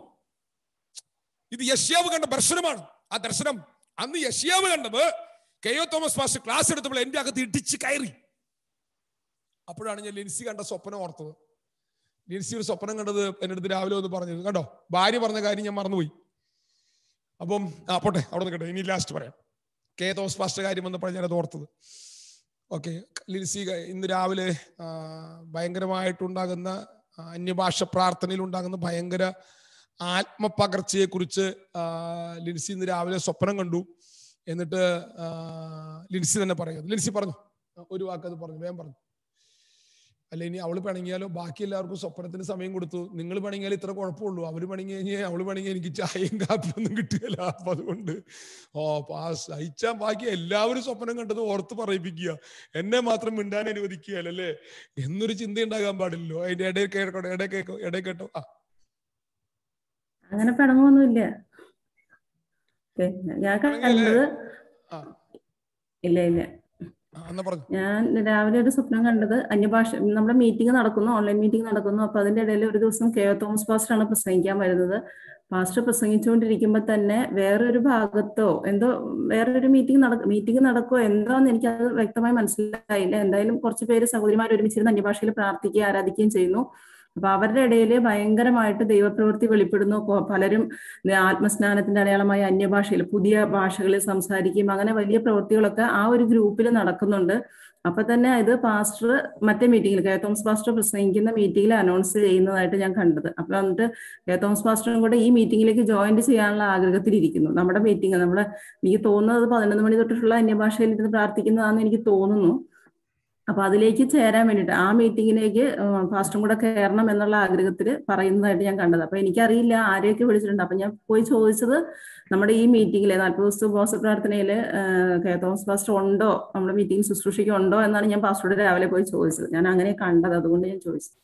Speaker 1: ഇത് യഷ്യാവ് കണ്ട ദർശനമാണ് ആ ദർശനം അന്ന് യഷ്യാവ് കണ്ടത് കെയോ തോമസ് മാസ്റ്റർ ക്ലാസ് എടുത്തപ്പോൾ എന്റെ അകത്ത് ഇടിച്ച് കയറി അപ്പോഴാണ് ഞാൻ ലിൻസി കണ്ട സ്വപ്നം ഓർത്തത് ലിൻസി ഒരു സ്വപ്നം കണ്ടത് എൻ്റെ അടുത്ത് രാവിലെ ഒന്ന് പറഞ്ഞത് കണ്ടോ ഭാര്യ പറഞ്ഞ കാര്യം ഞാൻ മറന്നുപോയി അപ്പം ആ പോട്ടെ അവിടെ നിൽക്കട്ടെ ഇനി ലാസ്റ്റ് പറയാം കെ തോമസ് മാസ്റ്റർ കാര്യം വന്നപ്പോഴാണ് ഞാനത് ഓർത്തത് ഓക്കെ ലിൻസി ക- ഇന്ന് രാവിലെ ആ, ഭയങ്കരമായിട്ടുണ്ടാകുന്ന ആ, അന്യഭാഷ പ്രാർത്ഥനയിൽ ഉണ്ടാകുന്ന ഭയങ്കര ആത്മപകർച്ചയെ കുറിച്ച് ലിൻസി ഇന്ന് രാവിലെ സ്വപ്നം കണ്ടു എന്നിട്ട് ആ, ലിൻസി തന്നെ പറയുന്നത് ലിൻസി പറഞ്ഞു ഒരു വാക്ക് അത് പറഞ്ഞു വേഗം പറഞ്ഞു അല്ല ഇനി അവള് പിണങ്ങിയാലോ ബാക്കി എല്ലാവർക്കും സ്വപ്നത്തിന് സമയം കൊടുത്തു നിങ്ങൾ പിണങ്ങിയാൽ ഇത്ര കുഴപ്പമുള്ളൂ അവര് പിണങ്ങി കഴിഞ്ഞാൽ അവള് പിണങ്ങി എനിക്ക് ചായയും കാപ്പിയും ഒന്നും കിട്ടിയല്ല അപ്പൊ അതുകൊണ്ട് ഓ പാസ് അയച്ചാൻ ബാക്കി എല്ലാവരും സ്വപ്നം കണ്ടത് ഓർത്ത് പറയിപ്പിക്കുക എന്നെ മാത്രം മിണ്ടാൻ അനുവദിക്കുകയല്ലേ എന്നൊരു ചിന്ത ഉണ്ടാകാൻ പാടില്ലല്ലോ അതിന്റെ ഇടയിൽ കേട്ടോ ഇടയിൽ കേട്ടോ ഇടയിൽ കേട്ടോ ആ
Speaker 4: അങ്ങനെ പിണങ്ങൊന്നുമില്ല ഓക്കേ. ഞാൻ
Speaker 1: അങ്ങനെയല്ലേ?
Speaker 4: കണ്ടത്
Speaker 1: ആ
Speaker 4: ഇല്ല ഇല്ല
Speaker 1: ആ, എന്നാ പറഞ്ഞു
Speaker 4: ഞാൻ രാവിലെ ഒരു സ്വപ്നം കണ്ടത് അന്യഭാഷ നമ്മുടെ മീറ്റിംഗ് നടക്കുന്നു ഓൺലൈൻ മീറ്റിംഗ് നടക്കുന്നു അപ്പൊ അതിന്റെ ഇടയിൽ ഒരു ദിവസം കെ ഒ തോമസ് പാസ്റ്ററാണ് പ്രസംഗിക്കാൻ വരുന്നത് പാസ്റ്റർ പ്രസംഗിച്ചുകൊണ്ടിരിക്കുമ്പോൾ തന്നെ വേറൊരു ഭാഗത്തോ എന്തോ വേറൊരു മീറ്റിംഗ് നട മീറ്റിംഗ് നടക്കോ എന്തോന്ന് എനിക്കത് വ്യക്തമായി മനസ്സിലായില്ല എന്തായാലും കുറച്ച് പേര് സഹോദരിമാർ ഒരുമിച്ചിരുന്ന് അന്യഭാഷയിൽ പ്രാർത്ഥിക്കുകയും ആരാധിക്കുകയും ചെയ്യുന്നു അപ്പൊ അവരുടെ ഇടയിൽ ഭയങ്കരമായിട്ട് ദൈവപ്രവൃത്തി വെളിപ്പെടുന്നു കൊ- പലരും ആത്മസ്നാനത്തിന്റെ അടയാളമായ അന്യഭാഷയിൽ പുതിയ ഭാഷകളിൽ സംസാരിക്കും അങ്ങനെ വലിയ പ്രവൃത്തികളൊക്കെ ആ ഒരു ഗ്രൂപ്പിൽ നടക്കുന്നുണ്ട് അപ്പൊ തന്നെ ഇത് പാസ്റ്റർ മറ്റേ മീറ്റിംഗിൽ കെ തോമസ് പാസ്റ്റർ പ്രസംഗിക്കുന്ന മീറ്റിംഗിൽ അനൗൺസ് ചെയ്യുന്നതായിട്ട് ഞാൻ കണ്ടത് അപ്പൊ എന്നിട്ട് കെ തോമസ് പാസ്റ്ററും കൂടെ ഈ മീറ്റിംഗിലേക്ക് ജോയിൻ ചെയ്യാനുള്ള ആഗ്രഹത്തിലിരിക്കുന്നു നമ്മുടെ മീറ്റിംഗ് നമ്മളെ എനിക്ക് തോന്നുന്നത് പതിനൊന്ന് മണി തൊട്ടിട്ടുള്ള അന്യഭാഷയിൽ ഇരുന്ന് പ്രാർത്ഥിക്കുന്നതാണെന്ന് എനിക്ക് തോന്നുന്നു അപ്പൊ അതിലേക്ക് ചേരാൻ വേണ്ടിയിട്ട് ആ മീറ്റിങ്ങിലേക്ക് ഫാസ്റ്റും കൂടെ കയറണം എന്നുള്ള ആഗ്രഹത്തിൽ പറയുന്നതായിട്ട് ഞാൻ കണ്ടത് അപ്പൊ എനിക്കറിയില്ല ആരെയൊക്കെ വിളിച്ചിട്ടുണ്ട് അപ്പൊ ഞാൻ പോയി ചോദിച്ചത് നമ്മുടെ ഈ മീറ്റിംഗിലെ നാൽപ്പത് ദിവസത്തെ ഉപവാസ പ്രാർത്ഥനയില് കെ തോമസ് പാസ്റ്റർ ഉണ്ടോ നമ്മുടെ മീറ്റിംഗ് ശുശ്രൂഷയ്ക്ക് ഉണ്ടോ എന്നാണ് ഞാൻ പാസ്റ്ററോട് രാവിലെ പോയി ചോദിച്ചത് ഞാൻ അങ്ങനെ കണ്ടത് അതുകൊണ്ട് ഞാൻ ചോദിച്ചത്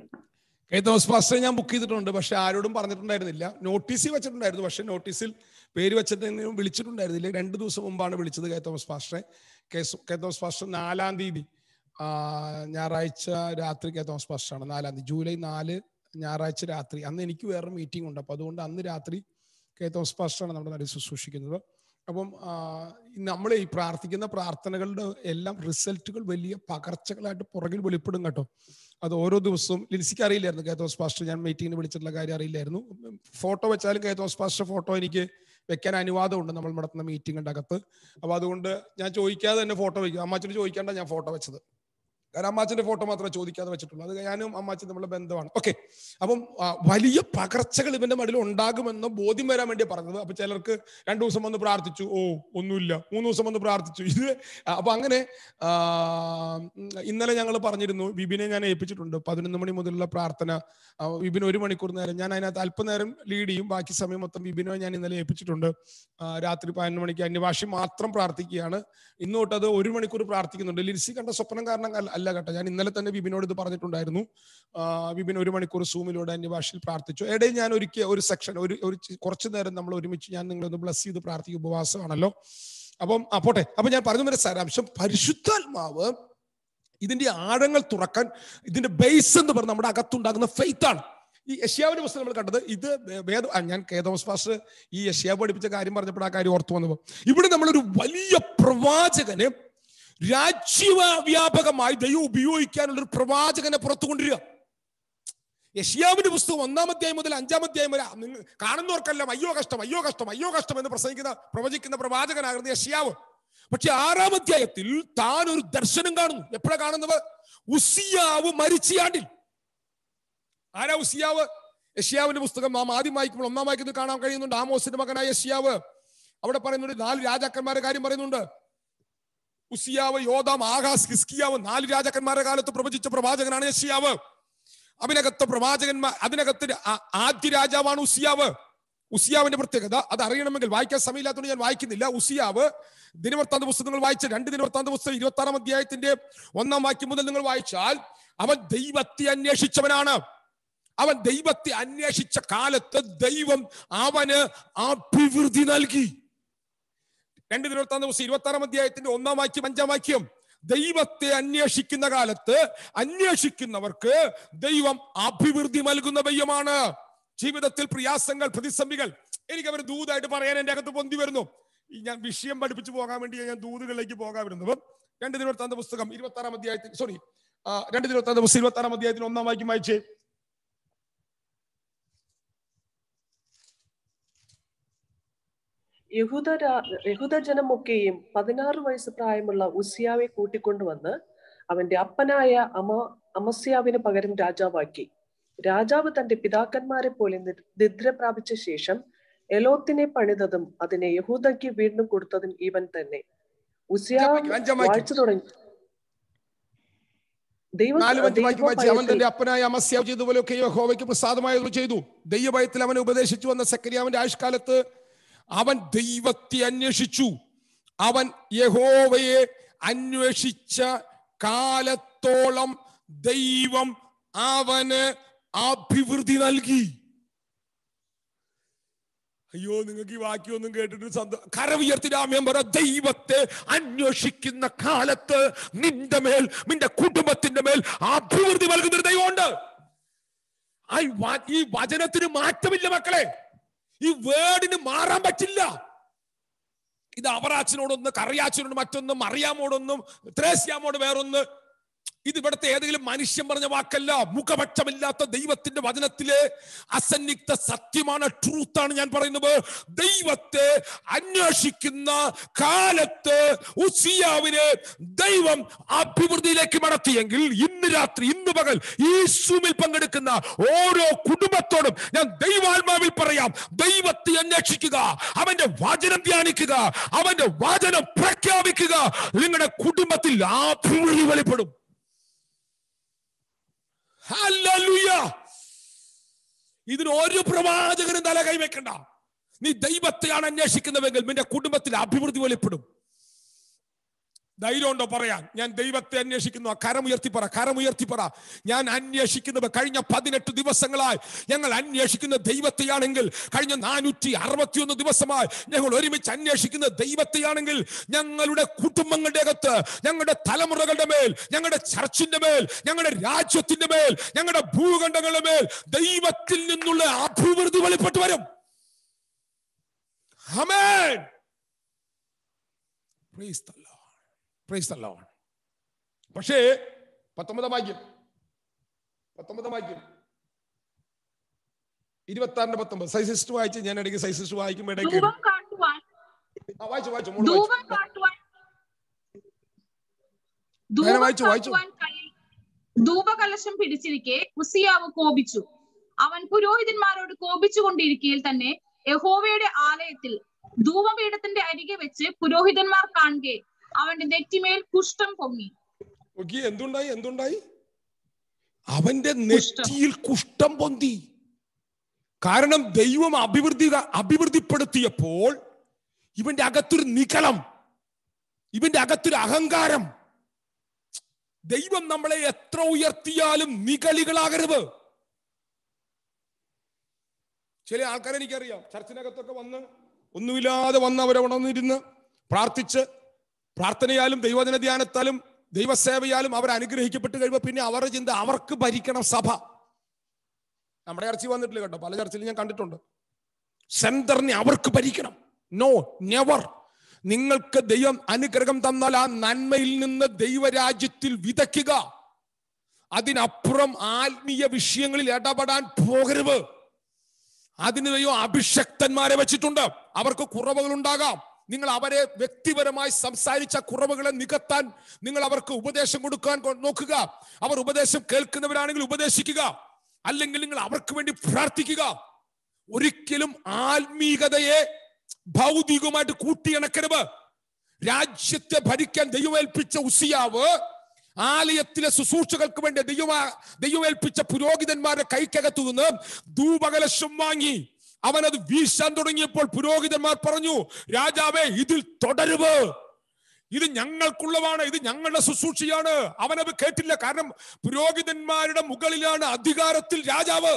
Speaker 1: കെ തോമസ് പാസ്റ്ററെ ഞാൻ ബുക്ക് ചെയ്തിട്ടുണ്ട് പക്ഷെ ആരോടും പറഞ്ഞിട്ടുണ്ടായിരുന്നില്ല നോട്ടീസിൽ വെച്ചിട്ടുണ്ടായിരുന്നു പക്ഷെ നോട്ടീസിൽ പേര് വെച്ചിട്ട് വിളിച്ചിട്ടുണ്ടായിരുന്നില്ല രണ്ട് ദിവസം മുമ്പാണ് വിളിച്ചത് കെ തോമസ് പാസ്റ്ററെ കെ സു- കെ തോമസ് പാസ്റ്റർ നാലാം തീയതി ആ, ഞായറാഴ്ച രാത്രി കെ തോമസ് പാസ്റ്ററാണ് നാലാം തീയതി ജൂലൈ നാല് ഞായറാഴ്ച രാത്രി അന്ന് എനിക്ക് വേറെ മീറ്റിംഗ് ഉണ്ട് അപ്പൊ അതുകൊണ്ട് അന്ന് രാത്രി കെ തോമസ് പാസ്റ്ററാണ് നമ്മുടെ നടുവിൽ ശുശ്രൂഷിക്കുന്നത് അപ്പം നമ്മൾ ഈ പ്രാർത്ഥിക്കുന്ന പ്രാർത്ഥനകളുടെ എല്ലാം റിസൾട്ടുകൾ വലിയ പകർച്ചകളായിട്ട് പുറകിൽ വെളിപ്പെടും കേട്ടോ അത് ഓരോ ദിവസവും ലിൻസിക്ക് അറിയില്ലായിരുന്നു കെ തോമസ് പാസ്റ്റർ ഞാൻ മീറ്റിംഗിന് വിളിച്ചിട്ടുള്ള കാര്യം അറിയില്ലായിരുന്നു ഫോട്ടോ വെച്ചാലും കെ തോമസ് പാസ്റ്റർ ഫോട്ടോ എനിക്ക് വെക്കാൻ അനുവാദമുണ്ട് നമ്മൾ നടത്തുന്ന മീറ്റിംഗിന്റെ അകത്ത് അപ്പൊ അതുകൊണ്ട് ഞാൻ ചോദിക്കാതെ തന്നെ ഫോട്ടോ വെക്കും അമ്മാച്ചന് ചോദിക്കാണ്ട ഞാൻ ഫോട്ടോ വെച്ചത് കാരണം അമ്മാച്ചന്റെ ഫോട്ടോ മാത്രമേ ചോദിക്കാതെ വെച്ചിട്ടുള്ളൂ അത് ഞാനും അമ്മാച്ചൻ നമ്മളെ ബന്ധമാണ് ഓക്കെ അപ്പം ആ, വലിയ പകർച്ചകൾ ഇവന്റെ മടിയിൽ ഉണ്ടാകുമെന്ന് ബോധ്യം വരാൻ വേണ്ടി പറഞ്ഞത് അപ്പൊ ചിലർക്ക് രണ്ടു ദിവസം വന്ന് പ്രാർത്ഥിച്ചു ഓ ഒന്നുമില്ല മൂന്ന് ദിവസം വന്ന് പ്രാർത്ഥിച്ചു ഇത് അപ്പൊ അങ്ങനെ ആ, ഉം, ഇന്നലെ ഞങ്ങൾ പറഞ്ഞിരുന്നു വിപിനെ ഞാൻ ഏൽപ്പിച്ചിട്ടുണ്ട് പതിനൊന്ന് മണി മുതലുള്ള പ്രാർത്ഥന ആ, വിപിൻ ഒരു മണിക്കൂർ നേരം ഞാൻ അതിനകത്ത് അല്പനേരം ലീഡ് ചെയ്യും ബാക്കി സമയം മൊത്തം വിപിനെ ഞാൻ ഇന്നലെ ഏൽപ്പിച്ചിട്ടുണ്ട് ആ, രാത്രി പതിനൊന്ന് മണിക്ക് അന്യഭാഷ മാത്രം പ്രാർത്ഥിക്കുകയാണ് ഇന്ന് തൊട്ട് അത് ഒരു മണിക്കൂർ പ്രാർത്ഥിക്കുന്നുണ്ട് ലിൻസി കണ്ട സ്വപ്നം കാരണം അല്ല- അല്ല കേട്ടോ ഞാൻ ഇന്നലെ തന്നെ വിപിനോട് ഇത് പറഞ്ഞിട്ടുണ്ടായിരുന്നു ആ, വിപിൻ ഒരു മണിക്കൂർ സൂമിലൂടെ അന്യഭാഷയിൽ പ്രാർത്ഥിച്ചു ഇടയിൽ ഞാൻ ഒരുക്കിയ ഒരു സെക്ഷൻ ഒരു ഒരു ചി- കുറച്ചു നേരം നമ്മൾ ഒരുമിച്ച് ഞാൻ നിങ്ങളൊന്ന് ബ്ലസ് ചെയ്ത് പ്രാർത്ഥിക്കും ഉപവാസമാണല്ലോ അപ്പം ആ പോട്ടെ അപ്പൊ ഞാൻ പറഞ്ഞു വരെ സാരാംശം പരിശുദ്ധാത്മാവ് ഇതിന്റെ ആഴങ്ങൾ തുറക്കാൻ ഇതിന്റെ ബേസ് എന്ന് പറഞ്ഞ നമ്മുടെ അകത്തുണ്ടാകുന്ന ഫെയ്ത്ത് ആണ് ഈ യഷ്യാവിന്റെ പുസ്തകം നമ്മൾ കണ്ടത് ഇത് വേ- വേദ ആ, ഞാൻ കെ തോമസ് പാസ്റ്റർ ഈ യഷ്യാവ് പഠിപ്പിച്ച കാര്യം പറഞ്ഞപ്പോൾ ആ കാര്യം ഓർത്തു വന്നപ്പോൾ ഇവിടെ നമ്മളൊരു വലിയ പ്രവാചകന് രാജ്യവ്യാപകമായി ദൈവം ഉപയോഗിക്കാനുള്ള ഒരു പ്രവാചകനെ പുറത്തു കൊണ്ടുവരിക യഷ്യാവിന്റെ പുസ്തകം ഒന്നാം അധ്യായം മുതൽ അഞ്ചാം അധ്യായം വരെ നിങ്ങൾ കാണുന്നവർക്കെല്ലാം അയ്യോ കഷ്ടം അയ്യോ കഷ്ടം അയ്യോ കഷ്ടം എന്ന് പ്രസംഗിക്കുന്ന പ്രവചിക്കുന്ന പ്രവാചകനാകുന്ന യഷ്യാവ് പക്ഷെ ആറാം അധ്യായത്തിൽ താൻ ഒരു ദർശനം കാണുന്നു എപ്പോഴാ കാണുന്നത് ഉസിയാവ് മരിച്ചയാണ്ടിൽ ആരാ ഉസിയാവ് യഷ്യാവിന്റെ പുസ്തകം നാം ആദ്യം വായിക്കുമ്പോൾ ഒന്നാം വായിക്കുന്നത് കാണാൻ കഴിയുന്നുണ്ട് ആമോസിന്റെ മകനായ യഷ്യാവ് അവിടെ പറയുന്നുണ്ട് നാല് രാജാക്കന്മാരുടെ കാര്യം പറയുന്നുണ്ട് ഉസിയാവ് യോദാം ആകാസ് ഹിസ്കിയാവ് നാല് രാജാക്കന്മാരുടെ കാലത്ത് പ്രവചിച്ച പ്രവാചകനാണ് യഷ്യാവ് അതിനകത്ത് പ്രവാചകന്മാർ അതിനകത്ത് ആ- ആദ്യ രാജാവാണ് ഉസിയാവ് ഉസിയാവിന്റെ പ്രത്യേകത അത് അറിയണമെങ്കിൽ വായിക്കാൻ സമയമില്ലാത്തതുകൊണ്ട് ഞാൻ വായിക്കുന്നില്ല ഉസിയാവ് ദിനവൃത്താന്ത പുസ്തകങ്ങൾ വായിച്ച രണ്ട് ദിനവൃത്താന്ത പുസ്തകം ഇരുപത്തി ആറാം അധ്യായത്തിന്റെ ഒന്നാം വാക്യം മുതൽ നിങ്ങൾ വായിച്ചാൽ അവൻ ദൈവത്തെ അന്വേഷിച്ചവനാണ് അവൻ ദൈവത്തെ അന്വേഷിച്ച കാലത്ത് ദൈവം അവന് അഭിവൃദ്ധി നൽകി രണ്ട് ദിനവൃത്താന്ത പുസ്തകം ഇരുപത്തി ആറാം അധ്യായത്തിന്റെ ഒന്നാം വാക്യം അഞ്ചാം വാക്യം ദൈവത്തെ അന്വേഷിക്കുന്ന കാലത്ത് അന്വേഷിക്കുന്നവർക്ക് ദൈവം അഭിവൃദ്ധി നൽകുന്ന ദൈവമാണ് ജീവിതത്തിൽ പ്രയാസങ്ങൾ പ്രതിസന്ധികൾ എനിക്ക് അവർ ദൂതായിട്ട് പറയാൻ എന്റെ അകത്ത് പൊന്തി വരുന്നു ഈ ഞാൻ വിഷയം പഠിപ്പിച്ചു പോകാൻ വേണ്ടി ഞാൻ ദൂതുകളിലേക്ക് പോകാൻ വരുന്നത് രണ്ട് ദിനവൃത്താന്ത പുസ്തകം ഇരുപത്തി ആറാം അധ്യായത്തിൽ സോറി രണ്ട് ദിനവൃത്താന്ത പുസ്തകം ഇരുപത്തി ആറാം അധ്യായത്തിൽ ഒന്നാം വാക്യം വായിച്ചേ
Speaker 3: യഹൂദ യഹൂദജനമൊക്കെയും പതിനാറ് വയസ്സ് പ്രായമുള്ള ഉസിയാവെ കൂട്ടിക്കൊണ്ടുവന്ന് അവന്റെ അപ്പനായ അമ അമസ്യാവിന് പകരം രാജാവാക്കി രാജാവ് തന്റെ പിതാക്കന്മാരെ പോലെ നി- നിദ്ര പ്രാപിച്ച ശേഷം എലോത്തിനെ പണിതതും അതിനെ യഹൂദയ്ക്ക് വീണ്ടും കൊടുത്തതും ഇവൻ തന്നെ ഉസിയാവ്
Speaker 1: അഞ്ചാം വാക്യം, അഞ്ചാം വാക്യം.
Speaker 3: വാഴ്ച തുടങ്ങി ദൈവ
Speaker 1: നാല് വാക്യം വാക്യം വായിച്ചേ. അവൻ
Speaker 3: ദൈവഭയത്തിൽ
Speaker 1: തന്റെ അപ്പനായ അമസ്യാവ് ചെയ്തതുപോലെയൊക്കെ യഹോവയ്ക്ക് പ്രസാദമായത് ചെയ്തു ദൈവഭയത്തിൽ അവനെ ഉപദേശിച്ചു വന്ന സക്കരിയാവിന്റെ ആയുഷ്കാലത്ത് അവൻ ദൈവത്തെ അന്വേഷിച്ചു അവൻ യഹോവയെ അന്വേഷിച്ച കാലത്തോളം ദൈവം അവന് അഭിവൃദ്ധി നൽകി അയ്യോ നിങ്ങൾക്ക് ഈ വാക്യമൊന്നും കേട്ടിട്ട് സന്തോഷം കരവുയർത്തിരാമ്യം പറ ദൈവത്തെ അന്വേഷിക്കുന്ന കാലത്ത് നിന്റെ മേൽ നിന്റെ കുടുംബത്തിന്റെ മേൽ അഭിവൃദ്ധി നൽകുന്ന ഒരു ദൈവമുണ്ട് ആ ഈ വ- ഈ വചനത്തിന് മാറ്റമില്ല മക്കളെ ഈ വേർഡിന് മാറാൻ പറ്റില്ല ഇത് അവറാച്ചനോടൊന്ന് കറിയാച്ചനോട് മറ്റൊന്നും അറിയാമോടൊന്നും ത്രേസ്യാമോട് വേറൊന്ന് ഇത് ഇവിടുത്തെ ഏതെങ്കിലും മനുഷ്യൻ പറഞ്ഞ വാക്കല്ല മുഖപക്ഷമില്ലാത്ത ദൈവത്തിന്റെ വചനത്തിലെ അസന്നിഗ്ധ സത്യമാണ് ട്രൂത്താണ് ഞാൻ പറയുന്നത് ദൈവത്തെ അന്വേഷിക്കുന്ന കാലത്ത് ഉസിയാവിനെ ദൈവം അഭിവൃദ്ധിയിലേക്ക് മടത്തിയെങ്കിൽ ഇന്ന് രാത്രി ഇന്ന് പകൽ ഈ സൂമിൽ പങ്കെടുക്കുന്ന ഓരോ കുടുംബത്തോടും ഞാൻ ദൈവാത്മാവിൽ പറയാം ദൈവത്തെ അന്വേഷിക്കുക അവന്റെ വചനം ധ്യാനിക്കുക അവന്റെ വചനം പ്രഖ്യാപിക്കുക നിങ്ങളുടെ കുടുംബത്തിൽ അഭിവൃദ്ധി വെളിപ്പെടും ഹല്ലേലൂയ ഇതിന് ഒരു പ്രവാചകനും തല കൈവെക്കണ്ട നീ ദൈവത്തെയാണ് അന്വേഷിക്കുന്നതെങ്കിൽ നിന്റെ കുടുംബത്തിൽ അഭിവൃദ്ധി വെളിപ്പെടും ധൈര്യമുണ്ടോ പറയാൻ ഞാൻ ദൈവത്തെ അന്വേഷിക്കുന്നു ആ കരമുയർത്തി പറ കരമുയർത്തി പറ ഞാൻ അന്വേഷിക്കുന്നത് കഴിഞ്ഞ പതിനെട്ട് ദിവസങ്ങളായി ഞങ്ങൾ അന്വേഷിക്കുന്ന ദൈവത്തെയാണെങ്കിൽ കഴിഞ്ഞ നാനൂറ്റി അറുപത്തിയൊന്ന് ദിവസമായി ഞങ്ങൾ ഒരുമിച്ച് അന്വേഷിക്കുന്ന ദൈവത്തെയാണെങ്കിൽ ഞങ്ങളുടെ കുടുംബങ്ങളുടെ അകത്ത് ഞങ്ങളുടെ തലമുറകളുടെ മേൽ ഞങ്ങളുടെ ചർച്ചിന്റെ മേൽ ഞങ്ങളുടെ രാജ്യത്തിന്റെ മേൽ ഞങ്ങളുടെ ഭൂഖണ്ഡങ്ങളുടെ മേൽ ദൈവത്തിൽ നിന്നുള്ള അഭിവൃദ്ധി വെളിപ്പെട്ടു വരും Amen. Praise the Lord. Praise the Lord. പക്ഷേ പത്തൊമ്പതാം വാക്യം പത്തൊമ്പതാം വാക്യം ഇരുപത്തി ആറിന്റെ പത്തൊമ്പത് സൈസിസ്റ്റ് വായിച്ച് ഞാൻ ഇടയ്ക്ക് സൈസിസ്റ്റ് വായിക്കുമ്പോൾ ഇടയ്ക്ക്
Speaker 2: ധൂപം കാട്ടുവാൻ
Speaker 1: ആ, വായിച്ചു വായിച്ചു മോള്
Speaker 2: ധൂപം
Speaker 1: വായിച്ചു
Speaker 2: കാട്ടുവാൻ
Speaker 1: വേഗം
Speaker 2: ധൂപം
Speaker 1: വായിച്ചു, വായിച്ചു.
Speaker 2: കാട്ടുവാൻ കയ്യിൽ ധൂപകലശം പിടിച്ചിരിക്കെ ഉസിയാവ് കോപിച്ചു അവൻ പുരോഹിതന്മാരോട് കോപിച്ചുകൊണ്ടിരിക്കയിൽ തന്നെ യഹോവയുടെ ആലയത്തിൽ ധൂപപീഠത്തിന്റെ അരികെ വെച്ച് പുരോഹിതന്മാർ കാണുകെ അവന്റെ നെറ്റിമേൽ കുഷ്ഠം പൊങ്ങി
Speaker 1: നോക്കി എന്തുണ്ടായി എന്തുണ്ടായി അവന്റെ നെറ്റിയിൽ കുഷ്ഠം പൊന്തി കാരണം ദൈവം അഭിവൃദ്ധി അഭിവൃദ്ധിപ്പെടുത്തിയപ്പോൾ ഇവന്റെ അകത്തൊരു നികളം ഇവന്റെ അകത്തൊരു അഹങ്കാരം ദൈവം നമ്മളെ എത്ര ഉയർത്തിയാലും നികളികളാകരുത് ചില ആൾക്കാരെ എനിക്കറിയാം ചർച്ചിനകത്തൊക്കെ വന്ന് ഒന്നുമില്ലാതെ വന്ന് അവരവിടെ വന്നിരുന്ന് പ്രാർത്ഥിച്ച് പ്രാർത്ഥനയാലും ദൈവജന ധ്യാനത്താലും ദൈവസേവയാലും അവർ അനുഗ്രഹിക്കപ്പെട്ട് കഴിയുമ്പോൾ പിന്നെ അവരുടെ ചിന്ത അവർക്ക് ഭരിക്കണം സഭ നമ്മുടെ ചർച്ചിൽ വന്നിട്ടില്ല കേട്ടോ പല ചർച്ചിലും ഞാൻ കണ്ടിട്ടുണ്ട് സെന്ററിനെ അവർക്ക് ഭരിക്കണം നോ നെവർ നിങ്ങൾക്ക് ദൈവം അനുഗ്രഹം തന്നാൽ ആ നന്മയിൽ നിന്ന് ദൈവരാജ്യത്തിൽ വിതയ്ക്കുക അതിനപ്പുറം ആത്മീയ വിഷയങ്ങളിൽ ഇടപെടാൻ പോകരുത് അതിന് ദൈവം അഭിഷക്തന്മാരെ വെച്ചിട്ടുണ്ട് അവർക്ക് കുറവുകൾ ഉണ്ടാകാം നിങ്ങൾ അവരെ വ്യക്തിപരമായി സംസാരിച്ച കുറവുകളെ നികത്താൻ നിങ്ങൾ അവർക്ക് ഉപദേശം കൊടുക്കാൻ കൊ- നോക്കുക അവർ ഉപദേശം കേൾക്കുന്നവരാണെങ്കിൽ ഉപദേശിക്കുക അല്ലെങ്കിൽ നിങ്ങൾ അവർക്ക് വേണ്ടി പ്രാർത്ഥിക്കുക ഒരിക്കലും ആത്മീകതയെ ഭൗതികമായിട്ട് കൂട്ടിയിണക്കരുത് രാജ്യത്തെ ഭരിക്കാൻ ദൈവമേൽപ്പിച്ച ഉസിയാവ് ആലയത്തിലെ ശുശ്രൂഷകൾക്ക് വേണ്ടി ദൈവ ദൈവമേൽപ്പിച്ച പുരോഹിതന്മാരുടെ കൈക്കകത്തു നിന്ന് ധൂപകലശം വാങ്ങി അവനത് വീശാൻ തുടങ്ങിയപ്പോൾ പുരോഹിതന്മാർ പറഞ്ഞു രാജാവേ ഇതിൽ തുടരുവ് ഇത് ഞങ്ങൾക്കുള്ളതാണ് ഇത് ഞങ്ങളുടെ ശുശ്രൂഷയാണ് അവനത് കേട്ടില്ല കാരണം പുരോഹിതന്മാരുടെ മുകളിലാണ് അധികാരത്തിൽ രാജാവ്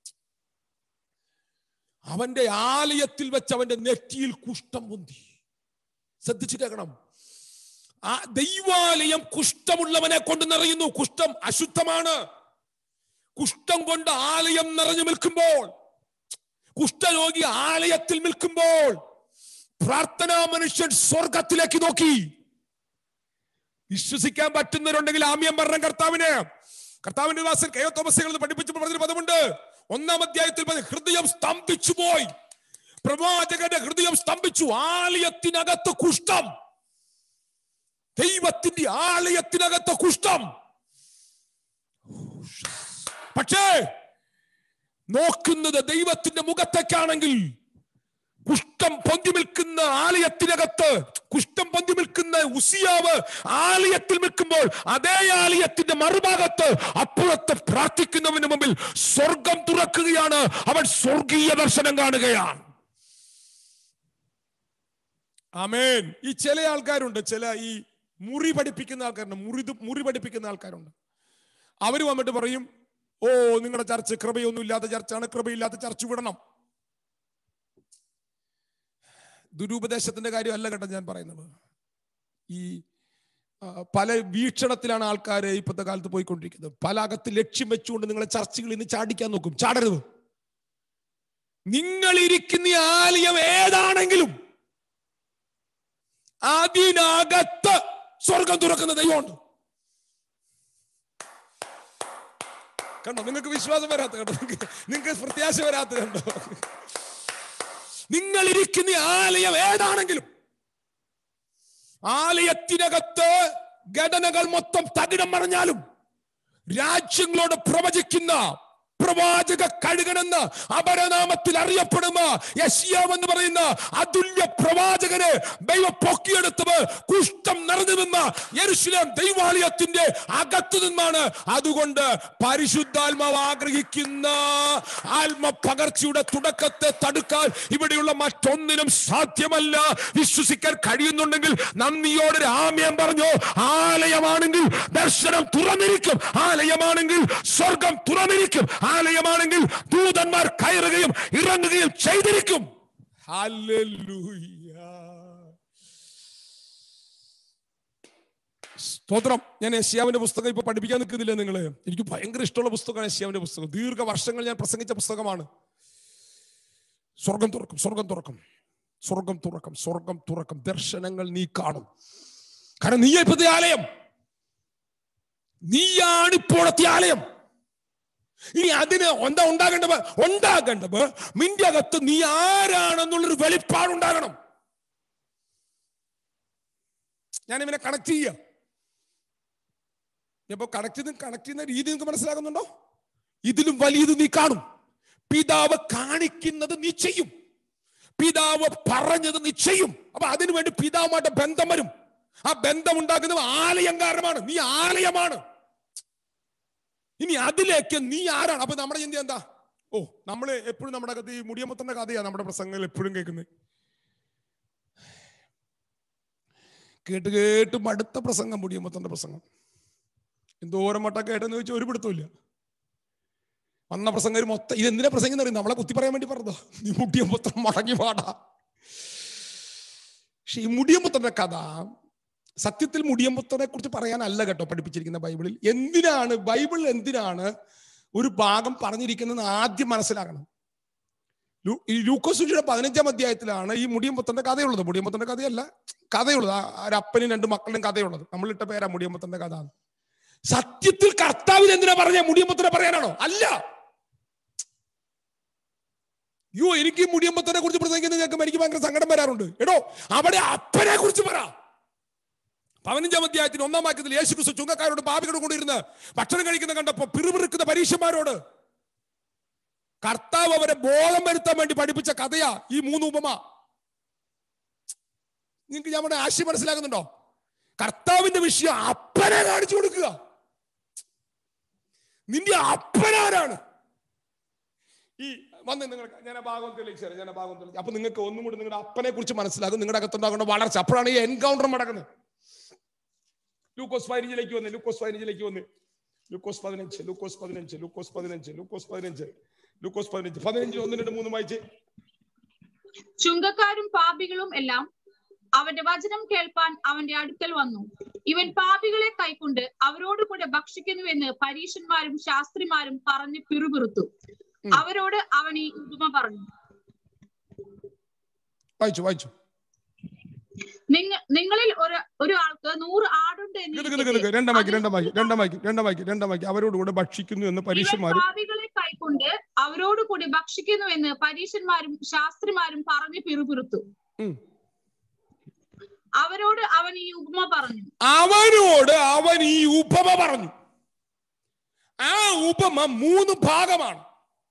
Speaker 1: അവന്റെ ആലയത്തിൽ വെച്ച് അവന്റെ നെറ്റിയിൽ കുഷ്ഠം പൊന്തി ശ്രദ്ധിച്ചു കേൾക്കണം ആ ദൈവാലയം കുഷ്ഠമുള്ളവനെ കൊണ്ട് നിറയുന്നു കുഷ്ഠം അശുദ്ധമാണ് കുഷ്ഠം കൊണ്ട് ആലയം നിറഞ്ഞു നിൽക്കുമ്പോൾ കുഷ്ഠരോഗി ആലയത്തിൽ നിൽക്കുമ്പോൾ പ്രാർത്ഥനാ മനുഷ്യൻ സ്വർഗത്തിലേക്ക് നോക്കി വിശ്വസിക്കാൻ പറ്റുന്നവരുണ്ടെങ്കിൽ ആമ്യം പറഞ്ഞ കർത്താവിന് കർത്താവിന്റെ ദാസൻ കെ ഒ തോമസുകൾ പഠിപ്പിച്ചപ്പോൾ പറഞ്ഞൊരു പദമുണ്ട് ഒന്നാം അധ്യായത്തിൽ പറഞ്ഞ ഹൃദയം സ്തംഭിച്ചു പോയി പ്രവാചകന്റെ ഹൃദയം സ്തംഭിച്ചു ആലയത്തിനകത്ത് കുഷ്ഠം ദൈവത്തിന്റെ ആലയത്തിനകത്ത് കുഷ്ഠം പക്ഷേ നോക്കുന്നത് ദൈവത്തിന്റെ മുഖത്തേക്കാണെങ്കിൽ കുഷ്ഠം പൊന്തി നിൽക്കുന്ന ആലയത്തിനകത്ത് കുഷ്ഠം പൊന്തി നിൽക്കുന്ന ഉസിയാവ് ആലയത്തിൽ നിൽക്കുമ്പോൾ അതേ ആലയത്തിന്റെ മറുഭാഗത്ത് അപ്പുറത്ത് പ്രാർത്ഥിക്കുന്നവന് മുമ്പിൽ സ്വർഗം തുറക്കുകയാണ് അവൻ സ്വർഗീയ ദർശനം കാണുകയാണ് ആമേൻ ഈ ചില ആൾക്കാരുണ്ട് ചില ഈ മുറി പഠിപ്പിക്കുന്ന ആൾക്കാരുണ്ട് മുറി മുറി പഠിപ്പിക്കുന്ന ആൾക്കാരുണ്ട് അവർ വന്നിട്ട് പറയും ഓ നിങ്ങളുടെ ചർച്ച് കൃപയൊന്നും ഇല്ലാത്ത ചർച്ചാണ് കൃപയില്ലാത്ത ചർച്ച് വിടണം ദുരുപദേശത്തിന്റെ കാര്യമല്ല കേട്ടോ ഞാൻ പറയുന്നത് ഈ ആ, പല വീക്ഷണത്തിലാണ് ആൾക്കാർ ഇപ്പോഴത്തെ കാലത്ത് പോയിക്കൊണ്ടിരിക്കുന്നത് പല അകത്ത് ലക്ഷ്യം വെച്ചുകൊണ്ട് നിങ്ങളെ ചർച്ചകളിൽ നിന്ന് ചാടിക്കാൻ നോക്കും ചാടരുത് നിങ്ങൾ ഇരിക്കുന്ന ഈ ആലയം ഏതാണെങ്കിലും അതിനകത്ത് സ്വർഗം തുറക്കുന്ന ദൈവമുണ്ട് കണ്ടോ നിങ്ങൾക്ക് വിശ്വാസം വരാത്ത കണ്ടോ നിങ്ങൾക്ക് നിങ്ങൾക്ക് പ്രത്യാശ വരാത്ത കണ്ടോ നിങ്ങൾ ഇരിക്കുന്ന ഈ ആലയം ഏതാണെങ്കിലും ആലയത്തിനകത്ത് ഘടനകൾ മൊത്തം തകിടം മറിഞ്ഞാലും രാജ്യങ്ങളോട് പ്രവചിക്കുന്ന പ്രവാചക കഴുകനെന്ന് അപരനാമത്തിൽ അറിയപ്പെടുന്ന യശിയാവ് എന്ന് പറയുന്ന അതുല്യ പ്രവാചകനെ ദൈവം പൊക്കിയെടുത്തത് കുഷ്ഠം നിറഞ്ഞു നിന്ന യെരുശലേം ദൈവാലയത്തിന്റെ അകത്തു നിന്നാണ് അതുകൊണ്ട് പരിശുദ്ധാത്മാവ് ആഗ്രഹിക്കുന്ന ആത്മ പകർച്ചയുടെ തുടക്കത്തെ തടുക്കാൻ ഇവിടെയുള്ള മറ്റൊന്നിനും സാധ്യമല്ല വിശ്വസിക്കാൻ കഴിയുന്നുണ്ടെങ്കിൽ നന്ദിയോടെ ആമ്യം പറഞ്ഞു ആലയമാണെങ്കിൽ ദർശനം തുറന്നിരിക്കും ആലയമാണെങ്കിൽ സ്വർഗം തുറന്നിരിക്കും ആലയമാണെങ്കിൽ ദൂതന്മാർ കയറുകയും ഇറങ്ങുകയും ചെയ്തിരിക്കും ഹല്ലേലൂയ. സ്തോത്രം ഞാൻ യശ്യാവിന്റെ പുസ്തകം ഇപ്പൊ പഠിപ്പിക്കാൻ നിൽക്കുന്നില്ല നിങ്ങള് എനിക്ക് ഭയങ്കര ഇഷ്ടമുള്ള പുസ്തകമാണ് യശ്യാവിന്റെ പുസ്തകം ദീർഘ വർഷങ്ങൾ ഞാൻ പ്രസംഗിച്ച പുസ്തകമാണ് സ്വർഗം തുറക്കും സ്വർഗം തുറക്കും സ്വർഗം തുറക്കും സ്വർഗം തുറക്കും ദർശനങ്ങൾ നീ കാണും കാരണം നീ ഇപ്പോഴത്തെ ആലയം നീയാണ് ഇപ്പോഴത്തെ ആലയം ഇനി അതിന് എന്താ ഉണ്ടാകേണ്ടത് ഉണ്ടാകേണ്ടത് നിന്റെ അകത്ത് നീ ആരാണെന്നുള്ളൊരു വെളിപ്പാടുണ്ടാകണം ഞാൻ ഇവനെ കണക്ട് ചെയ്യുക ഇപ്പൊ കണക്ട് ചെയ്ത് കണക്ട് ചെയ്യുന്ന രീതി നിങ്ങൾക്ക് മനസ്സിലാകുന്നുണ്ടോ ഇതിലും വലിയത് നീ കാണും പിതാവ് കാണിക്കുന്നത് നീ ചെയ്യും പിതാവ് പറഞ്ഞത് നീ ചെയ്യും അപ്പൊ അതിനുവേണ്ടി പിതാവുമായിട്ട് ബന്ധം വരും ആ ബന്ധം ഉണ്ടാക്കുന്നത് ആലയം കാരണമാണ് നീ ആലയമാണ് ഇനി അതിലേക്ക് നീ ആരാണ് അപ്പൊ നമ്മുടെ ചിന്ത എന്താ ഓ നമ്മള് എപ്പോഴും നമ്മുടെ അകത്ത് ഈ മുടിയമ്പത്തിന്റെ കഥയാണ് നമ്മുടെ പ്രസംഗങ്ങൾ എപ്പോഴും കേൾക്കുന്നത് കേട്ട് കേട്ട് മടുത്ത പ്രസംഗം മുടിയമ്പത്തിന്റെ പ്രസംഗം എന്തോരം വട്ടം കേട്ടെന്ന് ചോദിച്ചാൽ ഒരു പിടുത്തമില്ല വന്ന പ്രസംഗം മൊത്തം ഇത് എന്തിനാ പ്രസംഗം അറിയും നമ്മളെ കുത്തി പറയാൻ വേണ്ടി പറഞ്ഞതോ നീ മുടിയമ്പത്രം മടങ്ങി പാടാ പക്ഷെ ഈ മുടിയമ്പത്തിന്റെ കഥ സത്യത്തിൽ മുടിയമ്പത്തനെ കുറിച്ച് പറയാനല്ല കേട്ടോ പഠിപ്പിച്ചിരിക്കുന്ന ബൈബിളിൽ എന്തിനാണ് ബൈബിൾ എന്തിനാണ് ഒരു ഭാഗം പറഞ്ഞിരിക്കുന്നത് ആദ്യം മനസ്സിലാക്കണം ലൂ- ഈ ലൂക്കോസുജിയുടെ പതിനഞ്ചാം അധ്യായത്തിലാണ് ഈ മുടിയമ്പത്തന്റെ കഥയുള്ളത് മുടിയമ്പത്തന്റെ കഥയല്ല കഥയുള്ളത് ആ ഒരു അപ്പനും രണ്ട് മക്കളുടെയും കഥയുള്ളത് നമ്മളിട്ട പേരാ മുടിയമ്പത്തന്റെ കഥ എന്ന്. സത്യത്തിൽ കർത്താവിൽ എന്തിനാ പറഞ്ഞ മുടിയമ്പത്തനെ പറയാനാണോ അല്ല യോ എനിക്ക് ഈ മുടിയമ്പത്തനെ കുറിച്ച് പ്രസംഗിക്കുന്നത് കേൾക്കുമ്പോൾ എനിക്ക് ഭയങ്കര സങ്കടം വരാറുണ്ട് എടോ അവിടെ അപ്പനെ കുറിച്ച് പറ പതിനഞ്ചാം അധ്യായത്തിന് ഒന്നാം വാക്യത്തിൽ യേശു ക്രിസ്തു ചുങ്കക്കാരോട് പാപികളോട് കൂടി ഇരുന്ന് ഭക്ഷണം കഴിക്കുന്ന കണ്ടപ്പോ പിറുപിറുക്കുന്ന പരീക്ഷന്മാരോട് കർത്താവ് അവരെ ബോധം വരുത്താൻ വേണ്ടി പഠിപ്പിച്ച കഥയാ ഈ മൂന്ന് ഉപമ നിങ്ങൾക്ക് നമ്മുടെ ആശയം മനസ്സിലാകുന്നുണ്ടോ കർത്താവിന്റെ വിഷയം അപ്പനെ കാണിച്ചു കൊടുക്കുക നിന്റെ അപ്പനാരാണ് ഈ വന്ന് നിങ്ങൾ ഞാൻ ആ ഭാഗം തെളിയിച്ചു തരാം ഞാൻ ആ ഭാഗം തെളിയിച്ചു അപ്പൊ നിങ്ങൾക്ക് ഒന്നും കൂടി നിങ്ങളുടെ അപ്പനെ കുറിച്ച് മനസ്സിലാകും നിങ്ങളുടെ അകത്തുണ്ടാകുന്ന വളർച്ച അപ്പോഴാണ് ഈ എൻകൗണ്ടർ നടക്കുന്നത് ലൂക്കോസ് പതിനഞ്ചിലേക്ക് വന്ന് ലൂക്കോസ് പതിനഞ്ചിലേക്ക് വന്ന് ലൂക്കോസ് പതിനഞ്ച് ലൂക്കോസ് പതിനഞ്ച് ലൂക്കോസ് പതിനഞ്ച് ലൂക്കോസ് പതിനഞ്ച് ലൂക്കോസ് പതിനഞ്ച് പതിനഞ്ച് ഒന്ന് രണ്ട് മൂന്ന് വായിച്ച്
Speaker 2: ചുങ്കക്കാരും പാപികളും എല്ലാം അവന്റെ വചനം കേൾപ്പാൻ അവന്റെ അടുക്കൽ വന്നു ഇവൻ പാപികളെ കൈക്കൊണ്ട് അവരോട് കൂടെ ഭക്ഷിക്കുന്നുവെന്ന് പരീക്ഷന്മാരും ശാസ്ത്രിമാരും പറഞ്ഞ് പിറുപിറുത്തു
Speaker 1: ഉം.
Speaker 2: അവരോട് അവൻ ഈ ഉപമ പറഞ്ഞു
Speaker 1: വായിച്ചു വായിച്ചു
Speaker 2: നിങ്ങ നിങ്ങളിൽ ഒരു ഒരു ആൾക്ക് നൂറ് ആടുണ്ട് എന്ന്
Speaker 1: നിക്ക് നിക്ക് നിക്ക് നിക്ക്.
Speaker 2: ഇരിക്കട്ടെ.
Speaker 1: രണ്ടാം വാക്യം
Speaker 2: അതിൽ
Speaker 1: രണ്ടാം വാക്യം രണ്ടാം വാക്യം രണ്ടാം വാക്യം രണ്ടാം വാക്യം അവരോട് കൂടെ ഭക്ഷിക്കുന്നു എന്ന്
Speaker 2: ഇവൻ
Speaker 1: പരീക്ഷന്മാരും
Speaker 2: പാപികളെ കൈക്കൊണ്ട് അവരോട് കൂടി ഭക്ഷിക്കുന്നുവെന്ന് പരീക്ഷന്മാരും ശാസ്ത്രിമാരും പറഞ്ഞ് പിറുപിറുത്തു
Speaker 1: ഉം.
Speaker 2: അവരോട് അവൻ ഈ ഉപമ പറഞ്ഞു
Speaker 1: അവനോട് അവൻ ഈ ഉപമ പറഞ്ഞു ആ ഉപമ മൂന്ന് ഭാഗമാണ്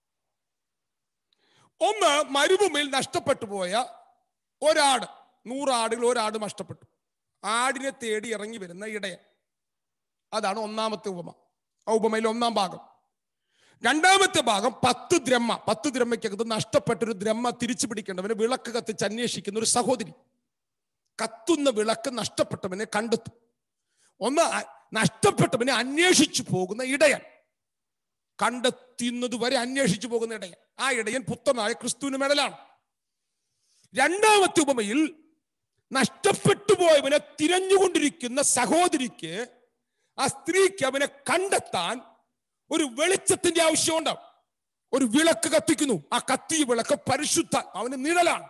Speaker 1: ഒന്ന് മരുഭൂമിയിൽ നഷ്ടപ്പെട്ടു പോയ ഒരാട് നൂറാടുകൾ ഒരാട് നഷ്ടപ്പെട്ടു ആടിനെ തേടി ഇറങ്ങി വരുന്ന ഇടയൻ അതാണ് ഒന്നാമത്തെ ഉപമ ആ ഉപമയിൽ ഒന്നാം ഭാഗം രണ്ടാമത്തെ ഭാഗം പത്ത് ദ്രഹ്മ പത്ത് ദ്രഹ്മയ്ക്കകത്ത് നഷ്ടപ്പെട്ടൊരു ദ്രഹ്മ തിരിച്ചു പിടിക്കേണ്ടവന് വിളക്ക് കത്തിച്ച് അന്വേഷിക്കുന്ന ഒരു സഹോദരി കത്തുന്ന വിളക്ക് നഷ്ടപ്പെട്ടവനെ കണ്ടെത്തും ഒന്ന് അ- നഷ്ടപ്പെട്ടവനെ അന്വേഷിച്ചു പോകുന്ന ഇടയൻ കണ്ടെത്തുന്നത് വരെ അന്വേഷിച്ചു പോകുന്ന ഇടയൻ ആ ഇടയൻ പുത്രനായ ക്രിസ്തുവിന് മെഡലാണ് രണ്ടാമത്തെ ഉപമയിൽ നഷ്ടപ്പെട്ടു പോയവനെ തിരഞ്ഞുകൊണ്ടിരിക്കുന്ന സഹോദരിക്ക് ആ സ്ത്രീക്ക് അവനെ കണ്ടെത്താൻ ഒരു വെളിച്ചത്തിന്റെ ആവശ്യമുണ്ട് ഒരു വിളക്ക് കത്തിക്കുന്നു ആ കത്തിയ വിളക്ക് പരിശുദ്ധ അവന് നിഴലാണ്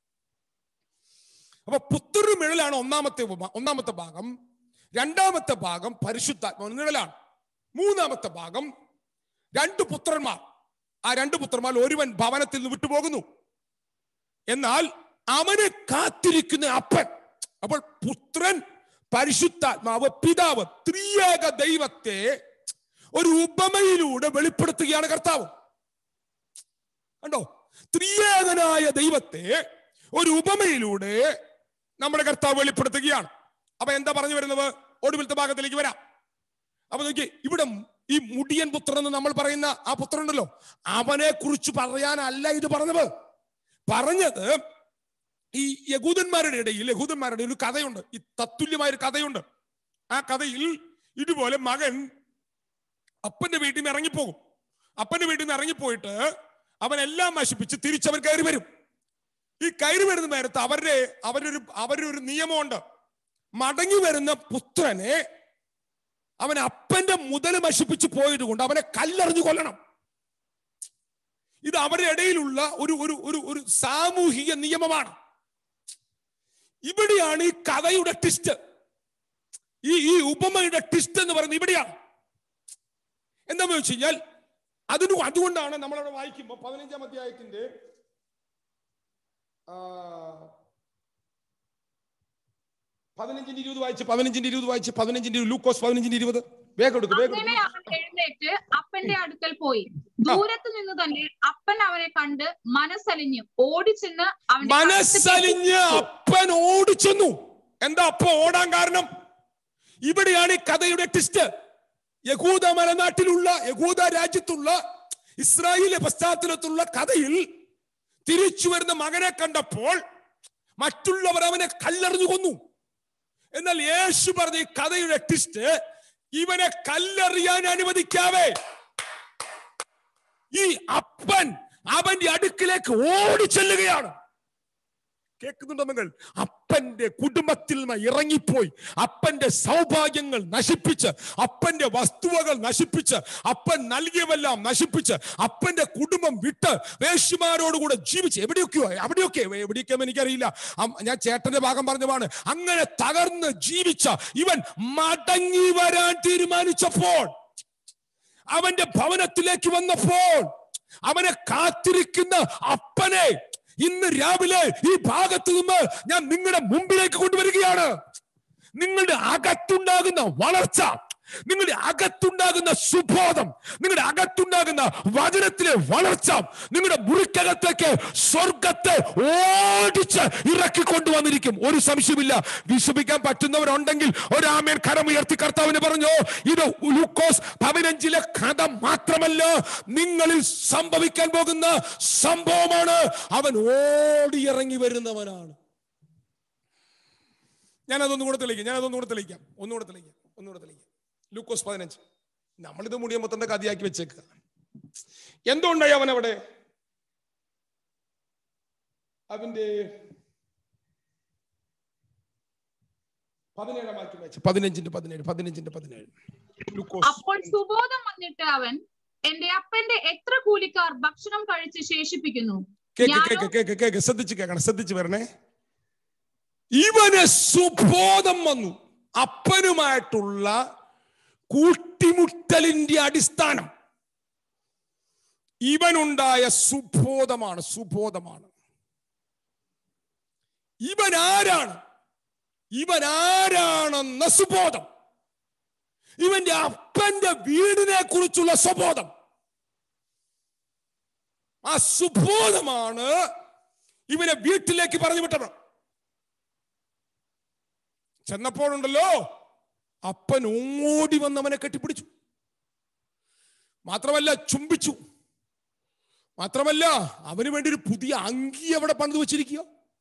Speaker 1: അപ്പൊ പുത്രു നിഴലാണ് ഒന്നാമത്തെ ഉപമ ഒന്നാമത്തെ ഭാഗം രണ്ടാമത്തെ ഭാഗം പരിശുദ്ധാത്മാവിന് നിഴലാണ് മൂന്നാമത്തെ ഭാഗം രണ്ട് പുത്രന്മാർ ആ രണ്ട് പുത്രന്മാർ ഒരുവൻ ഭവനത്തിൽ നിന്ന് വിട്ടുപോകുന്നു എന്നാൽ അവനെ കാത്തിരിക്കുന്ന അപ്പൻ അപ്പോൾ പുത്രൻ പരിശുദ്ധാത്മാവ് പിതാവ് ത്രിയേക ദൈവത്തെ ഒരു ഉപമയിലൂടെ വെളിപ്പെടുത്തുകയാണ് കർത്താവ് കണ്ടോ ത്രിയേകനായ ദൈവത്തെ ഒരു ഉപമയിലൂടെ നമ്മുടെ കർത്താവ് വെളിപ്പെടുത്തുകയാണ് അപ്പൊ എന്താ പറഞ്ഞു വരുന്നത് ഒടുവിലത്തെ ഭാഗത്തിലേക്ക് വരാം അപ്പൊ നോക്കി ഇവിടെ ഈ മുടിയൻ പുത്രൻ എന്ന് നമ്മൾ പറയുന്ന ആ പുത്രൻ ഉണ്ടല്ലോ അവനെ കുറിച്ച് പറയാനല്ല ഇത് പറഞ്ഞത് പറഞ്ഞത് ഈ യഹൂദന്മാരുടെ ഇടയിൽ യഹൂദന്മാരുടെ ഒരു കഥയുണ്ട് ഈ തത്തുല്യമായ ഒരു കഥയുണ്ട് ആ കഥയിൽ ഇതുപോലെ മകൻ അപ്പന്റെ വീട്ടിൽ നിന്ന് ഇറങ്ങിപ്പോകും അപ്പന്റെ വീട്ടിൽ നിന്ന് ഇറങ്ങിപ്പോയിട്ട് അവൻ എല്ലാം നശിപ്പിച്ച് തിരിച്ചവൻ കയറി വരും ഈ കയറി വരുന്ന നേരത്ത് അവരുടെ അവരൊരു അവരുടെ ഒരു നിയമമുണ്ട് മടങ്ങി വരുന്ന പുത്രനെ അവൻ അപ്പന്റെ മുതൽ നശിപ്പിച്ച് പോയത് കൊണ്ട് അവനെ കല്ലെറിഞ്ഞു കൊല്ലണം ഇത് അവരുടെ ഇടയിലുള്ള ഒരു ഒരു ഒരു ഒരു സാമൂഹിക നിയമമാണ് ഇവിടെയാണ് ഈ കഥയുടെ ടിസ്റ്റ് ഈ ഈ ഉപമയുടെ ടിസ്റ്റ് എന്ന് പറയുന്നത് ഇവിടെയാണ് എന്താന്ന് വെച്ച് കഴിഞ്ഞാൽ അതിന് അതുകൊണ്ടാണ് നമ്മളവിടെ വായിക്കുമ്പോൾ പതിനഞ്ചാം അധ്യായത്തിന്റെ ആ, പതിനഞ്ചിന്റെ ഇരുപത് വായിച്ച് പതിനഞ്ചിന്റെ ഇരുപത് വായിച്ച് പതിനഞ്ചിന്റെ ഇരുപത് ലൂക്കോസ് പതിനഞ്ചിന്റെ ഇരുപത് വേഗം എടുക്കും വേഗം
Speaker 2: അങ്ങനെ
Speaker 1: എടുക്കും.
Speaker 2: അവൻ എഴുന്നേറ്റ് അപ്പന്റെ അടുക്കൽ പോയി ദൂരത്ത് നിന്ന് തന്നെ അപ്പൻ അവനെ കണ്ട് മനസ്സലിഞ്ഞ് ഓടിച്ചെന്ന് അവന്റെ
Speaker 1: മനസ്സലിഞ്ഞ് അപ്പൻ ഓടിച്ചെന്നു എന്താ അപ്പ ഓടാൻ കാരണം ഇവിടെയാണ് ഈ കഥയുടെ ടിസ്റ്റ് യഹൂദ മലനാട്ടിലുള്ള യഹൂദ രാജ്യത്തുള്ള ഇസ്രായേലിലെ പശ്ചാത്തലത്തിലുള്ള കഥയിൽ തിരിച്ചു വരുന്ന മകനെ കണ്ടപ്പോൾ മറ്റുള്ളവർ അവനെ കല്ലെറിഞ്ഞു കൊന്നു എന്നാൽ യേശു പറഞ്ഞ ഈ കഥയുടെ ടിസ്റ്റ് ഇവനെ കല്ലെറിയാൻ അനുവദിക്കാവേ ഈ അപ്പൻ അവന്റെ അടുക്കിലേക്ക് ഓടിച്ചെല്ലുകയാണ് കേൾക്കുന്നുണ്ടോ നിങ്ങൾ അപ്പന്റെ കുടുംബത്തിൽ നിന്ന് ഇറങ്ങിപ്പോയി അപ്പന്റെ സൗഭാഗ്യങ്ങൾ നശിപ്പിച്ച് അപ്പന്റെ വസ്തുവകൾ നശിപ്പിച്ച് അപ്പൻ നൽകിയവെല്ലാം നശിപ്പിച്ച് അപ്പന്റെ കുടുംബം വിട്ട് വേശുമാരോടുകൂടെ ജീവിച്ച് എവിടെയൊക്കെയോ എവിടെയൊക്കെ എവിടെയൊക്കെ എനിക്കറിയില്ല അം- ഞാൻ ചേട്ടന്റെ ഭാഗം പറഞ്ഞതാണ് അങ്ങനെ തകർന്ന് ജീവിച്ച ഇവൻ മടങ്ങി വരാൻ തീരുമാനിച്ചപ്പോൾ അവന്റെ ഭവനത്തിലേക്ക് വന്നപ്പോൾ അവനെ കാത്തിരിക്കുന്ന അപ്പനെ ഇന്ന് രാവിലെ ഈ ഭാഗത്ത് നിന്ന് ഞാൻ നിങ്ങളുടെ മുമ്പിലേക്ക് കൊണ്ടുവരികയാണ് നിങ്ങളുടെ അകത്തുണ്ടാകുന്ന വളർച്ച നിങ്ങളുടെ അകത്തുണ്ടാകുന്ന സുബോധം നിങ്ങളുടെ അകത്തുണ്ടാകുന്ന വചനത്തിലെ വളർച്ച നിങ്ങളുടെ മുറിക്കകത്തേക്ക് സ്വർഗത്തെ ഓടിച്ച് ഇറക്കി കൊണ്ടുവന്നിരിക്കും ഒരു സംശയമില്ല വിശ്വസിക്കാൻ പറ്റുന്നവരുണ്ടെങ്കിൽ ഒരാമേൻ കരം ഉയർത്തി കർത്താവിന് പറഞ്ഞു ഇത് ലൂക്കോസ് പതിനഞ്ചിലെ കഥ മാത്രമല്ല നിങ്ങളിൽ സംഭവിക്കാൻ പോകുന്ന സംഭവമാണ് അവൻ ഓടിയിറങ്ങി വരുന്നവനാണ് ഞാൻ അതൊന്നും കൂടെ തെളിയിക്കാം ഞാൻ അതൊന്നും കൂടെ തെളിയിക്കാം ഒന്നുകൂടെ തെളിയിക്കാം ഒന്നുകൂടെ തെളിയിക്കാം ലൂക്കോസ് പതിനഞ്ച് നമ്മളിത് മുടിയമ്പത്തിന്റെ കഥയാക്കി വെച്ചേക്കുക എന്തുകൊണ്ടായി അവൻ അവിടെ അവന്റെ പതിനേഴാം വാക്യം വെച്ച് പതിനഞ്ചിന്റെ പതിനേഴ് പതിനഞ്ചിന്റെ പതിനേഴ് ലൂക്കോസ്
Speaker 2: അപ്പോൾ സുബോധം വന്നിട്ട് അവൻ എന്റെ അപ്പന്റെ എത്ര കൂലിക്കാർ ഭക്ഷണം കഴിച്ച് ശേഷിപ്പിക്കുന്നു
Speaker 1: കേക്ക്
Speaker 2: ഞാനോ-
Speaker 1: കേക്ക് കേക്ക് കേക്ക് ശ്രദ്ധിച്ച് കേൾക്കണം ശ്രദ്ധിച്ച് വരണേ ഇവന് സുബോധം വന്നു അപ്പനുമായിട്ടുള്ള കൂട്ടിമുട്ടലിന്റെ അടിസ്ഥാനം ഇവനുണ്ടായ സുബോധമാണ് സുബോധമാണ് ഇവൻ ആരാണ് ഇവൻ ആരാണെന്ന സുബോധം ഇവന്റെ അപ്പന്റെ വീടിനെ കുറിച്ചുള്ള സുബോധം ആ സുബോധമാണ് ഇവനെ വീട്ടിലേക്ക് പറഞ്ഞു വിട്ടത് ചെന്നപ്പോഴുണ്ടല്ലോ അപ്പൻ ഓടി വന്നവനെ കെട്ടിപ്പിടിച്ചു മാത്രമല്ല ചുംബിച്ചു മാത്രമല്ല അവന് വേണ്ടി ഒരു പുതിയ അങ്കി അവിടെ പണിത് വെച്ചിരിക്കുക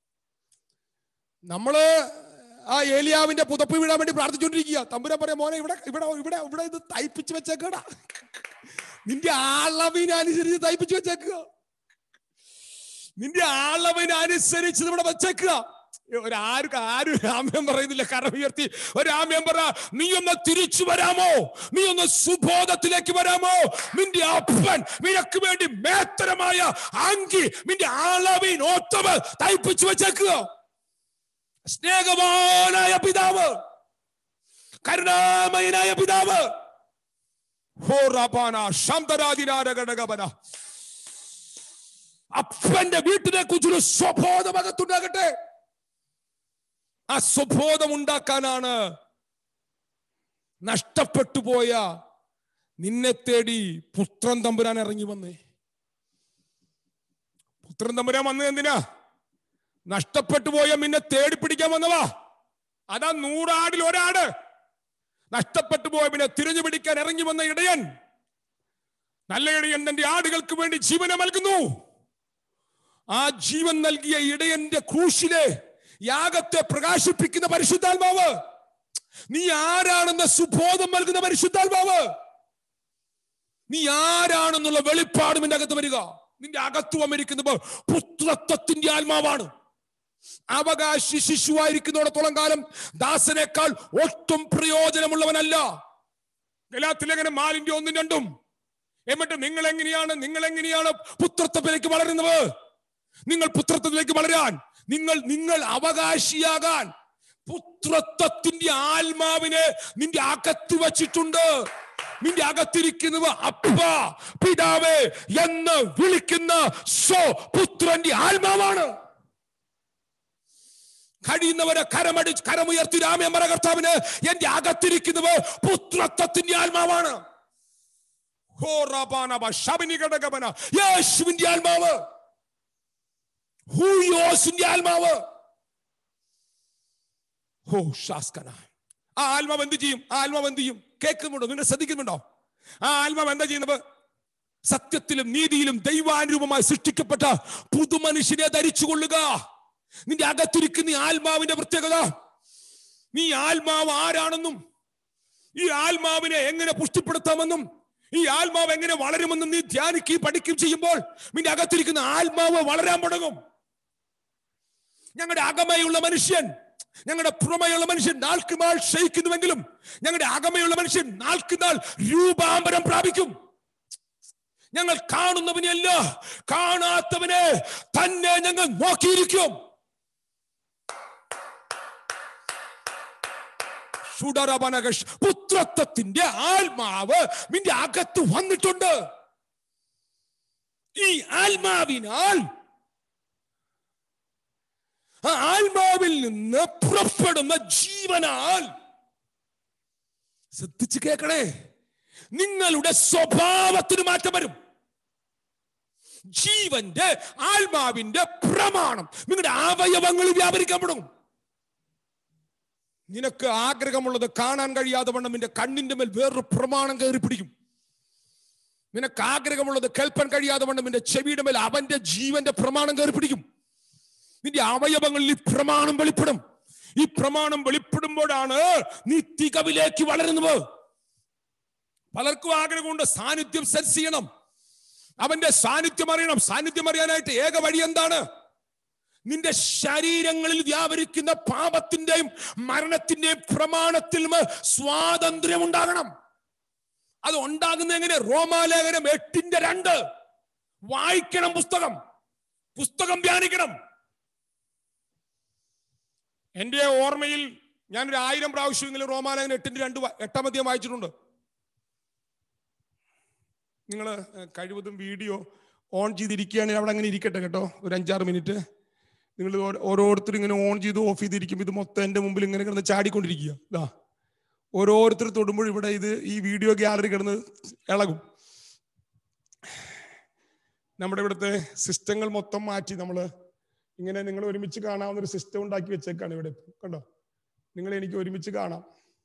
Speaker 1: നമ്മള് ആ ഏലിയാവിന്റെ പുതപ്പ് വീഴാൻ വേണ്ടി പ്രാർത്ഥിച്ചുകൊണ്ടിരിക്കുക തമ്പുരാൻ പറയാം മോനെ ഇവിടെ ഇവിടെ ഇവിടെ ഇവിടെ ഇത് തയ്പ്പിച്ച് വെച്ചേക്കടാ നിന്റെ അളവിനനുസരിച്ച് തയ്പ്പിച്ച് വെച്ചേക്കുക നിന്റെ അളവിനനുസരിച്ച് ഇവിടെ വെച്ചേക്കുക ഒരാർക്ക് ആരും രാമ്യം പറയുന്നില്ല കരം ഉയർത്തി ഒരാമ്യം പറ നീ ഒന്ന് തിരിച്ചു വരാമോ നീ ഒന്ന് സുബോധത്തിലേക്ക് വരാമോ നിന്റെ അപ്പൻ നിനക്ക് വേണ്ടി മേത്തരമായ അങ്കി നിന്റെ അളവിനൊത്തവ് തയ്പ്പിച്ചു വെച്ചേക്കുക സ്നേഹവാനായ പിതാവ് കരുണാമയനായ പിതാവ് ഹോറാപാന ശാന്തരാതിനാരകടകപന അപ്പന്റെ വീട്ടിനെ കുറിച്ചൊരു സ്വബോധം അകത്തുണ്ടാകട്ടെ ആ സ്വബോധം ഉണ്ടാക്കാനാണ് നഷ്ടപ്പെട്ടു പോയ നിന്നെ തേടി പുത്രൻ തമ്പുരാൻ ഇറങ്ങി വന്നേ പുത്രൻ തമ്പുരാൻ വന്നത് എന്തിനാ നഷ്ടപ്പെട്ടു പോയ നിന്നെ തേടി പിടിക്കാൻ വന്നവാ അതാ നൂറാടിൽ ഒരാട് നഷ്ടപ്പെട്ടു പോയ പിന്നെ തിരിഞ്ഞു പിടിക്കാൻ ഇറങ്ങി വന്ന ഇടയൻ നല്ല ഇടയൻ തന്റെ ആടുകൾക്ക് വേണ്ടി ജീവനെ നൽകുന്നു ആ ജീവൻ നൽകിയ ഇടയന്റെ ക്രൂശിലെ യാഗത്തെ പ്രകാശിപ്പിക്കുന്ന പരിശുദ്ധാത്മാവ് നീ ആരാണെന്ന സുബോധം നൽകുന്ന പരിശുദ്ധാത്മാവ് നീ ആരാണെന്നുള്ള വെളിപ്പാട് നിന്റെ അകത്ത് വരിക നിന്റെ അകത്ത് വന്നിരിക്കുന്നത് പുത്രത്വത്തിന്റെ ആത്മാവാണ് അവകാശി ശിശുവായിരിക്കുന്നിടത്തോളം കാലം ദാസനേക്കാൾ ഒട്ടും പ്രയോജനമുള്ളവനല്ല ഗലാത്തിലെങ്ങനെ മാലിന്റെ ഒന്നും രണ്ടും എന്നിട്ട് നിങ്ങൾ എങ്ങനെയാണ് നിങ്ങൾ എങ്ങനെയാണ് പുത്രത്വത്തിലേക്ക് വളരുന്നത് നിങ്ങൾ പുത്രത്വത്തിലേക്ക് വളരാൻ നിങ്ങൾ നിങ്ങൾ അവകാശിയാകാൻ പുത്രത്വത്തിന്റെ ആത്മാവിനെ നിന്റെ അകത്ത് വച്ചിട്ടുണ്ട് നിന്റെ അകത്തിരിക്കുന്നത് അപ്പ പിതാവേ എന്ന് വിളിക്കുന്ന സ്വ പുത്രന്റെ ആത്മാവാണ് കഴിയുന്നവരെ കരമടി കരമുയർത്തി രാമയമറ കർത്താവിന് എന്റെ അകത്തിരിക്കുന്നത് പുത്രത്വത്തിന്റെ ആത്മാവാണ് ഹോ റബാനബ ശബനി ഘടകമന യേശുവിന്റെ ആത്മാവ് ഹൂയോസിന്റെ ആത്മാവ് ഹോ ശാസ്കന ആ ആത്മാവ് എന്ത് ചെയ്യും ആ ആത്മാവ് എന്ത് ചെയ്യും കേൾക്കുന്നുണ്ടോ നിങ്ങൾ ശ്രദ്ധിക്കുന്നുണ്ടോ ആ ആത്മാവ് എന്താ ചെയ്യുന്നത് സത്യത്തിലും നീതിയിലും ദൈവാനുരൂപമായി സൃഷ്ടിക്കപ്പെട്ട പുതുമനുഷ്യനെ ധരിച്ചുകൊള്ളുക നിന്റെ അകത്തിരിക്കുന്ന ഈ ആത്മാവിന്റെ പ്രത്യേകത നീ ആത്മാവ് ആരാണെന്നും ഈ ആത്മാവിനെ എങ്ങനെ പുഷ്ടിപ്പെടുത്താമെന്നും ഈ ആത്മാവ് എങ്ങനെ വളരുമെന്നും നീ ധ്യാനിക്കുകയും പഠിക്കുകയും ചെയ്യുമ്പോൾ നിന്റെ അകത്തിരിക്കുന്ന ആത്മാവ് വളരാൻ തുടങ്ങും ഞങ്ങളുടെ അകമയുള്ള മനുഷ്യൻ ഞങ്ങളുടെ പുറമയുള്ള മനുഷ്യൻ നാൾക്ക് നാൾ ക്ഷയിക്കുന്നുവെങ്കിലും ഞങ്ങളുടെ അകമയുള്ള മനുഷ്യൻ നാൾക്ക് നാൾ രൂപാന്തരം പ്രാപിക്കും ഞങ്ങൾ കാണുന്നവനെയല്ല കാണാത്തവനെ തന്നെ ഞങ്ങൾ നോക്കിയിരിക്കും ഷുഡറബനകഷ് പുത്രത്വത്തിന്റെ ആത്മാവ് നിന്റെ അകത്ത് വന്നിട്ടുണ്ട് ഈ ആത്മാവിനാൽ ആ ആത്മാവിൽ നിന്ന് പുറപ്പെടുന്ന ജീവനാൽ ശ്രദ്ധിച്ച് കേൾക്കണേ നിങ്ങളുടെ സ്വഭാവത്തിന് മാറ്റം വരും ജീവന്റെ ആത്മാവിന്റെ പ്രമാണം നിങ്ങളുടെ അവയവങ്ങളിൽ വ്യാപരിക്കാൻ തുടങ്ങും നിനക്ക് ആഗ്രഹമുള്ളത് കാണാൻ കഴിയാതെ വണ്ണം നിന്റെ കണ്ണിന്റെ മേൽ വേറൊരു പ്രമാണം കയറി പിടിക്കും നിനക്ക് ആഗ്രഹമുള്ളത് കേൾപ്പാൻ കഴിയാതെ വണ്ണം നിന്റെ ചെവിയുടെ മേൽ അവന്റെ ജീവന്റെ പ്രമാണം കയറി പിടിക്കും നിന്റെ അവയവങ്ങളിൽ ഈ പ്രമാണം വെളിപ്പെടും ഈ പ്രമാണം വെളിപ്പെടുമ്പോഴാണ് നീ തികവിലേക്ക് വളരുന്നത് പലർക്കും ആഗ്രഹമുണ്ട് സാന്നിധ്യം സെൻസ് ചെയ്യണം അവന്റെ സാന്നിധ്യം അറിയണം സാന്നിധ്യം അറിയാനായിട്ട് ഏക വഴി എന്താണ് നിന്റെ ശരീരങ്ങളിൽ വ്യാപരിക്കുന്ന പാപത്തിന്റെയും മരണത്തിന്റെയും പ്രമാണത്തിൽ നിന്ന് സ്വാതന്ത്ര്യം ഉണ്ടാകണം അത് ഉണ്ടാകുന്ന എങ്ങനെ റോമാലേഖനം എട്ടിന്റെ രണ്ട് വായിക്കണം പുസ്തകം പുസ്തകം ധ്യാനിക്കണം എന്റെ ഓർമ്മയിൽ ഞാനൊരു ആയിരം പ്രാവശ്യമെങ്കിലും റോമാലേഖനം എട്ടിന്റെ രണ്ട് വ- എട്ടാം അധ്യായം വായിച്ചിട്ടുണ്ട് നിങ്ങൾ കഴിവതും വീഡിയോ ഓൺ ചെയ്തിരിക്കുകയാണെങ്കിൽ അവിടെ അങ്ങനെ ഇരിക്കട്ടെ കേട്ടോ ഒരു അഞ്ചാറ് മിനിറ്റ് നിങ്ങൾ ഓരോരുത്തരും ഇങ്ങനെ ഓൺ ചെയ്ത് ഓഫ് ചെയ്തിരിക്കും ഇത് മൊത്തം എൻ്റെ മുമ്പിൽ ഇങ്ങനെ കിടന്ന് ചാടിക്കൊണ്ടിരിക്കുക ഇതാ ഓരോരുത്തർ തൊടുമ്പോൾ ഇവിടെ ഇത് ഈ വീഡിയോ ഗ്യാലറി കിടന്ന് ഇളകും നമ്മുടെ ഇവിടുത്തെ സിസ്റ്റങ്ങൾ മൊത്തം മാറ്റി നമ്മൾ ഇങ്ങനെ നിങ്ങൾ ഒരുമിച്ച് കാണാവുന്ന ഒരു സിസ്റ്റം ഉണ്ടാക്കി വെച്ചേക്കാണ് ഇവിടെ ഇപ്പൊ. കണ്ടോ നിങ്ങൾ എനിക്ക് ഒരുമിച്ച് കാണാം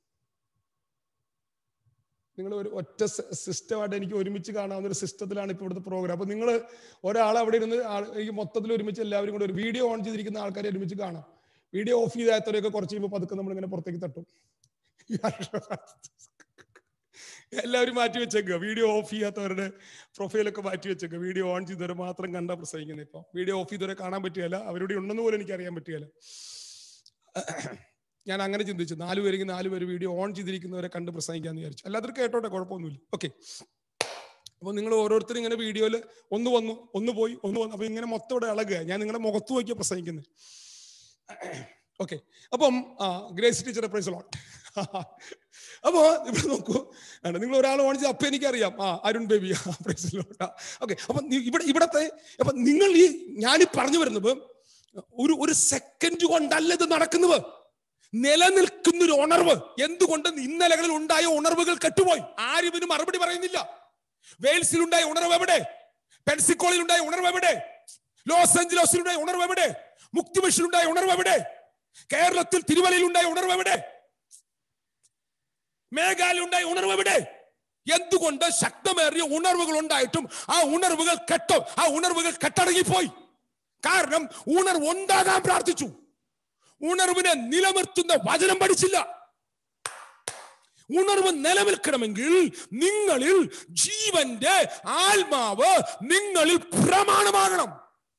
Speaker 1: നിങ്ങൾ ഒരു ഒറ്റ സിസ്റ്റമായിട്ട് എനിക്ക് ഒരുമിച്ച് കാണാവുന്ന ഒരു സിസ്റ്റത്തിലാണ് ഇപ്പോൾ ഇവിടുത്തെ പ്രോഗ്രാം അപ്പൊ നിങ്ങൾ ഒരാൾ അവിടെ ഇരുന്ന് ആൾ- ഈ മൊത്തത്തിൽ ഒരുമിച്ച് എല്ലാവരും കൂടെ ഒരു വീഡിയോ ഓൺ ചെയ്തിരിക്കുന്ന ആൾക്കാരെ ഒരുമിച്ച് കാണാം വീഡിയോ ഓഫ് ചെയ്താത്തവരെയൊക്കെ കുറച്ച് കഴിയുമ്പോൾ പതുക്കെ നമ്മൾ ഇങ്ങനെ പുറത്തേക്ക് തട്ടും എല്ലാവരും മാറ്റി വെച്ചേക്കുക വീഡിയോ ഓഫ് ചെയ്യാത്തവരുടെ പ്രൊഫൈലൊക്കെ മാറ്റി വെച്ചേക്കുക വീഡിയോ ഓൺ ചെയ്തവരെ മാത്രം കണ്ട പ്രസംഗിക്കുന്നത് ഇപ്പൊ വീഡിയോ ഓഫ് ചെയ്തവരെ കാണാൻ പറ്റുകയില്ല അവരുടെ ഉണ്ടെന്ന് പോലും എനിക്ക് അറിയാൻ പറ്റുകയില്ല ഞാൻ അങ്ങനെ ചിന്തിച്ചു നാല് പേരെങ്കിൽ നാല് പേര് വീഡിയോ ഓൺ ചെയ്തിരിക്കുന്നവരെ കണ്ട് പ്രസംഗിക്കാന്ന് വിചാരിച്ചു അല്ലാത്തവർ കേട്ടോട്ടെ കുഴപ്പമൊന്നുമില്ല ഓക്കെ അപ്പൊ നിങ്ങൾ ഓരോരുത്തരും ഇങ്ങനെ വീഡിയോയിൽ ഒന്ന് വന്നു ഒന്ന് പോയി ഒന്ന് വന്നു അപ്പൊ ഇങ്ങനെ മൊത്തം ഇവിടെ ഇളകുക ഞാൻ നിങ്ങളുടെ മുഖത്ത് നോക്കിയ പ്രസംഗിക്കുന്നത് ഓക്കെ അപ്പം ആ ഗ്രേസ് ടീച്ചറെ പ്രൈസ് ലോട്ട് അപ്പോ ഇവിടെ നോക്കൂ ആണ് നിങ്ങൾ ഒരാൾ ഓൺ ചെയ്ത് അപ്പൊ എനിക്കറിയാം ആ Arun Baby price lot okay അപ്പൊ നി- ഇവിടെ ഇവിടത്തെ അപ്പൊ നിങ്ങൾ ഈ ഞാനീ പറഞ്ഞു വരുന്നത് ഒരു ഒരു സെക്കൻഡ് കൊണ്ടല്ല ഇത് നടക്കുന്നത് നിലനിൽക്കുന്ന ഒരു ഉണർവ് എന്തുകൊണ്ട് ഇന്നലകളിൽ ഉണ്ടായ ഉണർവുകൾ കെട്ടുപോയി ആരും ഇതിന് മറുപടി പറയുന്നില്ല വെയിൽസിൽ ഉണ്ടായ ഉണർവ് എവിടെ പെൻസിക്കോളിൽ ഉണ്ടായ ഉണർവ് എവിടെ ലോസ് ഏഞ്ചലോസിൽ ഉണ്ടായ ഉണർവ് എവിടെ മുക്തിമിഷിൽ ഉണ്ടായ ഉണർവ് എവിടെ കേരളത്തിൽ തിരുവല്ലയിൽ ഉണ്ടായ ഉണർവ് എവിടെ മേഘാലയ ഉണ്ടായ ഉണർവ് എവിടെ എന്തുകൊണ്ട് ശക്തമേറിയ ഉണർവുകൾ ഉണ്ടായിട്ടും ആ ഉണർവുകൾ കെട്ടോ ആ ഉണർവുകൾ കെട്ടടങ്ങിപ്പോയി കാരണം ഉണർവ് ഉണ്ടാകാൻ പ്രാർത്ഥിച്ചു ഉണർവിനെ നിലനിർത്തുന്ന വചനം പഠിച്ചില്ല ഉണർവ് നിലനിൽക്കണമെങ്കിൽ നിങ്ങളിൽ ജീവന്റെ ആത്മാവ് നിങ്ങളിൽ പ്രമാണമാകണം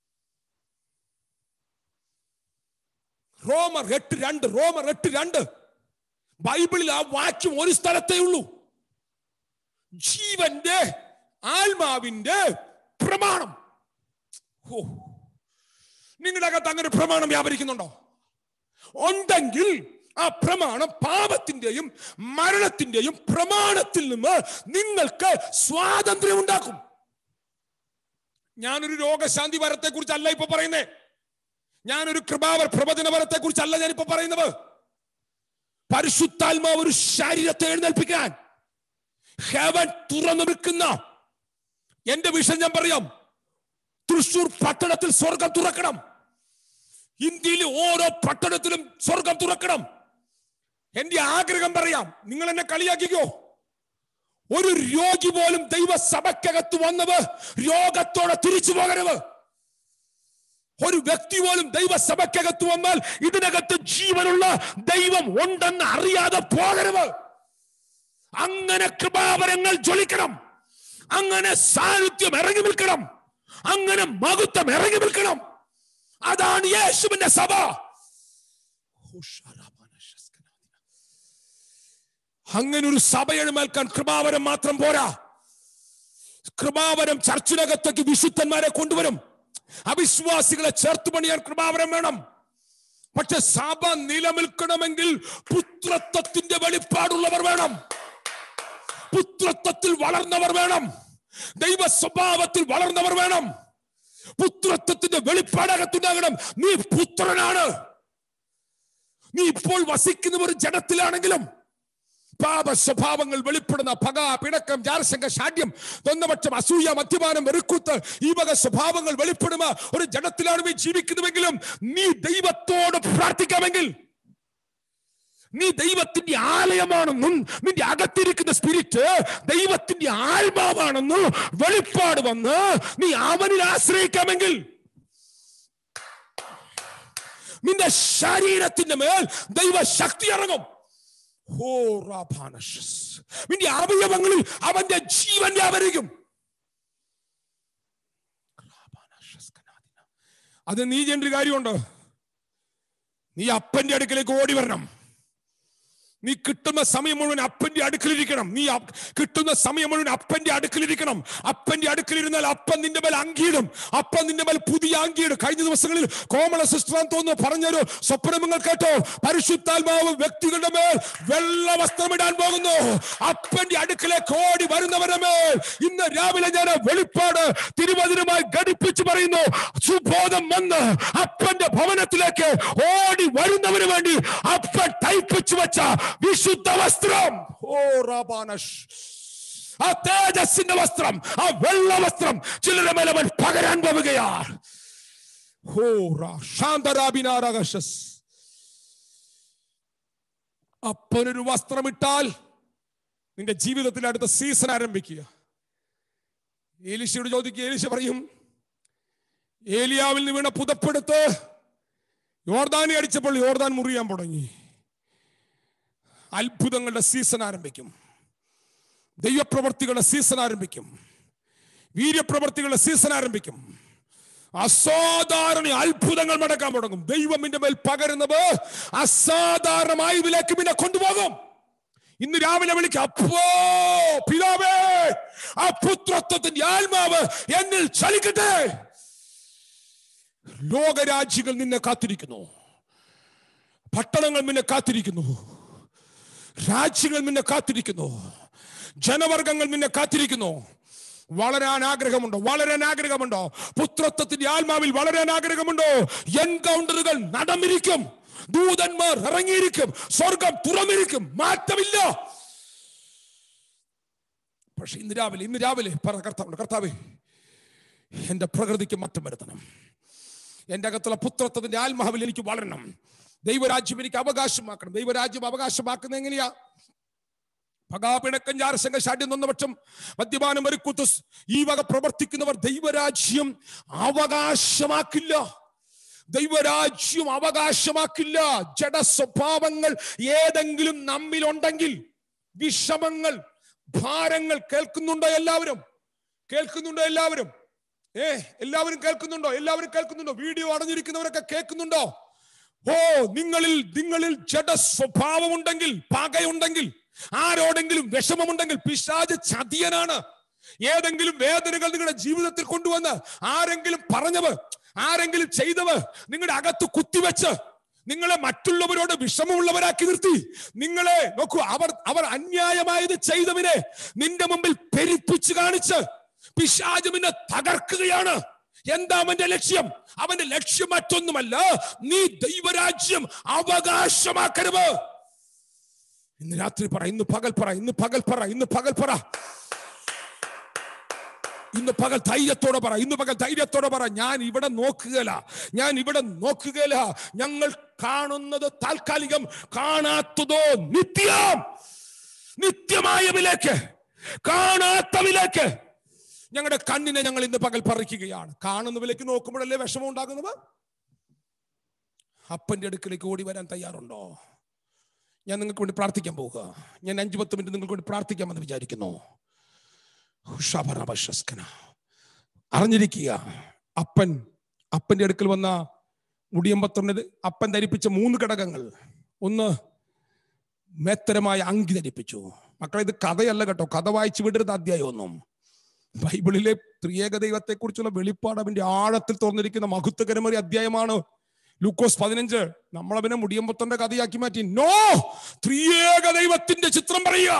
Speaker 1: റോമർ എട്ട് രണ്ട് റോമർ എട്ട് രണ്ട് ബൈബിളിൽ ആ വാക്യം ഒരു സ്ഥലത്തേ ഉള്ളൂ ജീവന്റെ ആത്മാവിന്റെ പ്രമാണം ഓ നിങ്ങളുടെ അകത്ത് അങ്ങനെ ഒരു പ്രമാണം വ്യാപരിക്കുന്നുണ്ടോ ഉണ്ടെങ്കിൽ ആ പ്രമാണം പാപത്തിന്റെയും മരണത്തിന്റെയും പ്രമാണത്തിൽ നിന്ന് നിങ്ങൾക്ക് സ്വാതന്ത്ര്യം ഉണ്ടാക്കും ഞാനൊരു രോഗശാന്തി വരത്തെ കുറിച്ചല്ല ഇപ്പൊ പറയുന്നേ ഞാനൊരു കൃപാവർ പ്രവചന വരത്തെ കുറിച്ചല്ല ഞാനിപ്പോ പറയുന്നത് പരിശുദ്ധാത്മാവ് ഒരു ശരീരത്തെ എഴുന്നേൽപ്പിക്കാൻ ഹെവൻ തുറന്നു നിൽക്കുന്ന എന്റെ വിഷയം ഞാൻ പറയാം തൃശൂർ പട്ടണത്തിൽ സ്വർഗം തുറക്കണം ഇന്ത്യയിലെ ഓരോ പട്ടണത്തിലും സ്വർഗം തുറക്കണം എന്റെ ആഗ്രഹം പറയാം നിങ്ങൾ എന്നെ കളിയാക്കിക്കോ ഒരു രോഗി പോലും ദൈവസഭയ്ക്കകത്ത് വന്നത് രോഗത്തോടെ തിരിച്ചു പോകരുത് ഒരു വ്യക്തി പോലും ദൈവസഭയ്ക്കകത്ത് വന്നാൽ ഇതിനകത്ത് ജീവനുള്ള ദൈവം ഉണ്ടെന്ന് അറിയാതെ പോകരുത് അങ്ങനെ കൃപാവരങ്ങൾ ജ്വലിക്കണം അങ്ങനെ സാന്നിധ്യം ഇറങ്ങി നിൽക്കണം അങ്ങനെ മഹത്വം ഇറങ്ങി നിൽക്കണം അതാണ് യേശുവിന്റെ സഭ അങ്ങനെ ഒരു സഭ എഴുന്നേൽക്കാൻ കൃപാവരം മാത്രം പോരാ കൃപാവരം ചർച്ചിനകത്തേക്ക് വിശുദ്ധന്മാരെ കൊണ്ടുവരും അവിശ്വാസികളെ ചേർത്ത് പണിയാൻ കൃപാവരം വേണം പക്ഷെ സഭ നിലനിൽക്കണമെങ്കിൽ പുത്രത്വത്തിന്റെ വെളിപ്പാടുള്ളവർ വേണം പുത്രത്വത്തിൽ വളർന്നവർ വേണം ദൈവ സ്വഭാവത്തിൽ വളർന്നവർ വേണം പുത്രത്വത്തിന്റെ വെളിപ്പാടകത്തുണ്ടാകണം നീ പുത്രനാണ് നീ ഇപ്പോൾ വസിക്കുന്ന ഒരു ജഡത്തിലാണെങ്കിലും പാപ സ്വഭാവങ്ങൾ വെളിപ്പെടുന്ന പക പിണക്കം ജാരശങ്ക ഷാഢ്യം തൊന്നപക്ഷം അസൂയ മദ്യപാനം വെറുക്കൂത്ത് ഈ വക സ്വഭാവങ്ങൾ വെളിപ്പെടുന്ന ഒരു ജഡത്തിലാണ് നീ ജീവിക്കുന്നുവെങ്കിലും നീ ദൈവത്തോട് പ്രാർത്ഥിക്കാമെങ്കിൽ നീ ദൈവത്തിന്റെ ആലയമാണെന്നും നിന്റെ അകത്തിരിക്കുന്ന സ്പിരിറ്റ് ദൈവത്തിന്റെ ആത്മാവാണെന്നും വെളിപ്പാട് വന്ന് നീ അവനിൽ ആശ്രയിക്കാമെങ്കിൽ നിന്റെ ശരീരത്തിന്റെ മേൽ ദൈവശക്തി ഇറങ്ങും ഓ റാഭാനഷസ്. നിന്റെ അവയവങ്ങളിൽ അവന്റെ ജീവൻ വ്യാപരിക്കും അത് നീ ചെയ്യേണ്ട ഒരു കാര്യമുണ്ട് നീ അപ്പന്റെ അടുക്കലേക്ക് ഓടി വരണം നീ കിട്ടുന്ന സമയം മുഴുവൻ അപ്പന്റെ അടുക്കലിരിക്കണം നീ അ- കിട്ടുന്ന സമയം മുഴുവൻ അപ്പന്റെ അടുക്കലിരിക്കണം അപ്പന്റെ അടുക്കലിരുന്നാൽ അപ്പൻ നിന്റെ മേൽ അങ്കിയിടും അപ്പൻ നിന്റെ മേൽ പുതിയ അങ്കിയിടും കഴിഞ്ഞ ദിവസങ്ങളിൽ കോമള സിസ്റ്ററാൻ തോന്നുന്നു പറഞ്ഞൊരു സ്വപ്നം നിങ്ങൾ കേട്ടോ പരിശുദ്ധാത്മാവ് വ്യക്തികളുടെ മേൽ വെള്ള വസ്ത്രമിടാൻ പോകുന്നു അപ്പന്റെ അടുക്കലേക്ക് ഓടി വരുന്നവരുടെ മേൽ ഇന്ന് രാവിലെ ഞാൻ വെളിപ്പാട് തിരുവചനമായി ഘടിപ്പിച്ച് പറയുന്നു സുബോധം വന്ന് അപ്പന്റെ ഭവനത്തിലേക്ക് ഓടി വരുന്നവന് വേണ്ടി അപ്പൻ തയ്പ്പിച്ചു വെച്ച വിശുദ്ധ വസ്ത്രം ഓ റാബാനഷ് ആ തേജസ്സിന്റെ വസ്ത്രം ആ വെള്ള വസ്ത്രം ചിലരുടെ മേലെ അവൻ പകരാൻ പോവുകയാണ് ഓ റാ ശാന്തരാബിനാരാകശസ് അപ്പനൊരു വസ്ത്രമിട്ടാൽ നിന്റെ ജീവിതത്തിൽ അടുത്ത സീസൺ ആരംഭിക്കുക ഏലിശയോട് ചോദിക്കുക ഏലിശ പറയും ഏലിയാവിൽ നിന്ന് വീണ പുതപ്പെടുത്ത് യോർദാനി അടിച്ചപ്പോൾ യോർദാൻ മുറിയാൻ തുടങ്ങി അത്ഭുതങ്ങളുടെ സീസൺ ആരംഭിക്കും ദൈവപ്രവർത്തികളുടെ സീസൺ ആരംഭിക്കും വീര്യപ്രവർത്തികളുടെ സീസൺ ആരംഭിക്കും അസാധാരണ അത്ഭുതങ്ങൾ നടക്കാൻ തുടങ്ങും ദൈവം നിന്റെ മേൽ പകരുന്നത് അസാധാരണമായി ഇതിലേക്ക് പിന്നെ കൊണ്ടുപോകും ഇന്ന് രാവിലെ വിളിക്കാം അപ്പോ പിതാവേ ആ പുത്രത്വത്തിന്റെ ആത്മാവ് എന്നിൽ ചലിക്കട്ടെ ലോകരാജ്യങ്ങൾ നിന്നെ കാത്തിരിക്കുന്നു പട്ടണങ്ങൾ നിന്നെ കാത്തിരിക്കുന്നു രാജ്യങ്ങൾ നിന്നെ കാത്തിരിക്കുന്നു ജനവർഗങ്ങൾ നിന്നെ കാത്തിരിക്കുന്നു വളരാൻ ആഗ്രഹമുണ്ടോ വളരാൻ ആഗ്രഹമുണ്ടോ പുത്രത്വത്തിന്റെ ആത്മാവിൽ വളരാൻ ആഗ്രഹമുണ്ടോ എൻകൗണ്ടറുകൾ നടന്നിരിക്കും ദൂതന്മാർ ഇറങ്ങിയിരിക്കും സ്വർഗം തുറന്നിരിക്കും മാറ്റമില്ല പക്ഷെ ഇന്ന് രാവിലെ ഇന്ന് രാവിലെ പറ കർത്താവ് കർത്താവേ എന്റെ പ്രകൃതിക്ക് മാറ്റം വരുത്തണം എന്റെ അകത്തുള്ള പുത്രത്വത്തിന്റെ ആത്മാവിൽ എനിക്ക് വളരണം ദൈവരാജ്യം എനിക്ക് അവകാശമാക്കണം ദൈവരാജ്യം അവകാശമാക്കുന്നത് എങ്ങനെയാ പകാപിണക്കം ജാരശങ്ക ഷാഡ്യം നൊന്നപക്ഷം മദ്യപാനം ഒരുക്കുത്തുസ് ഈ വക പ്രവർത്തിക്കുന്നവർ ദൈവരാജ്യം അവകാശമാക്കില്ല ദൈവരാജ്യം അവകാശമാക്കില്ല ജഡ സ്വഭാവങ്ങൾ ഏതെങ്കിലും നമ്മിലുണ്ടെങ്കിൽ വിഷമങ്ങൾ ഭാരങ്ങൾ കേൾക്കുന്നുണ്ടോ എല്ലാവരും കേൾക്കുന്നുണ്ടോ എല്ലാവരും ഏ എല്ലാവരും കേൾക്കുന്നുണ്ടോ എല്ലാവരും കേൾക്കുന്നുണ്ടോ വീഡിയോ അടഞ്ഞിരിക്കുന്നവരൊക്കെ കേൾക്കുന്നുണ്ടോ ഓ നിങ്ങളിൽ നിങ്ങളിൽ ജഡ സ്വഭാവമുണ്ടെങ്കിൽ പകയുണ്ടെങ്കിൽ ആരോടെങ്കിലും വിഷമമുണ്ടെങ്കിൽ പിശാജ് ചതിയനാണ് ഏതെങ്കിലും വേദനകൾ നിങ്ങളുടെ ജീവിതത്തിൽ കൊണ്ടുവന്ന് ആരെങ്കിലും പറഞ്ഞവ് ആരെങ്കിലും ചെയ്തവ് നിങ്ങളുടെ അകത്ത് കുത്തിവെച്ച് നിങ്ങളെ മറ്റുള്ളവരോട് വിഷമമുള്ളവരാക്കി നിർത്തി നിങ്ങളെ നോക്കൂ അവർ അവർ അന്യായമായത് ചെയ്തവനെ നിന്റെ മുമ്പിൽ പെരിപ്പിച്ച് കാണിച്ച് പിശാജ് നിന്നെ തകർക്കുകയാണ് എന്താ അവന്റെ ലക്ഷ്യം അവന്റെ ലക്ഷ്യം മറ്റൊന്നുമല്ല നീ ദൈവരാജ്യം അവകാശമാക്കരുത് ഇന്ന് രാത്രി പറ ഇന്ന് പകൽ പറ ഇന്ന് പകൽ പറ ഇന്ന് പകൽ പറ ഇന്ന് പകൽ ധൈര്യത്തോടെ പറ ഇന്ന് പകൽ ധൈര്യത്തോടെ പറ ഞാൻ ഇവിടെ നോക്കുകയില്ല ഞാൻ ഇവിടെ നോക്കുകയില്ല ഞങ്ങൾ കാണുന്നത് താൽക്കാലികം കാണാത്തതോ നിത്യം നിത്യമായവിലേക്ക് കാണാത്തവിലേക്ക് ഞങ്ങളുടെ കണ്ണിനെ ഞങ്ങൾ ഇന്ന് പകൽ പറിക്കുകയാണ് കാണുന്നവിലേക്ക് നോക്കുമ്പോഴല്ലേ വിഷമം ഉണ്ടാകുന്നത് അപ്പന്റെ അടുക്കിലേക്ക് ഓടി വരാൻ തയ്യാറുണ്ടോ ഞാൻ നിങ്ങൾക്ക് വേണ്ടി പ്രാർത്ഥിക്കാൻ പോവുക ഞാൻ അഞ്ചു പത്ത് മിനിറ്റ് നിങ്ങൾക്ക് വേണ്ടി പ്രാർത്ഥിക്കാമെന്ന് വിചാരിക്കുന്നു ഉഷാഭരണപശസ്കന അറിഞ്ഞിരിക്കുക അപ്പൻ അപ്പന്റെ അടുക്കൽ വന്ന മുടിയമ്പത്തൊന്നിന് അപ്പൻ ധരിപ്പിച്ച മൂന്ന് ഘടകങ്ങൾ ഒന്ന് മേത്തരമായ അങ്കി ധരിപ്പിച്ചു മക്കളെ ഇത് കഥയല്ല കേട്ടോ കഥ വായിച്ചു വിടരുത് അധ്യായമൊന്നും ബൈബിളിലെ ത്രിയേക ദൈവത്തെ കുറിച്ചുള്ള വെളിപ്പാട് അവന്റെ ആഴത്തിൽ തുറന്നിരിക്കുന്ന മഹത്വകരമേറിയ അധ്യായമാണ് ലൂക്കോസ് പതിനഞ്ച് നമ്മളവനെ മുടിയമ്പത്തൊന്റെ കഥയാക്കി മാറ്റി നോ ത്രിയേക ദൈവത്തിന്റെ ചിത്രം പറയുക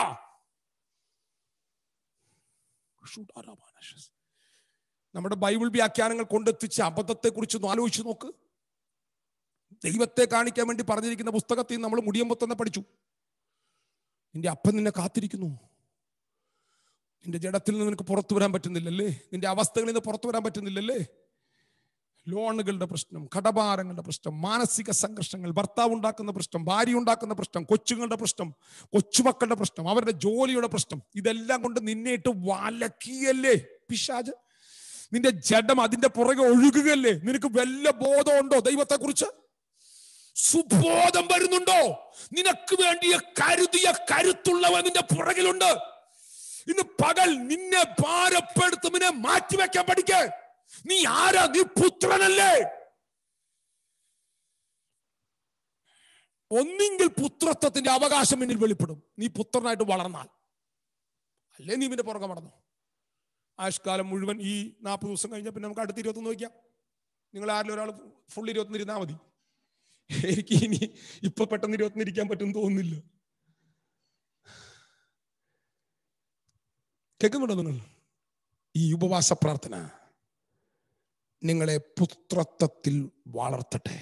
Speaker 1: നമ്മുടെ ബൈബിൾ വ്യാഖ്യാനങ്ങൾ കൊണ്ടെത്തിച്ച അബദ്ധത്തെ കുറിച്ചൊന്ന് ആലോചിച്ച് നോക്ക് ദൈവത്തെ കാണിക്കാൻ വേണ്ടി പറഞ്ഞിരിക്കുന്ന പുസ്തകത്തിൽ നമ്മൾ മുടിയമ്പത്തൊന്നെ പഠിച്ചു നിന്റെ അപ്പൻ നിന്നെ കാത്തിരിക്കുന്നു നിന്റെ ജഡത്തിൽ നിന്ന് നിനക്ക് പുറത്തു വരാൻ പറ്റുന്നില്ലല്ലേ നിന്റെ അവസ്ഥകളിൽ നിന്ന് പുറത്തു വരാൻ പറ്റുന്നില്ലല്ലേ ലോണുകളുടെ പ്രശ്നം കടഭാരങ്ങളുടെ പ്രശ്നം മാനസിക സംഘർഷങ്ങൾ ഭർത്താവ് ഉണ്ടാക്കുന്ന പ്രശ്നം ഭാര്യ ഉണ്ടാക്കുന്ന പ്രശ്നം കൊച്ചുങ്ങളുടെ പ്രശ്നം കൊച്ചുമക്കളുടെ പ്രശ്നം അവരുടെ ജോലിയുടെ പ്രശ്നം ഇതെല്ലാം കൊണ്ട് നിന്നെ ഇട്ട് വലക്കിയല്ലേ പിശാജ് നിന്റെ ജഡം അതിന്റെ പുറകെ ഒഴുകുകയല്ലേ നിനക്ക് വല്ല ബോധമുണ്ടോ ദൈവത്തെ കുറിച്ച് സുബോധം വരുന്നുണ്ടോ നിനക്ക് വേണ്ടിയ കരുതിയ കരുത്തുള്ളവൻ നിന്റെ പുറകിലുണ്ട് ഇന്ന് പകൽ നിന്നെ ഭാരപ്പെടുത്തുന്നതിനെ മാറ്റിവെക്കാൻ പഠിക്കേ നീ ആരാ നീ പുത്രനല്ലേ ഒന്നെങ്കിൽ പുത്രത്വത്തിന്റെ അവകാശം എന്നിൽ വെളിപ്പെടും നീ പുത്രനായിട്ട് വളർന്നാൽ അല്ലേ നീ പിന്നെ പുറകെ നടന്നു ആയുഷ്കാലം മുഴുവൻ ഈ നാൽപ്പത് ദിവസം കഴിഞ്ഞാൽ പിന്നെ നമുക്ക് അടുത്ത ഇരുപത്തൊന്ന് നോക്കാം നിങ്ങൾ ആരിലും ഒരാൾ ഫുൾ ഇരുപത്തൊന്ന് ഇരുന്നാൽ മതി എനിക്ക് ഇനി ഇപ്പൊ പെട്ടെന്ന് ഇരുപത്തൊന്ന് ഇരിക്കാൻ പറ്റും തോന്നുന്നില്ല കേൾക്കുന്നുണ്ടോ നിങ്ങൾ ഈ ഉപവാസ പ്രാർത്ഥന നിങ്ങളെ പുത്രത്വത്തിൽ വളർത്തട്ടെ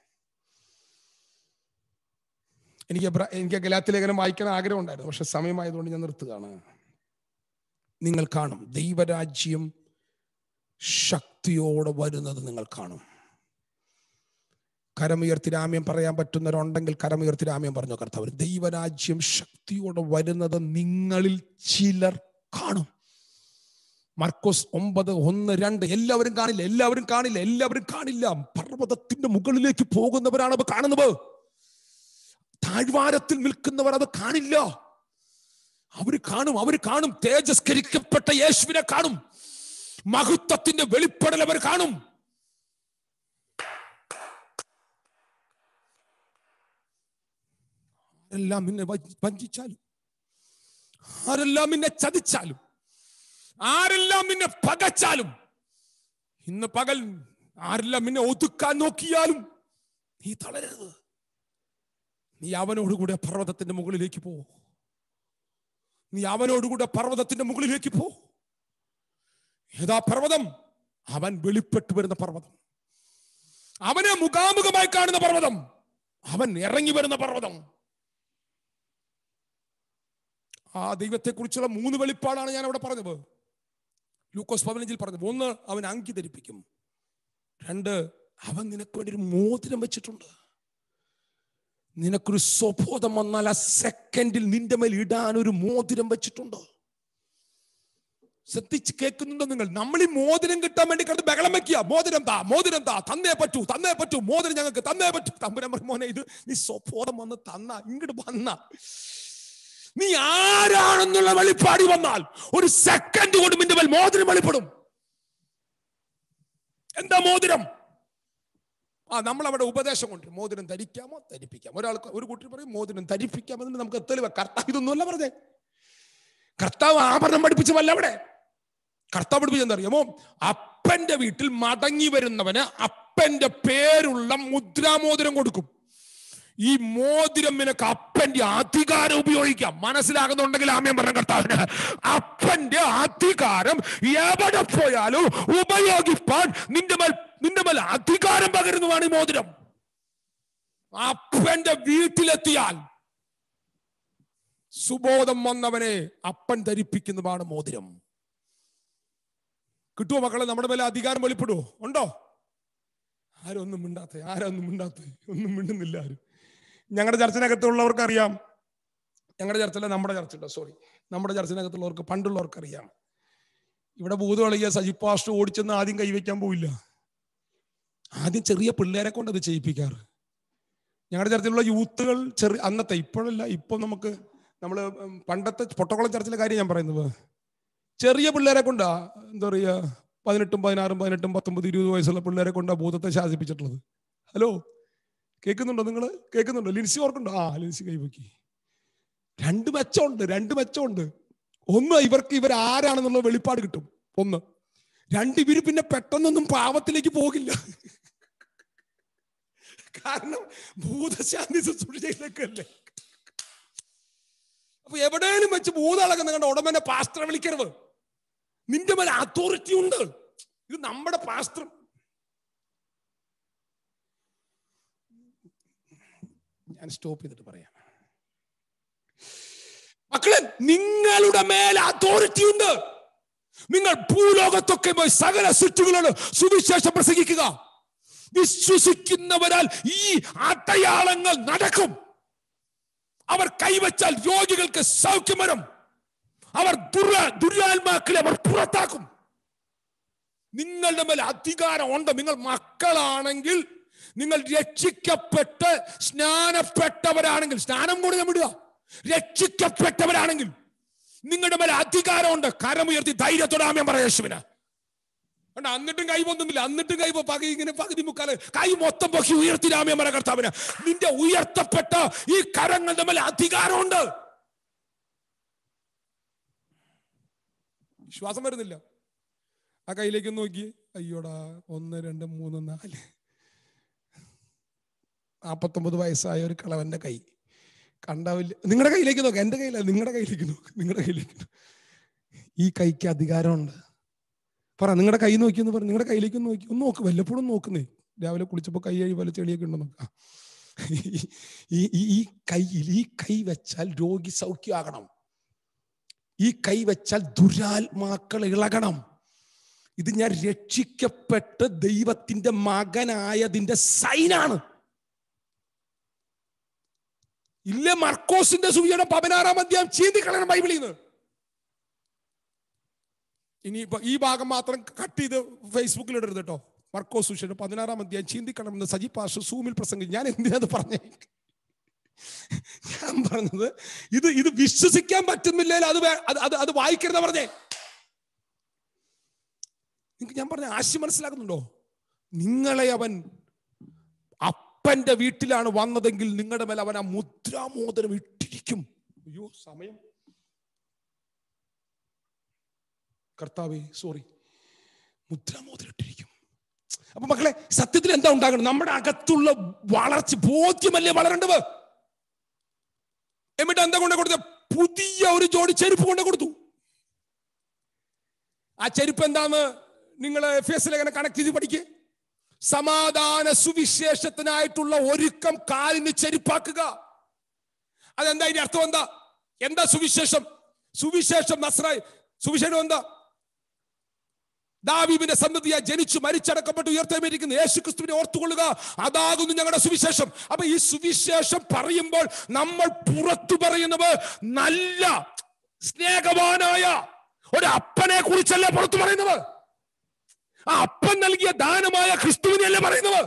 Speaker 1: എനിക്ക് എബ്ര- എനിക്ക് ഗലാത്തി ലേഖനം വായിക്കാൻ ആഗ്രഹം ഉണ്ടായിരുന്നു പക്ഷെ സമയമായതുകൊണ്ട് ഞാൻ നിർത്തുകയാണ് നിങ്ങൾ കാണും ദൈവരാജ്യം ശക്തിയോടെ വരുന്നത് നിങ്ങൾ കാണും കരമുയർത്തി രാമ്യം പറയാൻ പറ്റുന്നവരുണ്ടെങ്കിൽ കരമുയർത്തി രാമ്യം പറഞ്ഞു കർത്താവ് ദൈവരാജ്യം ശക്തിയോടെ വരുന്നത് നിങ്ങളിൽ ചിലർ കാണും മർക്കോസ് ഒമ്പത് ഒന്ന് രണ്ട് എല്ലാവരും കാണില്ല എല്ലാവരും കാണില്ല എല്ലാവരും കാണില്ല പർവ്വതത്തിന്റെ മുകളിലേക്ക് പോകുന്നവരാണ് അത് കാണുന്നത് താഴ്വാരത്തിൽ നിൽക്കുന്നവർ അത് കാണില്ല അവര് കാണും അവര് കാണും തേജസ്കരിക്കപ്പെട്ട യേശുവിനെ കാണും മഹത്വത്തിന്റെ വെളിപ്പെടൽ അവർ കാണും ആരെല്ലാം നിന്നെ വഞ്ച- വഞ്ചിച്ചാലും ആരെല്ലാം നിന്നെ ചതിച്ചാലും ആരെല്ലാം നിന്നെ പകച്ചാലും ഇന്ന് പകൽ ആരെല്ലാം നിന്നെ ഒതുക്കാൻ നോക്കിയാലും നീ തളരരുത് നീ അവനോടുകൂടെ പർവ്വതത്തിന്റെ മുകളിലേക്ക് പോ നീ അവനോടുകൂടെ പർവ്വതത്തിന്റെ മുകളിലേക്ക് പോ ഏതാ പർവ്വതം അവൻ വെളിപ്പെട്ടു വരുന്ന പർവ്വതം അവനെ മുഖാമുഖമായി കാണുന്ന പർവ്വതം അവൻ ഇറങ്ങി വരുന്ന പർവ്വതം ആ ദൈവത്തെ കുറിച്ചുള്ള മൂന്ന് വെളിപ്പാടാണ് ഞാൻ അവിടെ പറഞ്ഞത് ലൂക്കോസ് പതിനഞ്ചിൽ പറഞ്ഞത് ഒന്ന് അവൻ അങ്കി ധരിപ്പിക്കും രണ്ട് അവൻ നിനക്ക് വേണ്ടി ഒരു മോതിരം വെച്ചിട്ടുണ്ട് നിനക്കൊരു സ്വബോധം വന്നാൽ ആ സെക്കൻഡിൽ നിന്റെ മേൽ ഇടാൻ ഒരു മോതിരം വെച്ചിട്ടുണ്ട് ശ്രദ്ധിച്ച് കേൾക്കുന്നുണ്ടോ നിങ്ങൾ നമ്മൾ ഈ മോതിരം കിട്ടാൻ വേണ്ടി കിടന്ന് ബഹളം വെക്കുക മോതിരം താ മോതിരം താ തന്നേ പറ്റൂ തന്നേ പറ്റൂ മോതിരം ഞങ്ങൾക്ക് തന്നേ പറ്റൂ തമ്പുരാൻ പറഞ്ഞു, മോനെ ഇത് നീ സ്വബോധം വന്ന് തന്ന ഇങ്ങോട്ട് വന്ന നീ ആരാണെന്നുള്ള വെളിപ്പാടി വന്നാൽ ഒരു സെക്കൻഡ് കൊണ്ട് നിന്റെ മേൽ മോതിരം വെളിപ്പെടും എന്താ മോതിരം ആ നമ്മൾ അവിടെ ഉപദേശം കൊണ്ട് മോതിരം ധരിക്കാമോ ധരിപ്പിക്കാം ഒരാൾക്ക് ഒരു കുട്ടി പറയും മോതിരം ധരിപ്പിക്കാം എന്നിട്ട് നമുക്ക് തെളിവ് കർത്താവ് ഇതൊന്നുമല്ല പറഞ്ഞേ കർത്താവ് ആഭരണം പഠിപ്പിച്ചതല്ല അവിടെ കർത്താവ് പഠിപ്പിച്ചെന്താ അറിയാമോ അപ്പന്റെ വീട്ടിൽ മടങ്ങി വരുന്നവന് അപ്പന്റെ പേരുള്ള മുദ്രാമോതിരം കൊടുക്കും ഈ മോതിരം നിനക്ക് അപ്പന്റെ അധികാരം ഉപയോഗിക്കാം മനസ്സിലാകുന്നുണ്ടെങ്കിൽ ആമ്യം പറഞ്ഞ കർത്താവിന് അപ്പന്റെ അധികാരം എവിടെ പോയാലും ഉപയോഗിപ്പാൻ നിന്റെ മേൽ നിന്റെ മേൽ അധികാരം പകരുന്നതാണ് ഈ മോതിരം അപ്പന്റെ വീട്ടിലെത്തിയാൽ സുബോധം വന്നവനെ അപ്പൻ ധരിപ്പിക്കുന്നതാണ് മോതിരം കിട്ടുമോ മക്കളെ നമ്മുടെ മേലെ അധികാരം വെളിപ്പെടുവോ ഉണ്ടോ ആരും ഒന്നും മിണ്ടാത്ത ആരൊന്നും മിണ്ടാത്ത ഒന്നും മിണ്ടുന്നില്ല ആരും ഞങ്ങളുടെ ചർച്ചിനകത്തുള്ളവർക്ക് അറിയാം ഞങ്ങളുടെ ചർച്ചല്ല നമ്മുടെ ചർച്ചുണ്ട് സോറി നമ്മുടെ ചർച്ചിനകത്തുള്ളവർക്ക് പണ്ടുള്ളവർക്ക് അറിയാം ഇവിടെ ഭൂത കളിയ സജിപ്പാസ്റ്റ് ഓടിച്ചെന്ന് ആദ്യം കൈവയ്ക്കാൻ പോയില്ല ആദ്യം ചെറിയ പിള്ളേരെ കൊണ്ട് അത് ചെയ്യിപ്പിക്കാറ് ഞങ്ങളുടെ ചർച്ചിലുള്ള യൂത്തുകൾ ചെറിയ അന്നത്തെ ഇപ്പോഴല്ല ഇപ്പൊ നമുക്ക് നമ്മൾ പണ്ടത്തെ പൊട്ടക്കുളം ചർച്ചിലെ കാര്യം ഞാൻ പറയുന്നത് ചെറിയ പിള്ളേരെ കൊണ്ടാ എന്താ പറയുക പതിനെട്ടും പതിനാറും പതിനെട്ടും പത്തൊമ്പത് ഇരുപത് വയസ്സുള്ള പിള്ളേരെ കൊണ്ടാ ഭൂതത്തെ ശാസിപ്പിച്ചിട്ടുള്ളത് ഹലോ കേൾക്കുന്നുണ്ടോ നിങ്ങൾ കേൾക്കുന്നുണ്ടോ ലിൻസി ഓർക്കുണ്ടോ ആ ലിൻസി കൈവക്കി രണ്ട് മെച്ചമുണ്ട് രണ്ട് മെച്ചമുണ്ട് ഒന്ന് ഇവർക്ക് ഇവർ ആരാണെന്നുള്ള വെളിപ്പാട് കിട്ടും ഒന്ന് രണ്ട് ഇവര് പിന്നെ പെട്ടെന്നൊന്നും പാവത്തിലേക്ക് പോകില്ല കാരണം ഭൂതശാന്തി ശുശ്രൂഷയിലേക്കല്ലേ അപ്പൊ എവിടെയും വെച്ച് ഭൂതളക്കുന്ന കണ്ട ഉടമനെ പാസ്റ്ററെ വിളിക്കരുത് നിന്റെ മേലെ അതോറിറ്റി ഉണ്ട് ഇത് നമ്മുടെ പാസ്റ്റർ ഞാൻ സ്റ്റോപ്പ് ചെയ്തിട്ട് പറയാം മക്കളെ നിങ്ങളുടെ മേൽ അതോറിറ്റി ഉണ്ട് നിങ്ങൾ ഭൂലോകത്തൊക്കെ പോയി സകല സൃഷ്ടികളോട് സുവിശേഷം പ്രസംഗിക്കുക വിശ്വസിക്കുന്നവരാൽ ഈ അടയാളങ്ങൾ നടക്കും അവർ കൈവച്ചാൽ രോഗികൾക്ക് സൗഖ്യം വരും അവർ ദുര ദുരാത്മാക്കളെ അവർ പുറത്താക്കും നിങ്ങളുടെ മേൽ അധികാരം ഉണ്ട് നിങ്ങൾ മക്കളാണെങ്കിൽ നിങ്ങൾ രക്ഷിക്കപ്പെട്ട് സ്നാനപ്പെട്ടവരാണെങ്കിൽ സ്നാനം കൂടി ഞാൻ വിടുക രക്ഷിക്കപ്പെട്ടവരാണെങ്കിൽ നിങ്ങളുടെ മേലെ അധികാരമുണ്ട് കരമുയർത്തി ധൈര്യത്തോടെ ആമ്യം പറയാം യേശുവിന് കണ്ട എന്നിട്ടും കൈ പൊന്നുന്നില്ല എന്നിട്ടും കൈ പൊ- പകുതി ഇങ്ങനെ പകുതി മുക്കാല് കൈ മൊത്തം പൊക്കി ഉയർത്തി രാമ്യം പറ കർത്താവിന് നിന്റെ ഉയർത്തപ്പെട്ട ഈ കരങ്ങളുടെ മേലെ അധികാരമുണ്ട് വിശ്വാസം വരുന്നില്ല ആ കയ്യിലേക്ക് നോക്കി അയ്യോടാ ഒന്ന് രണ്ട് മൂന്ന് നാല് നാപ്പത്തൊമ്പത് വയസ്സായ ഒരു കളവന്റെ കൈ കണ്ടാവില്ല നിങ്ങളുടെ കയ്യിലേക്ക് നോക്ക് എന്റെ കയ്യിലല്ല നിങ്ങളുടെ കയ്യിലേക്ക് നോക്ക് നിങ്ങളുടെ കയ്യിലേക്ക് നോക്ക്. ഈ കൈക്ക് അധികാരമുണ്ട് പറ നിങ്ങളുടെ കൈ നോക്കി എന്ന് പറഞ്ഞു നിങ്ങളുടെ കയ്യിലേക്ക് ഒന്ന് നോക്കി ഒന്ന് നോക്ക് വല്ലപ്പോഴും നോക്കുന്നേ രാവിലെ കുളിച്ചപ്പോൾ കൈ കഴി പോലെ ചെളിയൊക്കെ ഉണ്ടോ നോക്കാം ഈ ഈ ഈ കൈയിൽ ഈ കൈ വെച്ചാൽ രോഗി സൗഖ്യമാകണം ഈ കൈ വെച്ചാൽ ദുരാത്മാക്കൾ ഇളകണം ഇത് ഞാൻ രക്ഷിക്കപ്പെട്ട് ദൈവത്തിന്റെ മകനായതിന്റെ സൈനാണ് ഇല്ല മർക്കോസിന്റെ സുവിയുടെ പതിനാറാം അധ്യായം ചീന്തി കളയണം ബൈബിളിൽ നിന്ന് ഇനി ഇപ്പൊ ഈ ഭാഗം മാത്രം കട്ട് ചെയ്ത് ഫേസ്ബുക്കിൽ ഇടരുത് കേട്ടോ മർക്കോസ് സുവിശേഷം പതിനാറാം അധ്യായം ചീന്തിക്കണം എന്ന് സജി പാഷ സൂമിൽ പ്രസംഗിച്ചു ഞാൻ എന്തിനാ അത് പറഞ്ഞേ ഞാൻ പറഞ്ഞത് ഇത് ഇത് വിശ്വസിക്കാൻ പറ്റുന്നില്ല അത് വേ- അത് അത് അത് വായിക്കരുതാ പറഞ്ഞേ നിങ്ങൾക്ക് ഞാൻ പറഞ്ഞ ആശയം മനസ്സിലാക്കുന്നുണ്ടോ നിങ്ങളെ അവൻ അപ്പന്റെ വീട്ടിലാണ് വന്നതെങ്കിൽ നിങ്ങളുടെ മേലെ അവൻ ആ മുദ്രാമോദരം ഇട്ടിരിക്കും അയ്യോ സമയം കർത്താവേ സോറി മുദ്രാമോദരം ഇട്ടിരിക്കും അപ്പൊ മക്കളെ സത്യത്തിൽ എന്താ ഉണ്ടാകണം നമ്മുടെ അകത്തുള്ള വളർച്ച ബോധ്യമല്ലേ വളരേണ്ടത് എന്നിട്ട് എന്താ കൊണ്ട് കൊടുത്ത പുതിയ ഒരു ജോഡി ചെരുപ്പ് കൊണ്ട് കൊടുത്തു ആ ചെരുപ്പ് എന്താന്ന് നിങ്ങൾ എഫ് എസ് ലേഖനം കണക്ട് ചെയ്ത് പഠിക്കുക സമാധാന സുവിശേഷത്തിനായിട്ടുള്ള ഒരുക്കം കാലിന് ചെരുപ്പാക്കുക അതെന്താ ഇതിന്റെ അർത്ഥം എന്താ എന്താ സുവിശേഷം സുവിശേഷം നസ്രായി സുവിശേഷം എന്താ ദാവീബിന്റെ സന്തതിയാ ജനിച്ചു മരിച്ചടക്കപ്പെട്ട് ഉയർത്തെമേരിക്കുന്ന യേശു ക്രിസ്തുവിനെ ഓർത്തുകൊള്ളുക അതാകുന്നു ഞങ്ങളുടെ സുവിശേഷം അപ്പൊ ഈ സുവിശേഷം പറയുമ്പോൾ നമ്മൾ പുറത്തു പറയുന്നത് നല്ല സ്നേഹവാനായ ഒരു അപ്പനെ കുറിച്ചല്ല പുറത്തു പറയുന്നത് ആ അപ്പൻ നൽകിയ ദാനമായ ക്രിസ്തുവിനെയല്ലേ പറയുന്നത്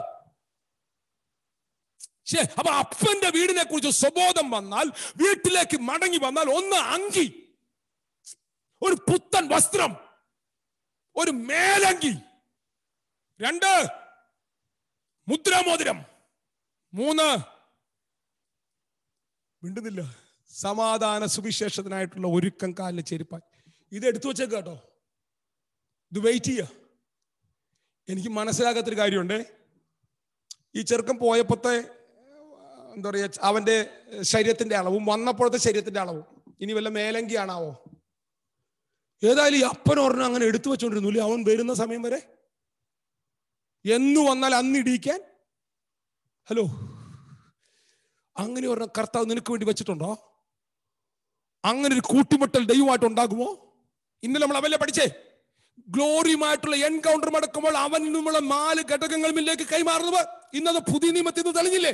Speaker 1: ശേ അപ്പൊ അപ്പന്റെ വീടിനെ കുറിച്ച് സ്വബോധം വന്നാൽ വീട്ടിലേക്ക് മടങ്ങി വന്നാൽ ഒന്ന് അങ്കി ഒരു പുത്തൻ വസ്ത്രം ഒരു മേലങ്കി രണ്ട് മുദ്രാമോതിരം മൂന്ന് മിണ്ടുന്നില്ല സമാധാന സുവിശേഷത്തിനായിട്ടുള്ള ഒരുക്കം കാലിന് ചെരുപ്പാൻ ഇത് എടുത്തു വെച്ചേക്ക് കേട്ടോ ഇത് വെയിറ്റ് ചെയ്യുക എനിക്ക് മനസ്സിലാകാത്തൊരു കാര്യമുണ്ട് ഈ ചെറുക്കൻ പോയപ്പോഴത്തെ എന്താ പറയുക അവന്റെ ശരീരത്തിന്റെ അളവും വന്നപ്പോഴത്തെ ശരീരത്തിന്റെ അളവും ഇനി വല്ല മേലങ്കിയാണാവോ ഏതായാലും ഈ അപ്പൻ ഒരെണ്ണം അങ്ങനെ എടുത്തു വെച്ചോണ്ടിരുന്നില്ല അവൻ വരുന്ന സമയം വരെ എന്ന് വന്നാൽ അന്ന് ഇടിയിക്കാൻ ഹലോ അങ്ങനെ ഒരെണ്ണം കർത്താവ് നിനക്ക് വേണ്ടി വെച്ചിട്ടുണ്ടോ അങ്ങനെ ഒരു കൂട്ടിമുട്ടൽ ദൈവമായിട്ട് ഉണ്ടാകുമോ ഇന്നലെ നമ്മൾ അവല്ലേ പഠിച്ചേ ഗ്ലോറിയുമായിട്ടുള്ള എൻകൗണ്ടർ നടക്കുമ്പോൾ അവൻ നിന്നുള്ള നാല് ഘടകങ്ങളിലേക്ക് കൈമാറുന്നത് ഇന്നത് പുതിയ നിയമത്തിൽ നിന്ന് തെളിഞ്ഞില്ലേ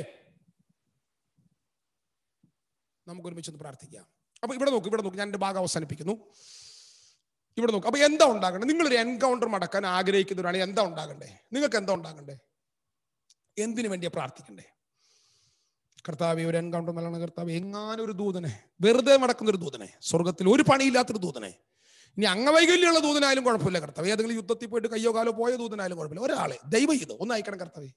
Speaker 1: നമുക്ക് ഒരുമിച്ചൊന്ന് പ്രാർത്ഥിക്കാം അപ്പൊ ഇവിടെ നോക്ക് ഇവിടെ നോക്ക് ഞാൻ എന്റെ ഭാഗം അവസാനിപ്പിക്കുന്നു ഇവിടെ നോക്ക് അപ്പൊ എന്താ ഉണ്ടാകണ്ടേ നിങ്ങളൊരു എൻകൗണ്ടർ മടക്കാൻ ആഗ്രഹിക്കുന്നവരാണ് എന്താ ഉണ്ടാകണ്ടേ നിങ്ങൾക്ക് എന്താ ഉണ്ടാകണ്ടേ എന്തിനു വേണ്ടിയാ പ്രാർത്ഥിക്കണ്ടേ കർത്താവ് ഒരു എൻകൗണ്ടർ നല്ലാണ് കർത്താവ് എങ്ങാനും ഒരു ദൂതനെ വെറുതെ നടക്കുന്ന ഒരു ദൂതനെ സ്വർഗത്തിൽ ഒരു പണിയില്ലാത്തൊരു ദൂതനെ ഇനി അംഗവൈകല്യമുള്ള ദൂതനായാലും കുഴപ്പമില്ല കർത്താവ് ഏതെങ്കിലും യുദ്ധത്തിൽ പോയിട്ട് കയ്യോ കാലോ പോയ ദൂതനായാലും കുഴപ്പമില്ല ഒരാളെ ദൈവം ഇത് ഒന്ന് അയക്കണം കർത്താവേ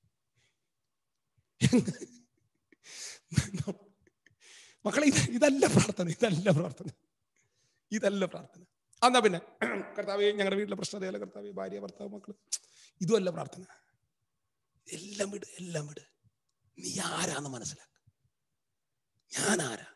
Speaker 1: മക്കളെ ഇത് ഇതല്ല പ്രാർത്ഥന ഇതല്ല പ്രാർത്ഥന ഇതല്ല പ്രാർത്ഥന എന്നാ പിന്നെ കർത്താവെ ഞങ്ങളുടെ വീട്ടിലെ പ്രശ്നതയല്ല കർത്താവെ ഭാര്യ ഭർത്താവ് മക്കള് ഇതുമല്ല പ്രാർത്ഥന എല്ലാം വിട് എല്ലാം വിട് നീ ആരാന്ന് മനസ്സിലാക്ക ഞാൻ ആരാ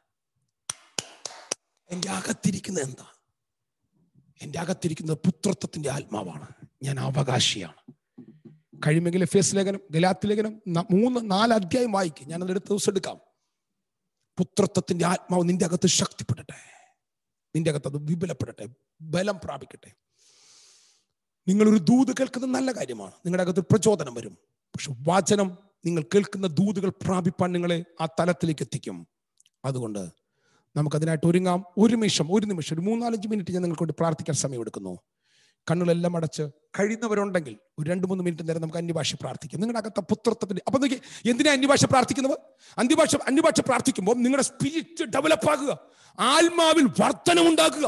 Speaker 1: എന്റെ അകത്തിരിക്കുന്നത് എന്താ എന്റെ അകത്തിരിക്കുന്നത് പുത്രത്വത്തിന്റെ ആത്മാവാണ് ഞാൻ അവകാശിയാണ് കഴിയുമെങ്കിൽ എഫ് എസ് ലേഖനം ഗലാത്തി ലേഖനം ന- മൂന്ന് നാല് അധ്യായം വായിക്കും ഞാൻ അതെടുത്ത് ദിവസം എടുക്കാം പുത്രത്വത്തിന്റെ ആത്മാവ് നിന്റെ അകത്ത് ശക്തിപ്പെടട്ടെ നിന്റെ അകത്ത് അത് വിപുലപ്പെടട്ടെ ബലം പ്രാപിക്കട്ടെ നിങ്ങളൊരു ദൂത് കേൾക്കുന്നത് നല്ല കാര്യമാണ് നിങ്ങളുടെ അകത്ത് ഒരു പ്രചോദനം വരും പക്ഷെ വചനം നിങ്ങൾ കേൾക്കുന്ന ദൂതുകൾ പ്രാപിപ്പാൻ നിങ്ങളെ ആ തലത്തിലേക്ക് എത്തിക്കും അതുകൊണ്ട് നമുക്കതിനായിട്ട് ഒരുങ്ങാം ഒരു നിമിഷം ഒരു നിമിഷം ഒരു മൂന്നാലഞ്ച് മിനിറ്റ് ഞാൻ നിങ്ങൾക്ക് വേണ്ടി പ്രാർത്ഥിക്കാൻ സമയമെടുക്കുന്നു കണ്ണുകളെല്ലാം അടച്ച് കഴിയുന്നവരുണ്ടെങ്കിൽ ഒരു രണ്ട് മൂന്ന് മിനിറ്റ് നേരം നമുക്ക് അന്യഭാഷ പ്രാർത്ഥിക്കാം നിങ്ങളുടെ അകത്ത പുത്രത്വത്തിന്റെ അപ്പൊ നോക്കി എന്തിനാ അന്യഭാഷ പ്രാർത്ഥിക്കുന്നത് അന്യഭാഷ അന്യഭാഷ പ്രാർത്ഥിക്കുമ്പോൾ നിങ്ങളുടെ സ്പിരിറ്റ് ഡെവലപ്പ് ആകുക ആത്മാവിൽ വർധനം ഉണ്ടാക്കുക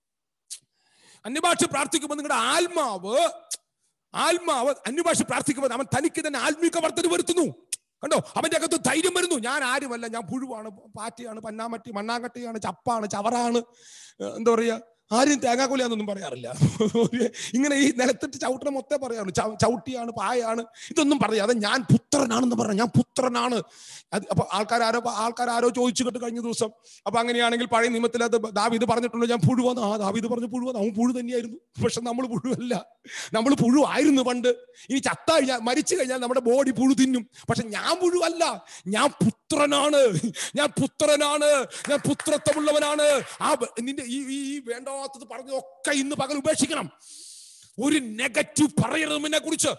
Speaker 1: അന്യഭാഷ പ്രാർത്ഥിക്കുമ്പോൾ നിങ്ങളുടെ ആത്മാവ് ആത്മാവ് അന്യഭാഷ പ്രാർത്ഥിക്കുമ്പോൾ അവൻ തനിക്ക് തന്നെ ആത്മീക വർധന വരുത്തുന്നു കണ്ടോ അവന്റെ അകത്ത് ധൈര്യം വരുന്നു ഞാൻ ആരുമല്ല ഞാൻ പുഴുവാണ് പാറ്റിയാണ് പന്നാമട്ടി മണ്ണാങ്കട്ടിയാണ് ചപ്പാണ് ചവറാണ് ഏഹ് എന്താ പറയാ ആരും തേങ്ങാക്കൊലിയാന്നൊന്നും പറയാറില്ല ഇങ്ങനെ ഈ നിലത്തിട്ട് ചവിട്ടണ മൊത്തം പറയാറുണ്ട് ചവ- ചവിട്ടിയാണ് പായാണ് ഇതൊന്നും പറയാതെ ഞാൻ പുത്രനാണെന്ന് പറഞ്ഞു ഞാൻ പുത്രനാണ് അത് അപ്പൊ ആൾക്കാർ ആരോ ആൾക്കാർ ആരോ ചോദിച്ചു കേട്ട് കഴിഞ്ഞ ദിവസം അപ്പൊ അങ്ങനെയാണെങ്കിൽ പഴയ നിയമത്തിൽ അത് ദാവീദ് പറഞ്ഞിട്ടുണ്ട് ഞാൻ പുഴുവാന്ന് ആ ദാവീദ് പറഞ്ഞു പുഴുവാന്ന് അവൻ പുഴു തന്നെയായിരുന്നു പക്ഷെ നമ്മൾ പുഴുവല്ല നമ്മൾ പുഴു ആയിരുന്നു പണ്ട് ഇനി ചത്ത കഴിഞ്ഞാൽ മരിച്ചു കഴിഞ്ഞാൽ നമ്മുടെ ബോഡി പുഴു തിന്നും പക്ഷെ ഞാൻ പുഴുവല്ല ഞാൻ പുത്രനാണ് ഞാൻ പുത്രനാണ് ഞാൻ പുത്രത്വമുള്ളവനാണ് ആ ബ- നിന്റെ ഈ ഈ ഈ വേണ്ടാത്തത് പറഞ്ഞതൊക്കെ ഇന്ന് പകൽ ഉപേക്ഷിക്കണം ഒരു നെഗറ്റീവ് പറയരുത് എന്നെ കുറിച്ച്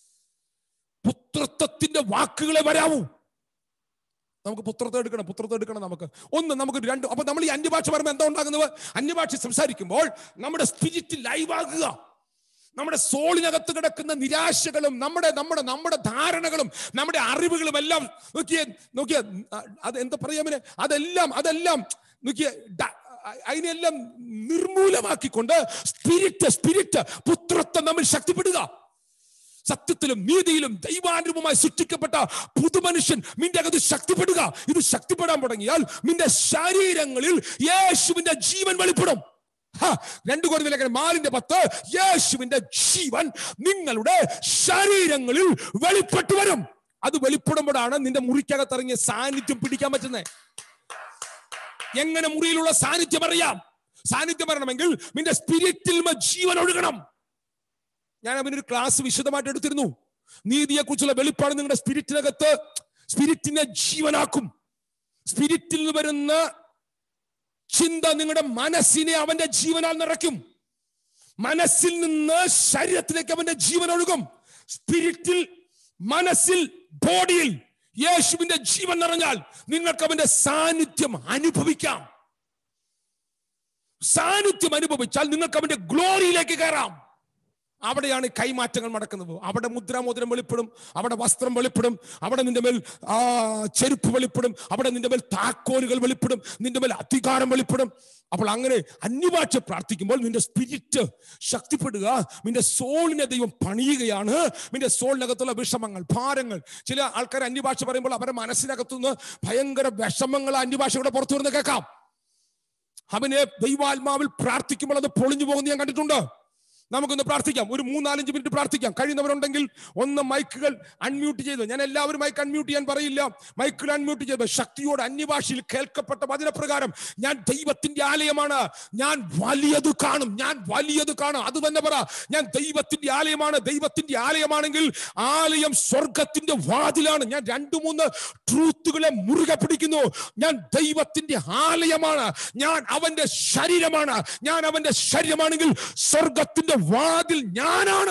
Speaker 1: പുത്രത്വത്തിന്റെ വാക്കുകളെ വരാവൂ നമുക്ക് പുത്രത്തെ എടുക്കണം പുത്രത്തെ എടുക്കണം നമുക്ക് ഒന്ന് നമുക്ക് രണ്ട് അപ്പൊ നമ്മൾ ഈ അന്യഭാഷ പറയുമ്പോൾ എന്താ ഉണ്ടാകുന്നത് അന്യഭാഷ സംസാരിക്കുമ്പോൾ നമ്മുടെ സ്പിരിറ്റ് ലൈവ് ആകുക നമ്മുടെ സോളിനകത്ത് കിടക്കുന്ന നിരാശകളും നമ്മുടെ നമ്മുടെ നമ്മുടെ ധാരണകളും നമ്മുടെ അറിവുകളും എല്ലാം നോക്കിയേ നോക്കിയേ അത് എന്താ പറയാമേ അതെല്ലാം അതെല്ലാം നോക്കിയേ ഡ- അതിനെല്ലാം നിർമൂലമാക്കിക്കൊണ്ട് സ്പിരിറ്റ് സ്പിരിറ്റ് പുത്രത്വം നമ്മൾ ശക്തിപ്പെടുക സത്യത്തിലും നീതിയിലും ദൈവാനുരൂപമായി സൃഷ്ടിക്കപ്പെട്ട പുതുമനുഷ്യൻ നിന്റെ അകത്ത് ശക്തിപ്പെടുക ഇത് ശക്തിപ്പെടാൻ തുടങ്ങിയാൽ നിന്റെ ശരീരങ്ങളിൽ യേശുവിന്റെ ജീവൻ വെളിപ്പെടും ഹാ, രണ്ട് കുറവിലേക്ക് മാലിന്റെ പത്ത് യേശുവിന്റെ ജീവൻ നിങ്ങളുടെ ശരീരങ്ങളിൽ വെളിപ്പെട്ടു വരും അത് വെളിപ്പെടുമ്പോഴാണ് നിന്റെ മുറിക്കകത്തിറങ്ങിയ സാന്നിധ്യം പിടിക്കാൻ പറ്റുന്നത് എങ്ങനെ മുറിയിലുള്ള സാന്നിധ്യം അറിയാം സാന്നിധ്യം വരണമെങ്കിൽ നിന്റെ സ്പിരിറ്റിൽ ജീവൻ ഒഴുകണം ഞാൻ അവനൊരു ക്ലാസ് വിശദമായിട്ട് എടുത്തിരുന്നു നീതിയെ കുറിച്ചുള്ള വെളിപ്പാട് നിങ്ങളുടെ സ്പിരിറ്റിനകത്ത് സ്പിരിറ്റിനെ ജീവനാക്കും സ്പിരിറ്റിൽ നിന്ന് വരുന്ന ചിന്ത നിങ്ങളുടെ മനസ്സിനെ അവന്റെ ജീവനാൽ നിറയ്ക്കും മനസ്സിൽ നിന്ന് ശരീരത്തിലേക്ക് അവന്റെ ജീവൻ ഒഴുകും സ്പിരിറ്റിൽ മനസ്സിൽ ബോഡിയിൽ യേശുവിന്റെ ജീവൻ നിറഞ്ഞാൽ നിങ്ങൾക്ക് അവന്റെ സാന്നിധ്യം അനുഭവിക്കാം സാന്നിധ്യം അനുഭവിച്ചാൽ നിങ്ങൾക്ക് അവന്റെ ഗ്ലോറിയിലേക്ക് കയറാം അവിടെയാണ് ഈ കൈമാറ്റങ്ങൾ നടക്കുന്നത് അവിടെ മുദ്രാമോദരം വെളിപ്പെടും അവിടെ വസ്ത്രം വെളിപ്പെടും അവിടെ നിന്റെ മേൽ ആ ചെരുപ്പ് വെളിപ്പെടും അവിടെ നിന്റെ മേൽ താക്കോലുകൾ വെളിപ്പെടും നിന്റെ മേൽ അധികാരം വെളിപ്പെടും അപ്പോൾ അങ്ങനെ അന്യഭാഷ പ്രാർത്ഥിക്കുമ്പോൾ നിന്റെ സ്പിരിറ്റ് ശക്തിപ്പെടുക നിന്റെ സോളിനെ ദൈവം പണിയുകയാണ് നിന്റെ സോളിനകത്തുള്ള വിഷമങ്ങൾ ഭാരങ്ങൾ ചില ആൾക്കാർ അന്യഭാഷ പറയുമ്പോൾ അവരുടെ മനസ്സിനകത്തുനിന്ന് ഭയങ്കര വിഷമങ്ങൾ അന്യഭാഷയുടെ പുറത്തു വരുന്ന കേൾക്കാം അവനെ ദൈവാത്മാവിൽ പ്രാർത്ഥിക്കുമ്പോൾ അത് പൊളിഞ്ഞു പോകുന്നത് ഞാൻ കണ്ടിട്ടുണ്ട് നമുക്കൊന്ന് പ്രാർത്ഥിക്കാം ഒരു മൂന്നാലഞ്ച് മിനിറ്റ് പ്രാർത്ഥിക്കാം കഴിയുന്നവരുണ്ടെങ്കിൽ ഒന്ന് മൈക്കുകൾ അൺമ്യൂട്ട് ചെയ്ത് ഞാൻ എല്ലാവരും മൈക്ക് അൺമ്യൂട്ട് ചെയ്യാൻ പറയില്ല മൈക്കുകൾ അൺമ്യൂട്ട് ചെയ്ത് ശക്തിയോട് അന്യഭാഷയിൽ കേൾക്കപ്പെട്ട വചനപ്രകാരം ഞാൻ ദൈവത്തിന്റെ ആലയമാണ് ഞാൻ വലിയത് കാണും ഞാൻ വലിയത് കാണും അത് തന്നെ പറ ഞാൻ ദൈവത്തിന്റെ ആലയമാണ് ദൈവത്തിന്റെ ആലയമാണെങ്കിൽ ആലയം സ്വർഗത്തിന്റെ വാതിലാണ് ഞാൻ രണ്ടു മൂന്ന് ട്രൂത്തുകളെ മുറുകെ പിടിക്കുന്നു ഞാൻ ദൈവത്തിന്റെ ആലയമാണ് ഞാൻ അവന്റെ ശരീരമാണ് ഞാൻ അവന്റെ ശരീരമാണെങ്കിൽ സ്വർഗത്തിന്റെ വാതിൽ ഞാനാണ്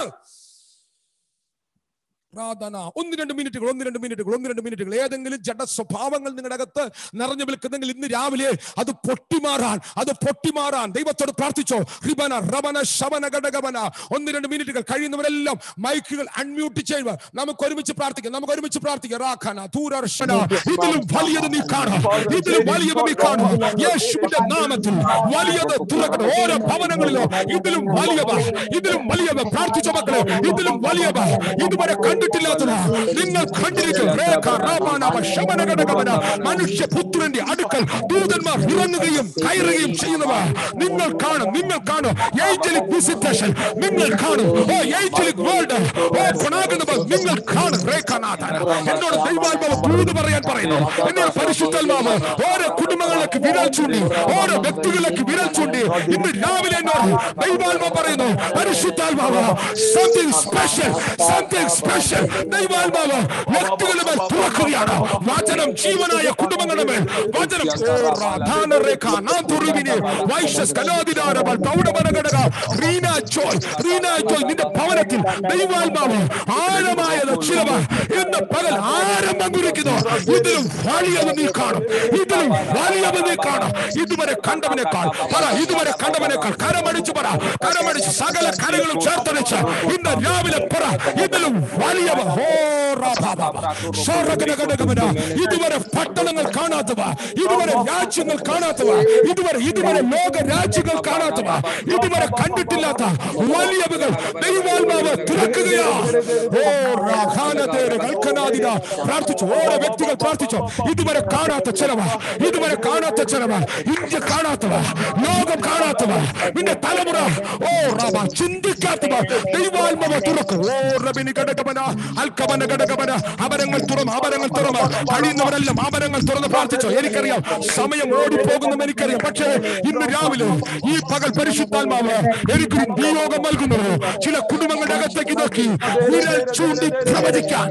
Speaker 1: പ്രാർത്ഥന ഒന്ന് രണ്ട് മിനിറ്റുകൾ ഒന്ന് രണ്ട് മിനിറ്റുകൾ ഒന്ന് രണ്ട് മിനിറ്റുകൾ ഏതെങ്കിലും ജഡ സ്വഭാവങ്ങൾ നിങ്ങളുടെ അകത്ത് നിറഞ്ഞു നിൽക്കുന്നെങ്കിൽ ഇന്ന് രാവിലെ അത് പൊട്ടിമാറാൻ അത് പൊട്ടിമാറാൻ ദൈവത്തോട് പ്രാർത്ഥിച്ചോ റിബന റബന ശവന ഘടകവന ഒന്ന് രണ്ട് മിനിറ്റുകൾ കഴിയുന്നവരെല്ലാം മൈക്കുകൾ അൺമ്യൂട്ട് ചെയ്യുക നമുക്ക് ഒരുമിച്ച് പ്രാർത്ഥിക്കാം നമുക്ക് ഒരുമിച്ച് പ്രാർത്ഥിക്കാം റാഖാന ദൂരർശന ഇതിലും വലിയത് നീ കാണാം ഇതിലും വലിയത് നീ കാണാം യേശുവിന്റെ നാമത്തിൽ വലിയത് തുറക്കണം ഓരോ ഭവനങ്ങളിലോ ഇതിലും വലിയവ ഇതിലും വലിയവ പ്രാർത്ഥിച്ച മക്കളെ ഇതിലും വലിയവ ഇതുവരെ കണ്ടിട്ടില്ലാത്തത് നിങ്ങൾ കണ്ടിരിക്കും രേഖ, റാമാനവ, ശമനഘടകവന, മനുഷ്യപുത്രന്റെ അടുക്കൽ ദൂതന്മാർ ഇറങ്ങുകയും കയറുകയും ചെയ്യുന്നവ നിങ്ങൾ കാണും നിങ്ങൾ കാണും ഏഞ്ചലിക് വിസിറ്റേഷൻ നിങ്ങൾ കാണും ഓ ഏഞ്ചലിക് വേൾഡ് ഓ ഗുണാകുന്നവർ നിങ്ങൾ കാണും രേഖനാഥന എന്നോട് ദൈവാത്മാവ് ദൂത് പറയാൻ പറയുന്നു എന്നോട് പരിശുദ്ധാത്മാവ് ഓരോ കുടുംബങ്ങളിലേക്ക് വിരൽ ചൂണ്ടി ഓരോ വ്യക്തികളിലേക്ക് വിരൽ ചൂണ്ടി ഇന്ന് രാവിലെ എന്നോട് ദൈവാത്മാവ് പറയുന്നു പരിശുദ്ധാത്മാവ് സംതിങ് സ്പെഷ്യൽ സംതിങ് സ്പെഷ്യൽ ദൈവാത്മാവ് വ്യക്തികളുടെ മേൽ തുറക്കുകയാണ് വചനം ജീവനായ കുടുംബങ്ങളുടെ മേൽ വചനം ഓ റാധാനരേഖ നാന്തുറുവിനെ വൈശ്യസ് കലാതിരാരവൾ പൗഡമനഘടക റീന ജോയ് റീന ജോയ് നിന്റെ ഭവനത്തിൽ ദൈവാത്മാവ് ആഴമായ ലക്ഷ്യവ ഇന്ന് പകൽ ആരംഭം കുറിക്കുന്നു ഇതിലും വലിയത് നീ കാണും ഇതിലും വലിയത് നീ കാണും ഇതുവരെ കണ്ടവനേക്കാൾ പറ ഇതുവരെ കണ്ടവനേക്കാൾ കരമടിച്ചു പറ കരമടിച്ച് സകല കരകളും ചേർത്തടിച്ച് ഇന്ന് രാവിലെ പറ ഇതിലും വലിയവ ഓ റാഭാബാബ. സ്വർഗ്ഗനഗനഗമന. ഇതുവരെ പട്ടണങ്ങൾ കാണാത്തവ ഇതുവരെ രാജ്യങ്ങൾ കാണാത്തവ ഇതുവരെ ഇതുവരെ ലോക രാജ്യങ്ങൾ കാണാത്തവ ഇതുവരെ കണ്ടിട്ടില്ലാത്ത വലിയവകൾ ദൈവാത്മാവ് തുറക്കുകയാ ഓ റാഖാനതേരെ കൽക്കനാദിന പ്രാർത്ഥിച്ചു ഓരോ വ്യക്തികൾ പ്രാർത്ഥിച്ചു ഇതുവരെ കാണാത്ത ചിലവ ഇതുവരെ കാണാത്ത ചിലവ ഇന്ത്യ കാണാത്തവ ലോകം കാണാത്തവ നിന്റെ തലമുറ ഓ റബ ചിന്തിക്കാത്തവ ദൈവാത്മാവ് തുറക്കും ഓ റബിനി ഘടകമന അൽക്കമന ഘടകമന അപരങ്ങൾ തുറന്ന് അപരങ്ങൾ തുറന്ന് കഴിയുന്നവരെല്ലാം അപരങ്ങൾ തുറന്ന് പ്രാർത്ഥിച്ചോ എനിക്കറിയാം സമയം ഓടിപ്പോകുന്നും എനിക്കറിയാം പക്ഷേ ഇന്ന് രാവിലെ ഈ പകൽ പരിശുദ്ധാത്മാവ് എനിക്കൊരു നിയോഗം നൽകുന്നത് ചില കുടുംബങ്ങളുടെ അകത്തേക്ക് നോക്കി വിരൽ ചൂണ്ടി പ്രവചിക്കാൻ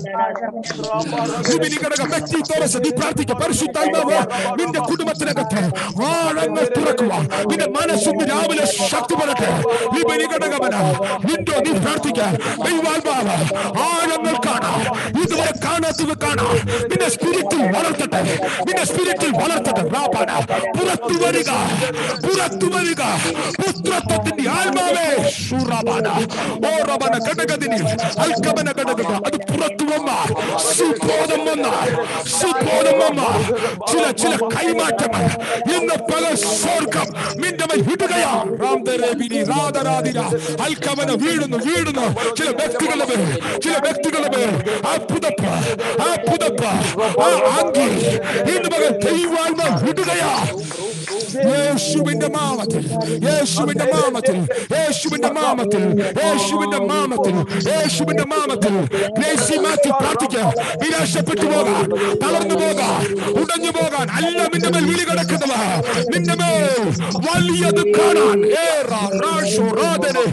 Speaker 1: ഭൂമിനി ഘടകം വ്യക്തി തോറസ് നീ പ്രാർത്ഥിക്കുക പരിശുദ്ധാത്മാവ് നിന്റെ കുടുംബത്തിനകത്ത് ആഴങ്ങൾ തുറക്കുക നിന്റെ മനസ്സൊന്ന് രാവിലെ ശക്തിപ്പെടട്ടെ ഭൂമിനി ഘടകമന നിന്റെ നീ പ്രാർത്ഥിക്കാൻ ദൈവാത്മാവ് ആഴങ്ങൾ കാണാം ഇതുവരെ കാണാത്ത പുറത്ത് കാണാം നിന്റെ സ്പിരിറ്റിൽ വളർത്തട്ടെ നിന്റെ സ്പിരിറ്റിൽ വളർത്തട്ടെ റാപ്പാന പുറത്തു വരിക പുറത്തു വരിക പുത്രത്വത്തിന്റെ ആത്മാവേ ഷൂറാബാന ഓ റബന ഘടകതിനി അൽക്കമന ഘടകത അത് പുറത്തു വന്നാൽ സുബോധം വന്നാൽ സുബോധം വന്നാൽ ചില ചില കൈമാറ്റങ്ങൾ ഇന്ന് പല സ്വർഗം നിന്റെ മേൽ വിടുകയാ റാംദരേബിനി രാധരാധിര അൽക്കമന വീഴുന്നു വീഴുന്നു ചില വ്യക്തികളുടെ മേൽ ചില വ്യക്തികളുടെ മേൽ ആ പുതപ്പ് ആ പുതപ്പ് ആ അങ്കി ഇന്ന് മകൻ ദൈവാത്മ വിടുകയാ യേശുവിന്റെ നാമത്തിൽ യേശുവിന്റെ നാമത്തിൽ യേശുവിന്റെ നാമത്തിൽ യേശുവിന്റെ നാമത്തിൽ യേശുവിന്റെ നാമത്തിൽ ഗ്രേസി മാറ്റി പ്രാർത്ഥിക്കുക നിരാശപ്പെട്ടു പോകാൻ തളർന്നു പോകാൻ ഉടഞ്ഞു പോകാൻ അല്ല നിന്റെ മേൽ വിളി കിടക്കുന്നവ നിന്റെ മേൽ വലിയത് കാണാൻ ഏറാ റാഷോ റാദനെ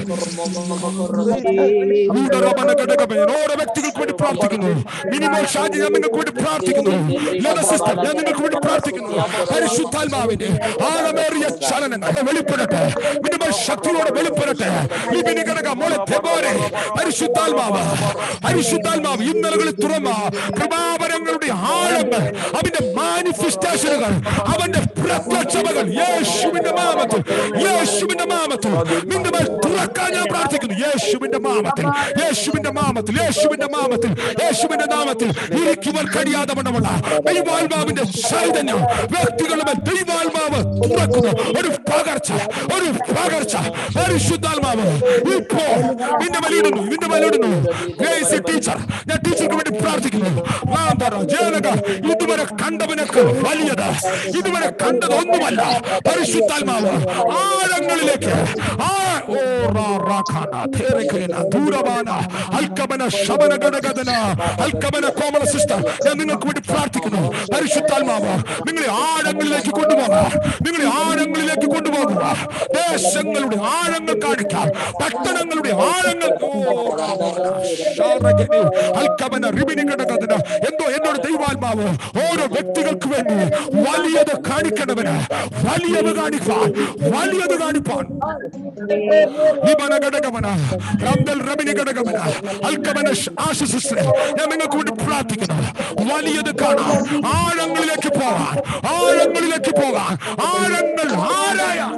Speaker 1: ഓരോ വ്യക്തികൾക്ക് വേണ്ടി പ്രാർത്ഥിക്കുന്നു മിനിമം ഷാജി ഞാൻ നിങ്ങൾക്ക് വേണ്ടി പ്രാർത്ഥിക്കുന്നു ലത സിസ്റ്റർ ഞാൻ നിങ്ങൾക്ക് വേണ്ടി പ്രാർത്ഥിക്കുന്നു പരിശുദ്ധാത്മാവിന്റെ ആഴമേറിയ ചലനങ്ങൾ വെളിപ്പെടട്ടെ മിനിമം ശക്തിയോടെ വെളിപ്പെടട്ടെ ഇതിന് കിടക്ക മോളെ തെബോരെ പരിശുദ്ധാത്മാവ് പരിശുദ്ധാത്മാവ് ഇന്നലകളിൽ തുറന്ന കൃപാപരങ്ങളുടെ ആഴങ്ങൾ അവന്റെ മാനിഫെസ്റ്റേഷനുകൾ അവന്റെ പ്രത്യക്ഷതകൾ യേശുവിന്റെ നാമത്തിൽ യേശുവിന്റെ നാമത്തിൽ നിന്റെ മേൽ തുറക്കാൻ ഞാൻ പ്രാർത്ഥിക്കുന്നു യേശുവിന്റെ നാമത്തിൽ യേശുവിന്റെ നാമത്തിൽ യേശുവിന്റെ നാമത്തിൽ യേശുവിന്റെ നാമത്തിൽ ഇരിക്കുവാൻ കഴിയാതെ വണ്ണമുള്ള ദൈവാത്മാവിന്റെ ചൈതന്യം വ്യക്തികളുടെ മേൽ ദൈവാത്മാവ് തുറക്കുന്നു ഒരു പകർച്ച ഒരു പകർച്ച പരിശുദ്ധാത്മാവ് ഇപ്പോൾ നിന്റെ മേലിടുന്നു നിന്റെ മേലിടുന്നു ഗ്രേസി ടീച്ചർ ഞാൻ ടീച്ചർക്ക് വേണ്ടി പ്രാർത്ഥിക്കുന്നു മാന്തറ ജേലക ഇതുവരെ കണ്ടവനൊക്കെ വലിയത് ഇതുവരെ കണ്ടത് ഒന്നുമല്ല പരിശുദ്ധാത്മാവ് ആഴങ്ങളിലേക്ക് ആ ഓ റാ റാ ഖാന ധേരഖേന ദൂരവാന അൽക്കമന ശബന ഗടഗദന അൽക്കമന കോമള സിസ്റ്റർ ഞാൻ നിങ്ങൾക്ക് വേണ്ടി പ്രാർത്ഥിക്കുന്നു പരിശുദ്ധാത്മാവ് നിങ്ങളെ ആഴങ്ങളിലേക്ക് കൊണ്ടുപോകാം നിങ്ങളെ ആഴങ്ങളിലേക്ക് കൊണ്ടുപോകുക ദേശങ്ങളുടെ ആഴങ്ങൾ കാണിക്കാം പട്ടണങ്ങളുടെ ആഴങ്ങൾ ഓ, ഷാറഗനി, അൽക്കമന റിബിനി ഘടകത്തിന് എന്തോ എന്നോട് ദൈവാത്മാവ് ഓരോ വ്യക്തികൾക്ക് വേണ്ടി വലിയത് കാണിക്കണവന് വലിയത് കാണിക്കാൻ വലിയത് കാണിപ്പാൻ ലിബന ഘടകമന റബ്ദൽ റബിനി ഘടകമന അൽക്കമന ആശിസിസ്റ്ററെ ഞാൻ നിങ്ങൾക്ക് വേണ്ടി പ്രാർത്ഥിക്കുന്നു വലിയത് കാണാൻ ആഴങ്ങളിലേക്ക് പോകാൻ ആഴങ്ങളിലേക്ക് പോകാൻ ആഴങ്ങൾ ആരായാൻ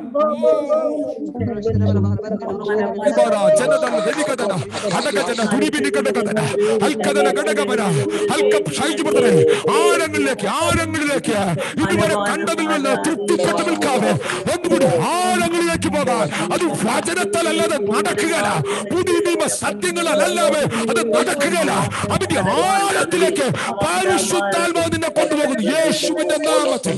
Speaker 1: ഇബാര ജനതന ദലികതന അടകജന ദുരിബിനി ഘടകതന അൽക്കദന ഘടകമന അൽക്ക ഷൈജ് ബ്രദറെ ആഴങ്ങളിലേക്ക് ആഴങ്ങളിലേക്ക് ഇതുവരെ കണ്ടതിൽ നിന്ന് തൃപ്തിപ്പെട്ടു നിൽക്കാതെ ഒന്നുകൂടി ആഴങ്ങളിലേക്ക് പോകാൻ അത് വചനത്താൽ അല്ലാതെ നടക്കുകയല്ല പുതിയ നിയമ സത്യങ്ങളല്ലാതെ അത് നടക്കുകയല്ല അതിന്റെ ആഴത്തിലേക്ക് പരിശുദ്ധാത്മാവ് നിന്നെ കൊണ്ടുപോകുന്നു യേശുവിന്റെ നാമത്തിൽ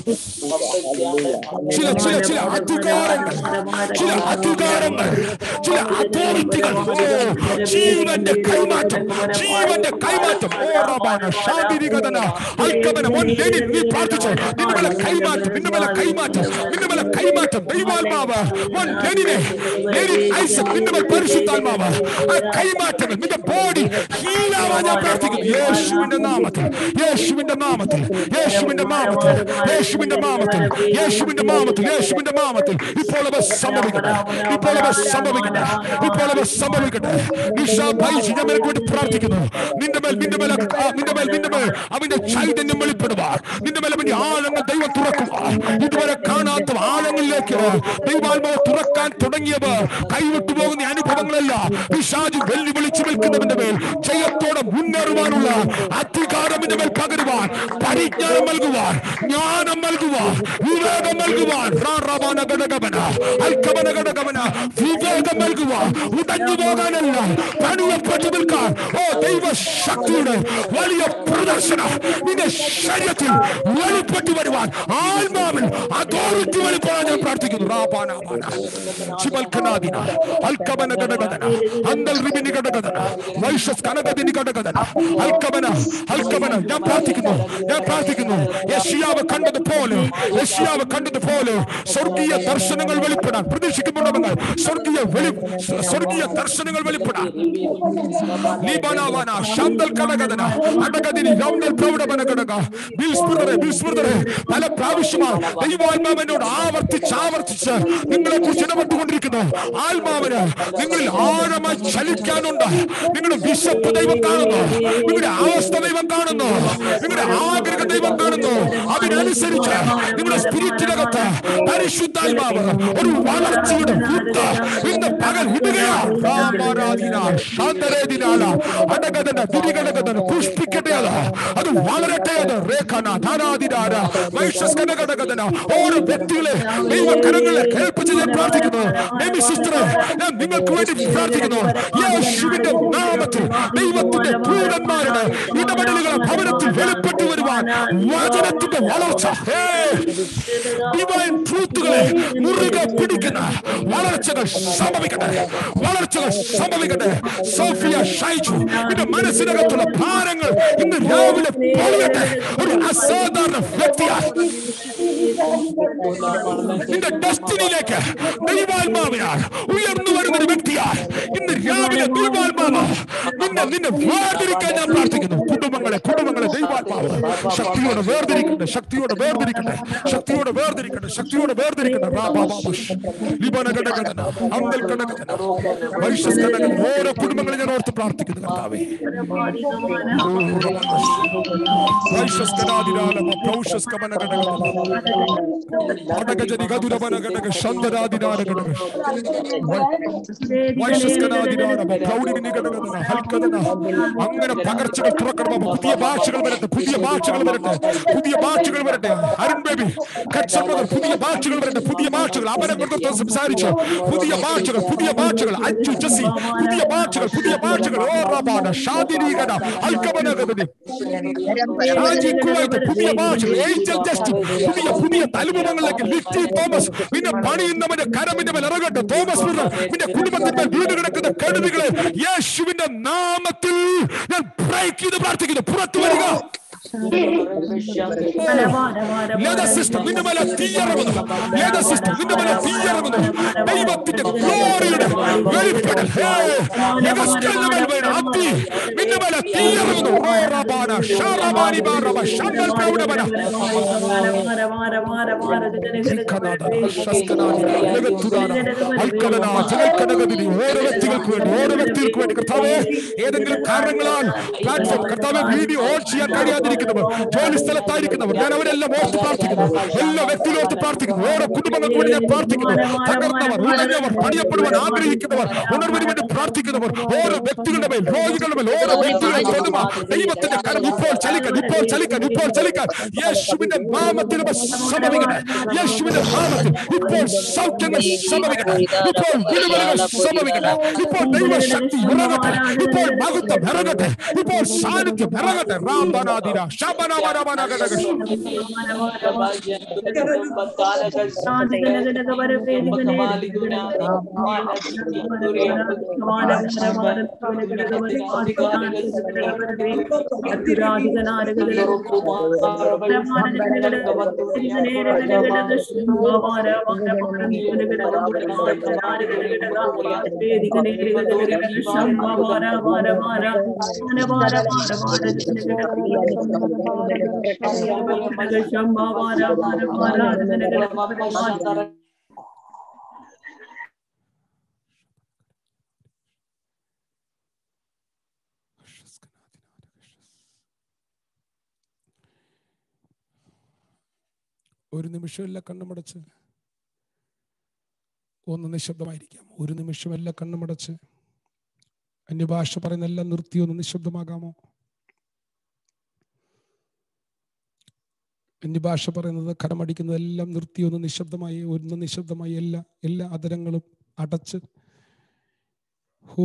Speaker 1: ചില ചില ചില അധികാരങ്ങൾ ചില അധികാരങ്ങൾ ചില അതോറിറ്റികൾ ഓ ജീവന്റെ കൈമാറ്റം ജീവന്റെ കൈമാറ്റം ഓ റബാന ശാന്തിരികതന അൽക്കമന മോൻ ലെനിൻ നീ പ്രാർത്ഥിച്ചു നിന്റെ മേലെ കൈമാറ്റം നിന്റെ മേലെ കൈമാറ്റം നിന്റെ മേലെ കൈമാറ്റം ദൈവാത്മാവ് മോൻ ലെനിനെ ലെനിൻ ഐസക് നിന്റെ മേൽ പരിശുദ്ധാത്മാവ് ആ കൈമാറ്റങ്ങൾ നിന്റെ ബോഡി ഹീലാവാൻ ഞാൻ പ്രാർത്ഥിക്കുന്നു യേശുവിന്റെ നാമത്തിൽ യേശുവിന്റെ നാമത്തിൽ യേശുവിന്റെ നാമത്തിൽ യേശുവിന്റെ നാമത്തിൽ യേശുവിന്റെ നാമത്തിൽ യേശുവിന്റെ നാമത്തിൽ ഇപ്പോൾ അവ സംഭവിക്കട്ടെ ഇപ്പോൾ അവ സംഭവിക്കട്ടെ ഇപ്പോൾ അവ സംഭവിക്കട്ടെ നിഷ ഭൈജി ഞാൻ നിനക്ക് വേണ്ടി പ്രാർത്ഥിക്കുന്നു നിന്റെ മേൽ നിന്റെ മേൽ ആ, നിന്റെ മേൽ നിന്റെ മേൽ അവന്റെ ചൈതന്യം വെളിപ്പെടുവാൻ നിന്റെ മേൽ അവന്റെ ആഴങ്ങൾ ദൈവം തുറക്കുക ഇതുവരെ കാണാത്ത ആഴങ്ങളിലേക്ക് ദൈവാത്മാവ് തുറക്കാൻ തുടങ്ങിയവർ കൈവിട്ടു പോകുന്ന അനുഭവങ്ങളല്ല പിശാജ് വെല്ലുവിളിച്ചു നിൽക്കുന്നവന്റെ മേൽ ജയത്തോടെ മുന്നേറുവാനുള്ള അധികാരമിന്റെ മേൽ പകരുവാൻ പരിജ്ഞാനം നൽകുവാൻ ജ്ഞാനം നൽകുവാൻ വിവേകം നൽകുവാൻ റാറാബാന ഘടകമന അൽക്കമന ഘടകമന വിവേകം നൽകുവാൻ ഉടഞ്ഞു പോകാനല്ല പണിയപ്പെട്ടു നിൽക്കാൻ ഓ ദൈവശക്തിയുടെ വലിയ പ്രദർശനം നിന്റെ ശരീരത്തിൽ വെളിപ്പെട്ടു വരുവാൻ ആത്മാവിൽ അതോറിറ്റി വെളിപ്പെടാൻ ഞാൻ പ്രാർത്ഥിക്കുന്നു റാബാനാബാന ശിവൽഖനാദിന അൽക്കമന ഘടകതന അന്തൽ റിബിനി ഘടകതന വൈഷസ് കനകദിനി ഘടകതന അൽക്കമന അൽക്കമന ഞാൻ പ്രാർത്ഥിക്കുന്നു ഞാൻ പ്രാർത്ഥിക്കുന്നു യഷിയാവ് കണ്ടതുപോലെ യഷിയാവ് കണ്ടതുപോലെ സ്വർഗീയ ദർശനങ്ങൾ വെളിപ്പെടാൻ പ്രതീക്ഷിക്കുന്നുണ്ടവങ്ങൾ സ്വർഗീയ വെളി സ്വർഗീയ ദർശനങ്ങൾ വെളിപ്പെടാൻ ലീബാനാവാന ശാന്തൽ കടകതന അടകതിനി രൗണ്ടൽ പ്രൗഢമന കടക ബിൽസ്മൃതരെ ബിൽസ്മൃതരെ പല പ്രാവശ്യമായി ദൈവാത്മാവൻ എന്നോട് ആവർത്തിച്ച് ആവർത്തിച്ച് നിങ്ങളെ കുറിച്ച് ഇടപെട്ടുകൊണ്ടിരിക്കുന്നു ആത്മാവിന് നിങ്ങളിൽ ആഴമായി ചലിക്കാനുണ്ട് നിങ്ങളുടെ വിശപ്പ് ദൈവം കാണുന്നു നിങ്ങളുടെ അവസ്ഥ ദൈവം കാണുന്നു നിങ്ങളുടെ ആഗ്രഹ ദൈവം കാണുന്നു അതിനനുസരിച്ച് നിങ്ങളുടെ സ്പിരിറ്റിനകത്ത് പരിശുദ്ധാത്മാവ് ഒരു വളർച്ചയുടെ വിത്ത് ഇന്ന് പകൽ ഇടുകയാണ് രാമാരാധീന ശാന്തരേതിനാല അടകതന വിരികടകതന പുഷ്പിക്കട്ടെ അത് അത് വളരട്ടെ അത് രേഖന ധാരാതിരാര വൈശ്വസ്കനകടകതന ഓരോ വ്യക്തികളെ ദൈവകരങ്ങളെ കേൾപ്പിച്ച് ഞാൻ പ്രാർത്ഥിക്കുന്നു എമി സിസ്റ്ററെ ഞാൻ നിങ്ങൾക്ക് വേണ്ടി പ്രാർത്ഥിക്കുന്നു യേശുവിന്റെ നാമത്തിൽ ദൈവത്തിന്റെ ദൂതന്മാരുടെ ഇടപെടലുകളെ ഭവനത്തിൽ വെളിപ്പെട്ടു വരുവാൻ വചനത്തിന്റെ വളർച്ച ഡിവൈൻ ട്രൂത്തുകളെ മുറുകെ പിടിക്കുന്ന വളർച്ചകൾ സംഭവിക്കട്ടെ വളർച്ചകൾ സംഭവിക്കട്ടെ സോഫിയ ഷൈജു നിന്റെ മനസ്സിനകത്തുള്ള ഭാരങ്ങൾ ഇന്ന് രാവിലെ പൊളിയട്ടെ ഒരു അസാധാരണ വ്യക്തിയായി നിന്റെ ഡെസ്റ്റിനിയിലേക്ക് ദൈവാത്മാവിനാൽ ഉയർന്നു വരുന്ന ഒരു വ്യക്തിയായി ഇന്ന് രാവിലെ ദൈവാത്മാവ് നിന്നെ നിന്നെ വേർതിരിക്കാൻ ഞാൻ പ്രാർത്ഥിക്കുന്നു കുടുംബങ്ങളെ കുടുംബങ്ങളെ ദൈവാത്മാവ് ശക്തിയോടെ വേർതിരിക്കട്ടെ ശക്തിയോടെ വേർതിരിക്കട്ടെ ശക്തിയോടെ വേർതിരിക്കട്ടെ ശക്തിയോടെ വേർതിരിക്കട്ടെ റാബാബാബുഷ് ലിബന ഘടകന അങ്കൽ ഘടകന വൈശ്വസ് ഘടകന ഓരോ കുടുംബങ്ങളെ ഞാൻ ഓർത്ത് പ്രാർത്ഥിക്കുന്നു കർത്താവേ വൈശ്വസ് ഘടാതിരാലമ പ്രൗഷസ് കമന ഘടകന അടകജനി ഗതുരവന ഘടക ശന്തരാതിരാല ഘടക വൈശ്വസ്കനാതിരാലമ പ്രൗഢിനി ഘടകന ഹൽക്കതന അങ്ങനെ പകർച്ചകൾ തുറക്കണം പുതിയ ഭാഷകൾ വരട്ടെ പുതിയ ഭാഷകൾ വരട്ടെ പുതിയ ഭാഷകൾ വരട്ടെ അരുൺ ബേബി കച്ചർ മുതൽ പുതിയ ഭാഷകൾ വരട്ടെ പുതിയ ഭാഷകൾ അവനെ കൊടുത്ത് സംസാരിച്ചു പുതിയ ഭാഷകൾ പുതിയ ഭാഷകൾ അച്ചു ജസി പുതിയ ഭാഷകൾ പുതിയ ഭാഷകൾ ഓ റബാന ഷാദിനീകന അൽക്കമനഗതി ഷാജി കുവൈറ്റ് പുതിയ ഭാഷകൾ ഏഞ്ചൽ ജസ്റ്റ് പുതിയ പുതിയ തലമുറങ്ങളിലേക്ക് ലിറ്റി തോമസ് പിന്നെ പണിയുന്നവന്റെ കരമിന്റെ മേൽ ഇറങ്ങട്ടെ തോമസ് മുതൽ പിന്നെ കുടുംബത്തിന്റെ വീട് കിടക്കുന്ന കെടുതികളെ യേശുവിന്റെ നാമത്തിൽ ഞാൻ ബ്രേക്ക് ചെയ്ത് പ്രാർത്ഥിക്കുന്നു പുറത്തു വരിക ലേത സിസ്റ്റം നിന്റെ മേലെ തീയിറങ്ങുന്നു ലേത സിസ്റ്റം നിന്റെ മേലെ തീയിറങ്ങുന്നു ദൈവത്തിന്റെ ഗ്ലോറിയുടെ വെളിപ്പെടൽ ഹേ, യഗസ്കലിന്റെ മേൽ വീണ അഗ്നി നിന്റെ മേലെ തീയിറങ്ങുന്നു റോറബാന ഷാറബാനി ബാറബ ശങ്കൽ പ്രൗഢമന ഓരോ വ്യക്തികൾക്ക് വേണ്ടി ഓരോ വ്യക്തികൾക്ക് വേണ്ടി കർത്താവേ ഏതെങ്കിലും കാരണങ്ങളാൽ പ്ലാറ്റ്ഫോം കർത്താവെ വീഡിയോ ഓൺ ചെയ്യാൻ കഴിയാതിരിക്കുന്നവർ ജോലി സ്ഥലത്തായിരിക്കുന്നവർ ഞാൻ അവരെല്ലാം ഓർത്ത് പ്രാർത്ഥിക്കുന്നു എല്ലാ വ്യക്തികളും ഓർത്ത് പ്രാർത്ഥിക്കുന്നു ഓരോ കുടുംബങ്ങൾക്ക് വേണ്ടി ഞാൻ പ്രാർത്ഥിക്കുന്നു തകർന്നവർ ഉടഞ്ഞവർ പണിയപ്പെടുവാൻ ആഗ്രഹിക്കുന്നവർ ഉണർവിന് വേണ്ടി പ്രാർത്ഥിക്കുന്നവർ ഓരോ വ്യക്തികളുടെ മേൽ രോഗികളുടെ മേൽ ഓരോ വ്യക്തികളെ തൊടുമ ദൈവത്തിന്റെ കരം ഇപ്പോൾ ചലിക്കാൻ ഇപ്പോൾ ചലിക്കാൻ ഇപ്പോൾ ചലിക്കാൻ യേശുവിന്റെ നാമത്തിൽ അവ സംഭവിക്കട്ടെ യേശുവിന്റെ നാമത്തിൽ ഇപ്പോൾ സൗഖ്യങ്ങൾ സംഭവിക്കട്ടെ ഇപ്പോൾ വിടുതലുകൾ സംഭവിക്കട്ടെ ഇപ്പോൾ ദൈവശക്തി ഇറങ്ങട്ടെ ഇപ്പോൾ മഹത്വം ഇറങ്ങട്ടെ ഇപ്പോൾ സാന്നിധ്യം ഇറങ്ങട്ടെ റാംബനാദിര ശബനമരമനഗടക ഒരു നിമിഷം എല്ലാ കണ്ണുമടച്ച് ഒന്ന് നിശബ്ദമായിരിക്കാം ഒരു നിമിഷം എല്ലാ കണ്ണുമടച്ച് അന്യഭാഷ പറയുന്ന എല്ലാം നിർത്തി ഒന്ന് നിശബ്ദമാകാമോ അന്യഭാഷ പറയുന്നത് കടമടിക്കുന്നതെല്ലാം നിർത്തി ഒന്ന് നിശബ്ദമായി ഒന്ന് നിശബ്ദമായി എല്ലാ എല്ലാ അതരങ്ങളും അടച്ച് ഹോ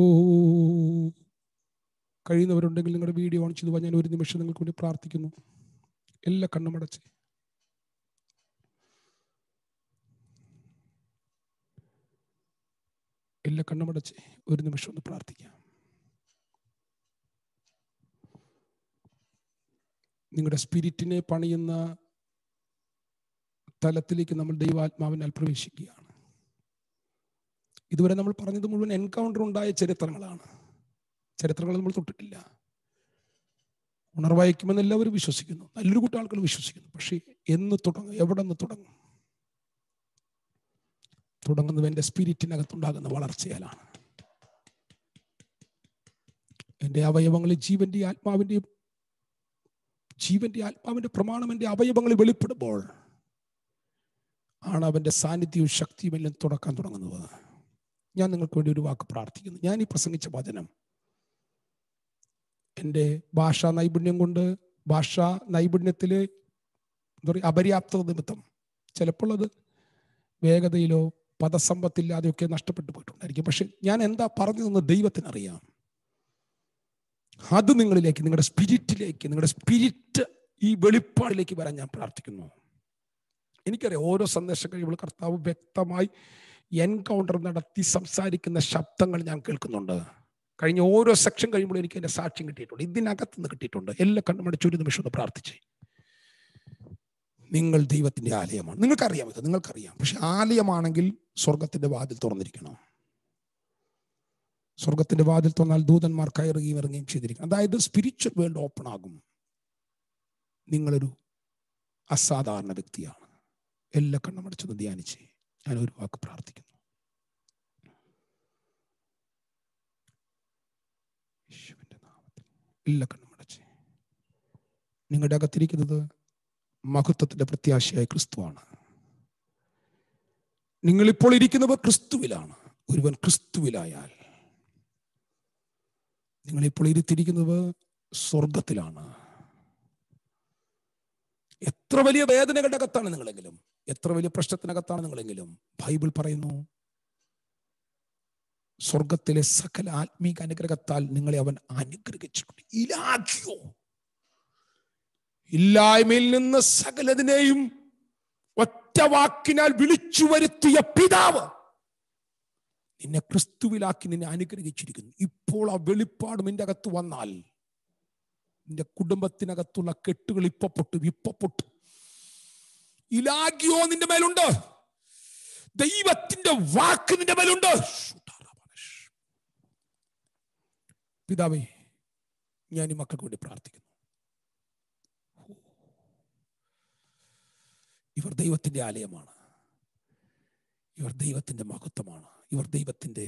Speaker 1: കഴിയുന്നവരുണ്ടെങ്കിൽ നിങ്ങളുടെ വീഡിയോ ഓൺ ചെയ്തു ഞാൻ ഒരു നിമിഷം നിങ്ങൾക്ക് വേണ്ടി പ്രാർത്ഥിക്കുന്നു എല്ലാ കണ്ണുമടച്ച് എല്ലാ കണ്ണുമടച്ച് ഒരു നിമിഷം ഒന്ന് പ്രാർത്ഥിക്കാം നിങ്ങളുടെ സ്പിരിറ്റിനെ പണിയുന്ന തലത്തിലേക്ക് നമ്മൾ ദൈവാത്മാവിനാൽ പ്രവേശിക്കുകയാണ് ഇതുവരെ നമ്മൾ പറഞ്ഞത് മുഴുവൻ എൻകൗണ്ടർ ഉണ്ടായ ചരിത്രങ്ങളാണ് ചരിത്രങ്ങൾ നമ്മൾ തൊട്ടിട്ടില്ല ഉണർവായിക്കുമെന്ന് എല്ലാവരും വിശ്വസിക്കുന്നു നല്ലൊരു കൂട്ടം ആൾക്കാർ വിശ്വസിക്കുന്നു പക്ഷേ എന്ന് തുടങ്ങും എവിടെ നിന്ന് തുടങ്ങും തുടങ്ങുന്നത് എൻ്റെ സ്പിരിറ്റിനകത്തുണ്ടാകുന്ന വളർച്ചയാലാണ് എൻ്റെ അവയവങ്ങളിൽ ജീവന്റെ ആത്മാവിൻ്റെയും ജീവന്റെ ആത്മാവിന്റെ പ്രമാണം എൻ്റെ അവയവങ്ങളിൽ വെളിപ്പെടുമ്പോൾ ആണ് അവൻ്റെ സാന്നിധ്യവും ശക്തിയും എല്ലാം തുറക്കാൻ തുടങ്ങുന്നത് ഞാൻ നിങ്ങൾക്ക് വേണ്ടി ഒരു വാക്ക് പ്രാർത്ഥിക്കുന്നു ഞാൻ ഈ പ്രസംഗിച്ച വചനം എൻ്റെ ഭാഷാ നൈപുണ്യം കൊണ്ട് ഭാഷാ നൈപുണ്യത്തിൽ എന്താ പറയുക അപര്യാപ്തത നിമിത്തം ചിലപ്പോൾ അത് വേഗതയിലോ പദസമ്പത്തില്ലാതെയൊക്കെ നഷ്ടപ്പെട്ടു പോയിട്ടുണ്ടായിരിക്കും പക്ഷെ ഞാൻ എന്താ പറഞ്ഞതെന്ന് ദൈവത്തിനറിയാം അത് നിങ്ങളിലേക്ക് നിങ്ങളുടെ സ്പിരിറ്റിലേക്ക് നിങ്ങളുടെ സ്പിരിറ്റ് ഈ വെളിപ്പാടിലേക്ക് വരാൻ ഞാൻ പ്രാർത്ഥിക്കുന്നു എനിക്കറിയാം ഓരോ സന്ദേശം കഴിയുമ്പോൾ കർത്താവ് വ്യക്തമായി എൻകൗണ്ടർ നടത്തി സംസാരിക്കുന്ന ശബ്ദങ്ങൾ ഞാൻ കേൾക്കുന്നുണ്ട് കഴിഞ്ഞ ഓരോ സെക്ഷൻ കഴിയുമ്പോൾ എനിക്ക് എൻ്റെ സാക്ഷ്യം കിട്ടിയിട്ടുണ്ട് ഇതിനകത്ത് നിന്ന് കിട്ടിയിട്ടുണ്ട് എല്ലാ കണ്ണുമടച്ച് ഒരു നിമിഷം ഒന്ന് പ്രാർത്ഥിച്ചേ നിങ്ങൾ ദൈവത്തിന്റെ ആലയമാണ് നിങ്ങൾക്കറിയാം ഇത് നിങ്ങൾക്കറിയാം പക്ഷെ ആലയമാണെങ്കിൽ സ്വർഗത്തിന്റെ വാതിൽ തുറന്നിരിക്കണം സ്വർഗത്തിന്റെ വാതിൽ തുറന്നാൽ ദൂതന്മാർ കയറുകയും ഇറങ്ങുകയും ചെയ്തിരിക്കണം അതായത് സ്പിരിച്വൽ വേൾഡ് ഓപ്പൺ ആകും നിങ്ങളൊരു അസാധാരണ വ്യക്തിയാണ് എല്ലാ കണ്ണമടച്ചൊന്ന് ധ്യാനിച്ച് ഞാൻ ഒരു വാക്ക് പ്രാർത്ഥിക്കുന്നു യേശുവിന്റെ നാമത്തിൽ എല്ലാ കണ്ണുമടച്ച് നിങ്ങളുടെ അകത്തിരിക്കുന്നത് മഹത്വത്തിന്റെ പ്രത്യാശയായ ക്രിസ്തുവാണ് നിങ്ങളിപ്പോൾ ഇരിക്കുന്നവർ ക്രിസ്തുവിലാണ് ഒരുവൻ ക്രിസ്തുവിലായാൽ നിങ്ങളിപ്പോൾ ഇരുത്തിരിക്കുന്നത് സ്വർഗത്തിലാണ് എത്ര വലിയ വേദനകളുടെ അകത്താണ് നിങ്ങളെങ്കിലും എത്ര വലിയ പ്രശ്നത്തിനകത്താണ് നിങ്ങളെങ്കിലും ബൈബിൾ പറയുന്നു സ്വർഗത്തിലെ സകല ആത്മീക അനുഗ്രഹത്താൽ നിങ്ങളെ അവൻ അനുഗ്രഹിച്ചിട്ടുണ്ട് ഇലാഖ്യോ ഇല്ലായ്മയിൽ നിന്ന് സകലതിനെയും ഒറ്റ വാക്കിനാൽ വിളിച്ചു വരുത്തിയ പിതാവ് നിന്നെ ക്രിസ്തുവിലാക്കി നിന്നെ അനുഗ്രഹിച്ചിരിക്കുന്നു ഇപ്പോൾ ആ വെളിപ്പാട് നിന്റെ അകത്ത് വന്നാൽ നിന്റെ കുടുംബത്തിനകത്തുള്ള കെട്ടുകൾ ഇപ്പൊ പൊട്ടു ഇപ്പൊ പൊട്ടു ഇലാഗിയോ നിന്റെ മേലുണ്ട് ദൈവത്തിന്റെ വാക്ക് നിന്റെ മേലുണ്ട് പിതാവേ ഞാൻ ഈ മക്കൾക്ക് വേണ്ടി പ്രാർത്ഥിക്കുന്നു ഇവർ ദൈവത്തിന്റെ ആലയമാണ് ഇവർ ദൈവത്തിന്റെ മഹത്വമാണ് ഇവർ ദൈവത്തിന്റെ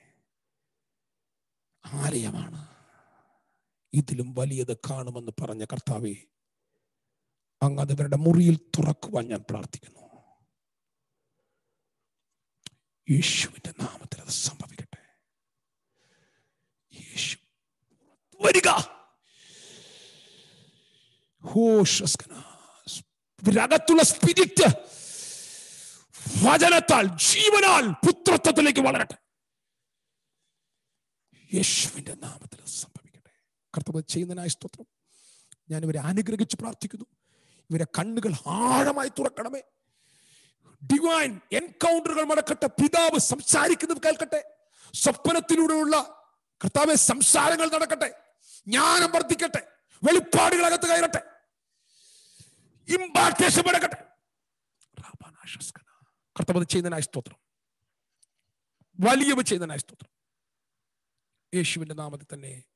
Speaker 1: ആലയമാണ് ഇതിലും വലിയത് കാണുമെന്ന് പറഞ്ഞ കർത്താവെ അങ്ങ് അത് ഇവരുടെ മുറിയിൽ തുറക്കുവാൻ ഞാൻ പ്രാർത്ഥിക്കുന്നു യേശുവിന്റെ നാമത്തിൽ അത് സംഭവിക്കട്ടെ യേശു വരിക ഹോഷസ്കന ഇവരകത്തുള്ള സ്പിരിറ്റ് വചനത്താൽ ജീവനാൽ പുത്രത്വത്തിലേക്ക് വളരട്ടെ യേശുവിന്റെ നാമത്തിൽ അത് സംഭവിക്കട്ടെ കർത്തവ്യ ചെയ്യുന്നതിനായ സ്തോത്രം ഞാൻ ഇവരെ അനുഗ്രഹിച്ച് പ്രാർത്ഥിക്കുന്നു ഇവരെ കണ്ണുകൾ ആഴമായി തുറക്കണമേ ഡിവൈൻ എൻകൗണ്ടറുകൾ നടക്കട്ടെ പിതാവ് സംസാരിക്കുന്നത് കേൾക്കട്ടെ സ്വപ്നത്തിലൂടെയുള്ള കർത്താവെ സംസാരങ്ങൾ നടക്കട്ടെ ജ്ഞാനം വർദ്ധിക്കട്ടെ വെളിപ്പാടുകൾ അകത്ത് കയറട്ടെ ഇമ്പാർട്ടേഷൻ നടക്കട്ടെ കർത്തവ്യ ചെയ്യുന്നതിനായ സ്തോത്രം വലിയവ ചെയ്യുന്നതിനായ സ്തോത്രം യേശുവിന്റെ നാമത്തിൽ തന്നെ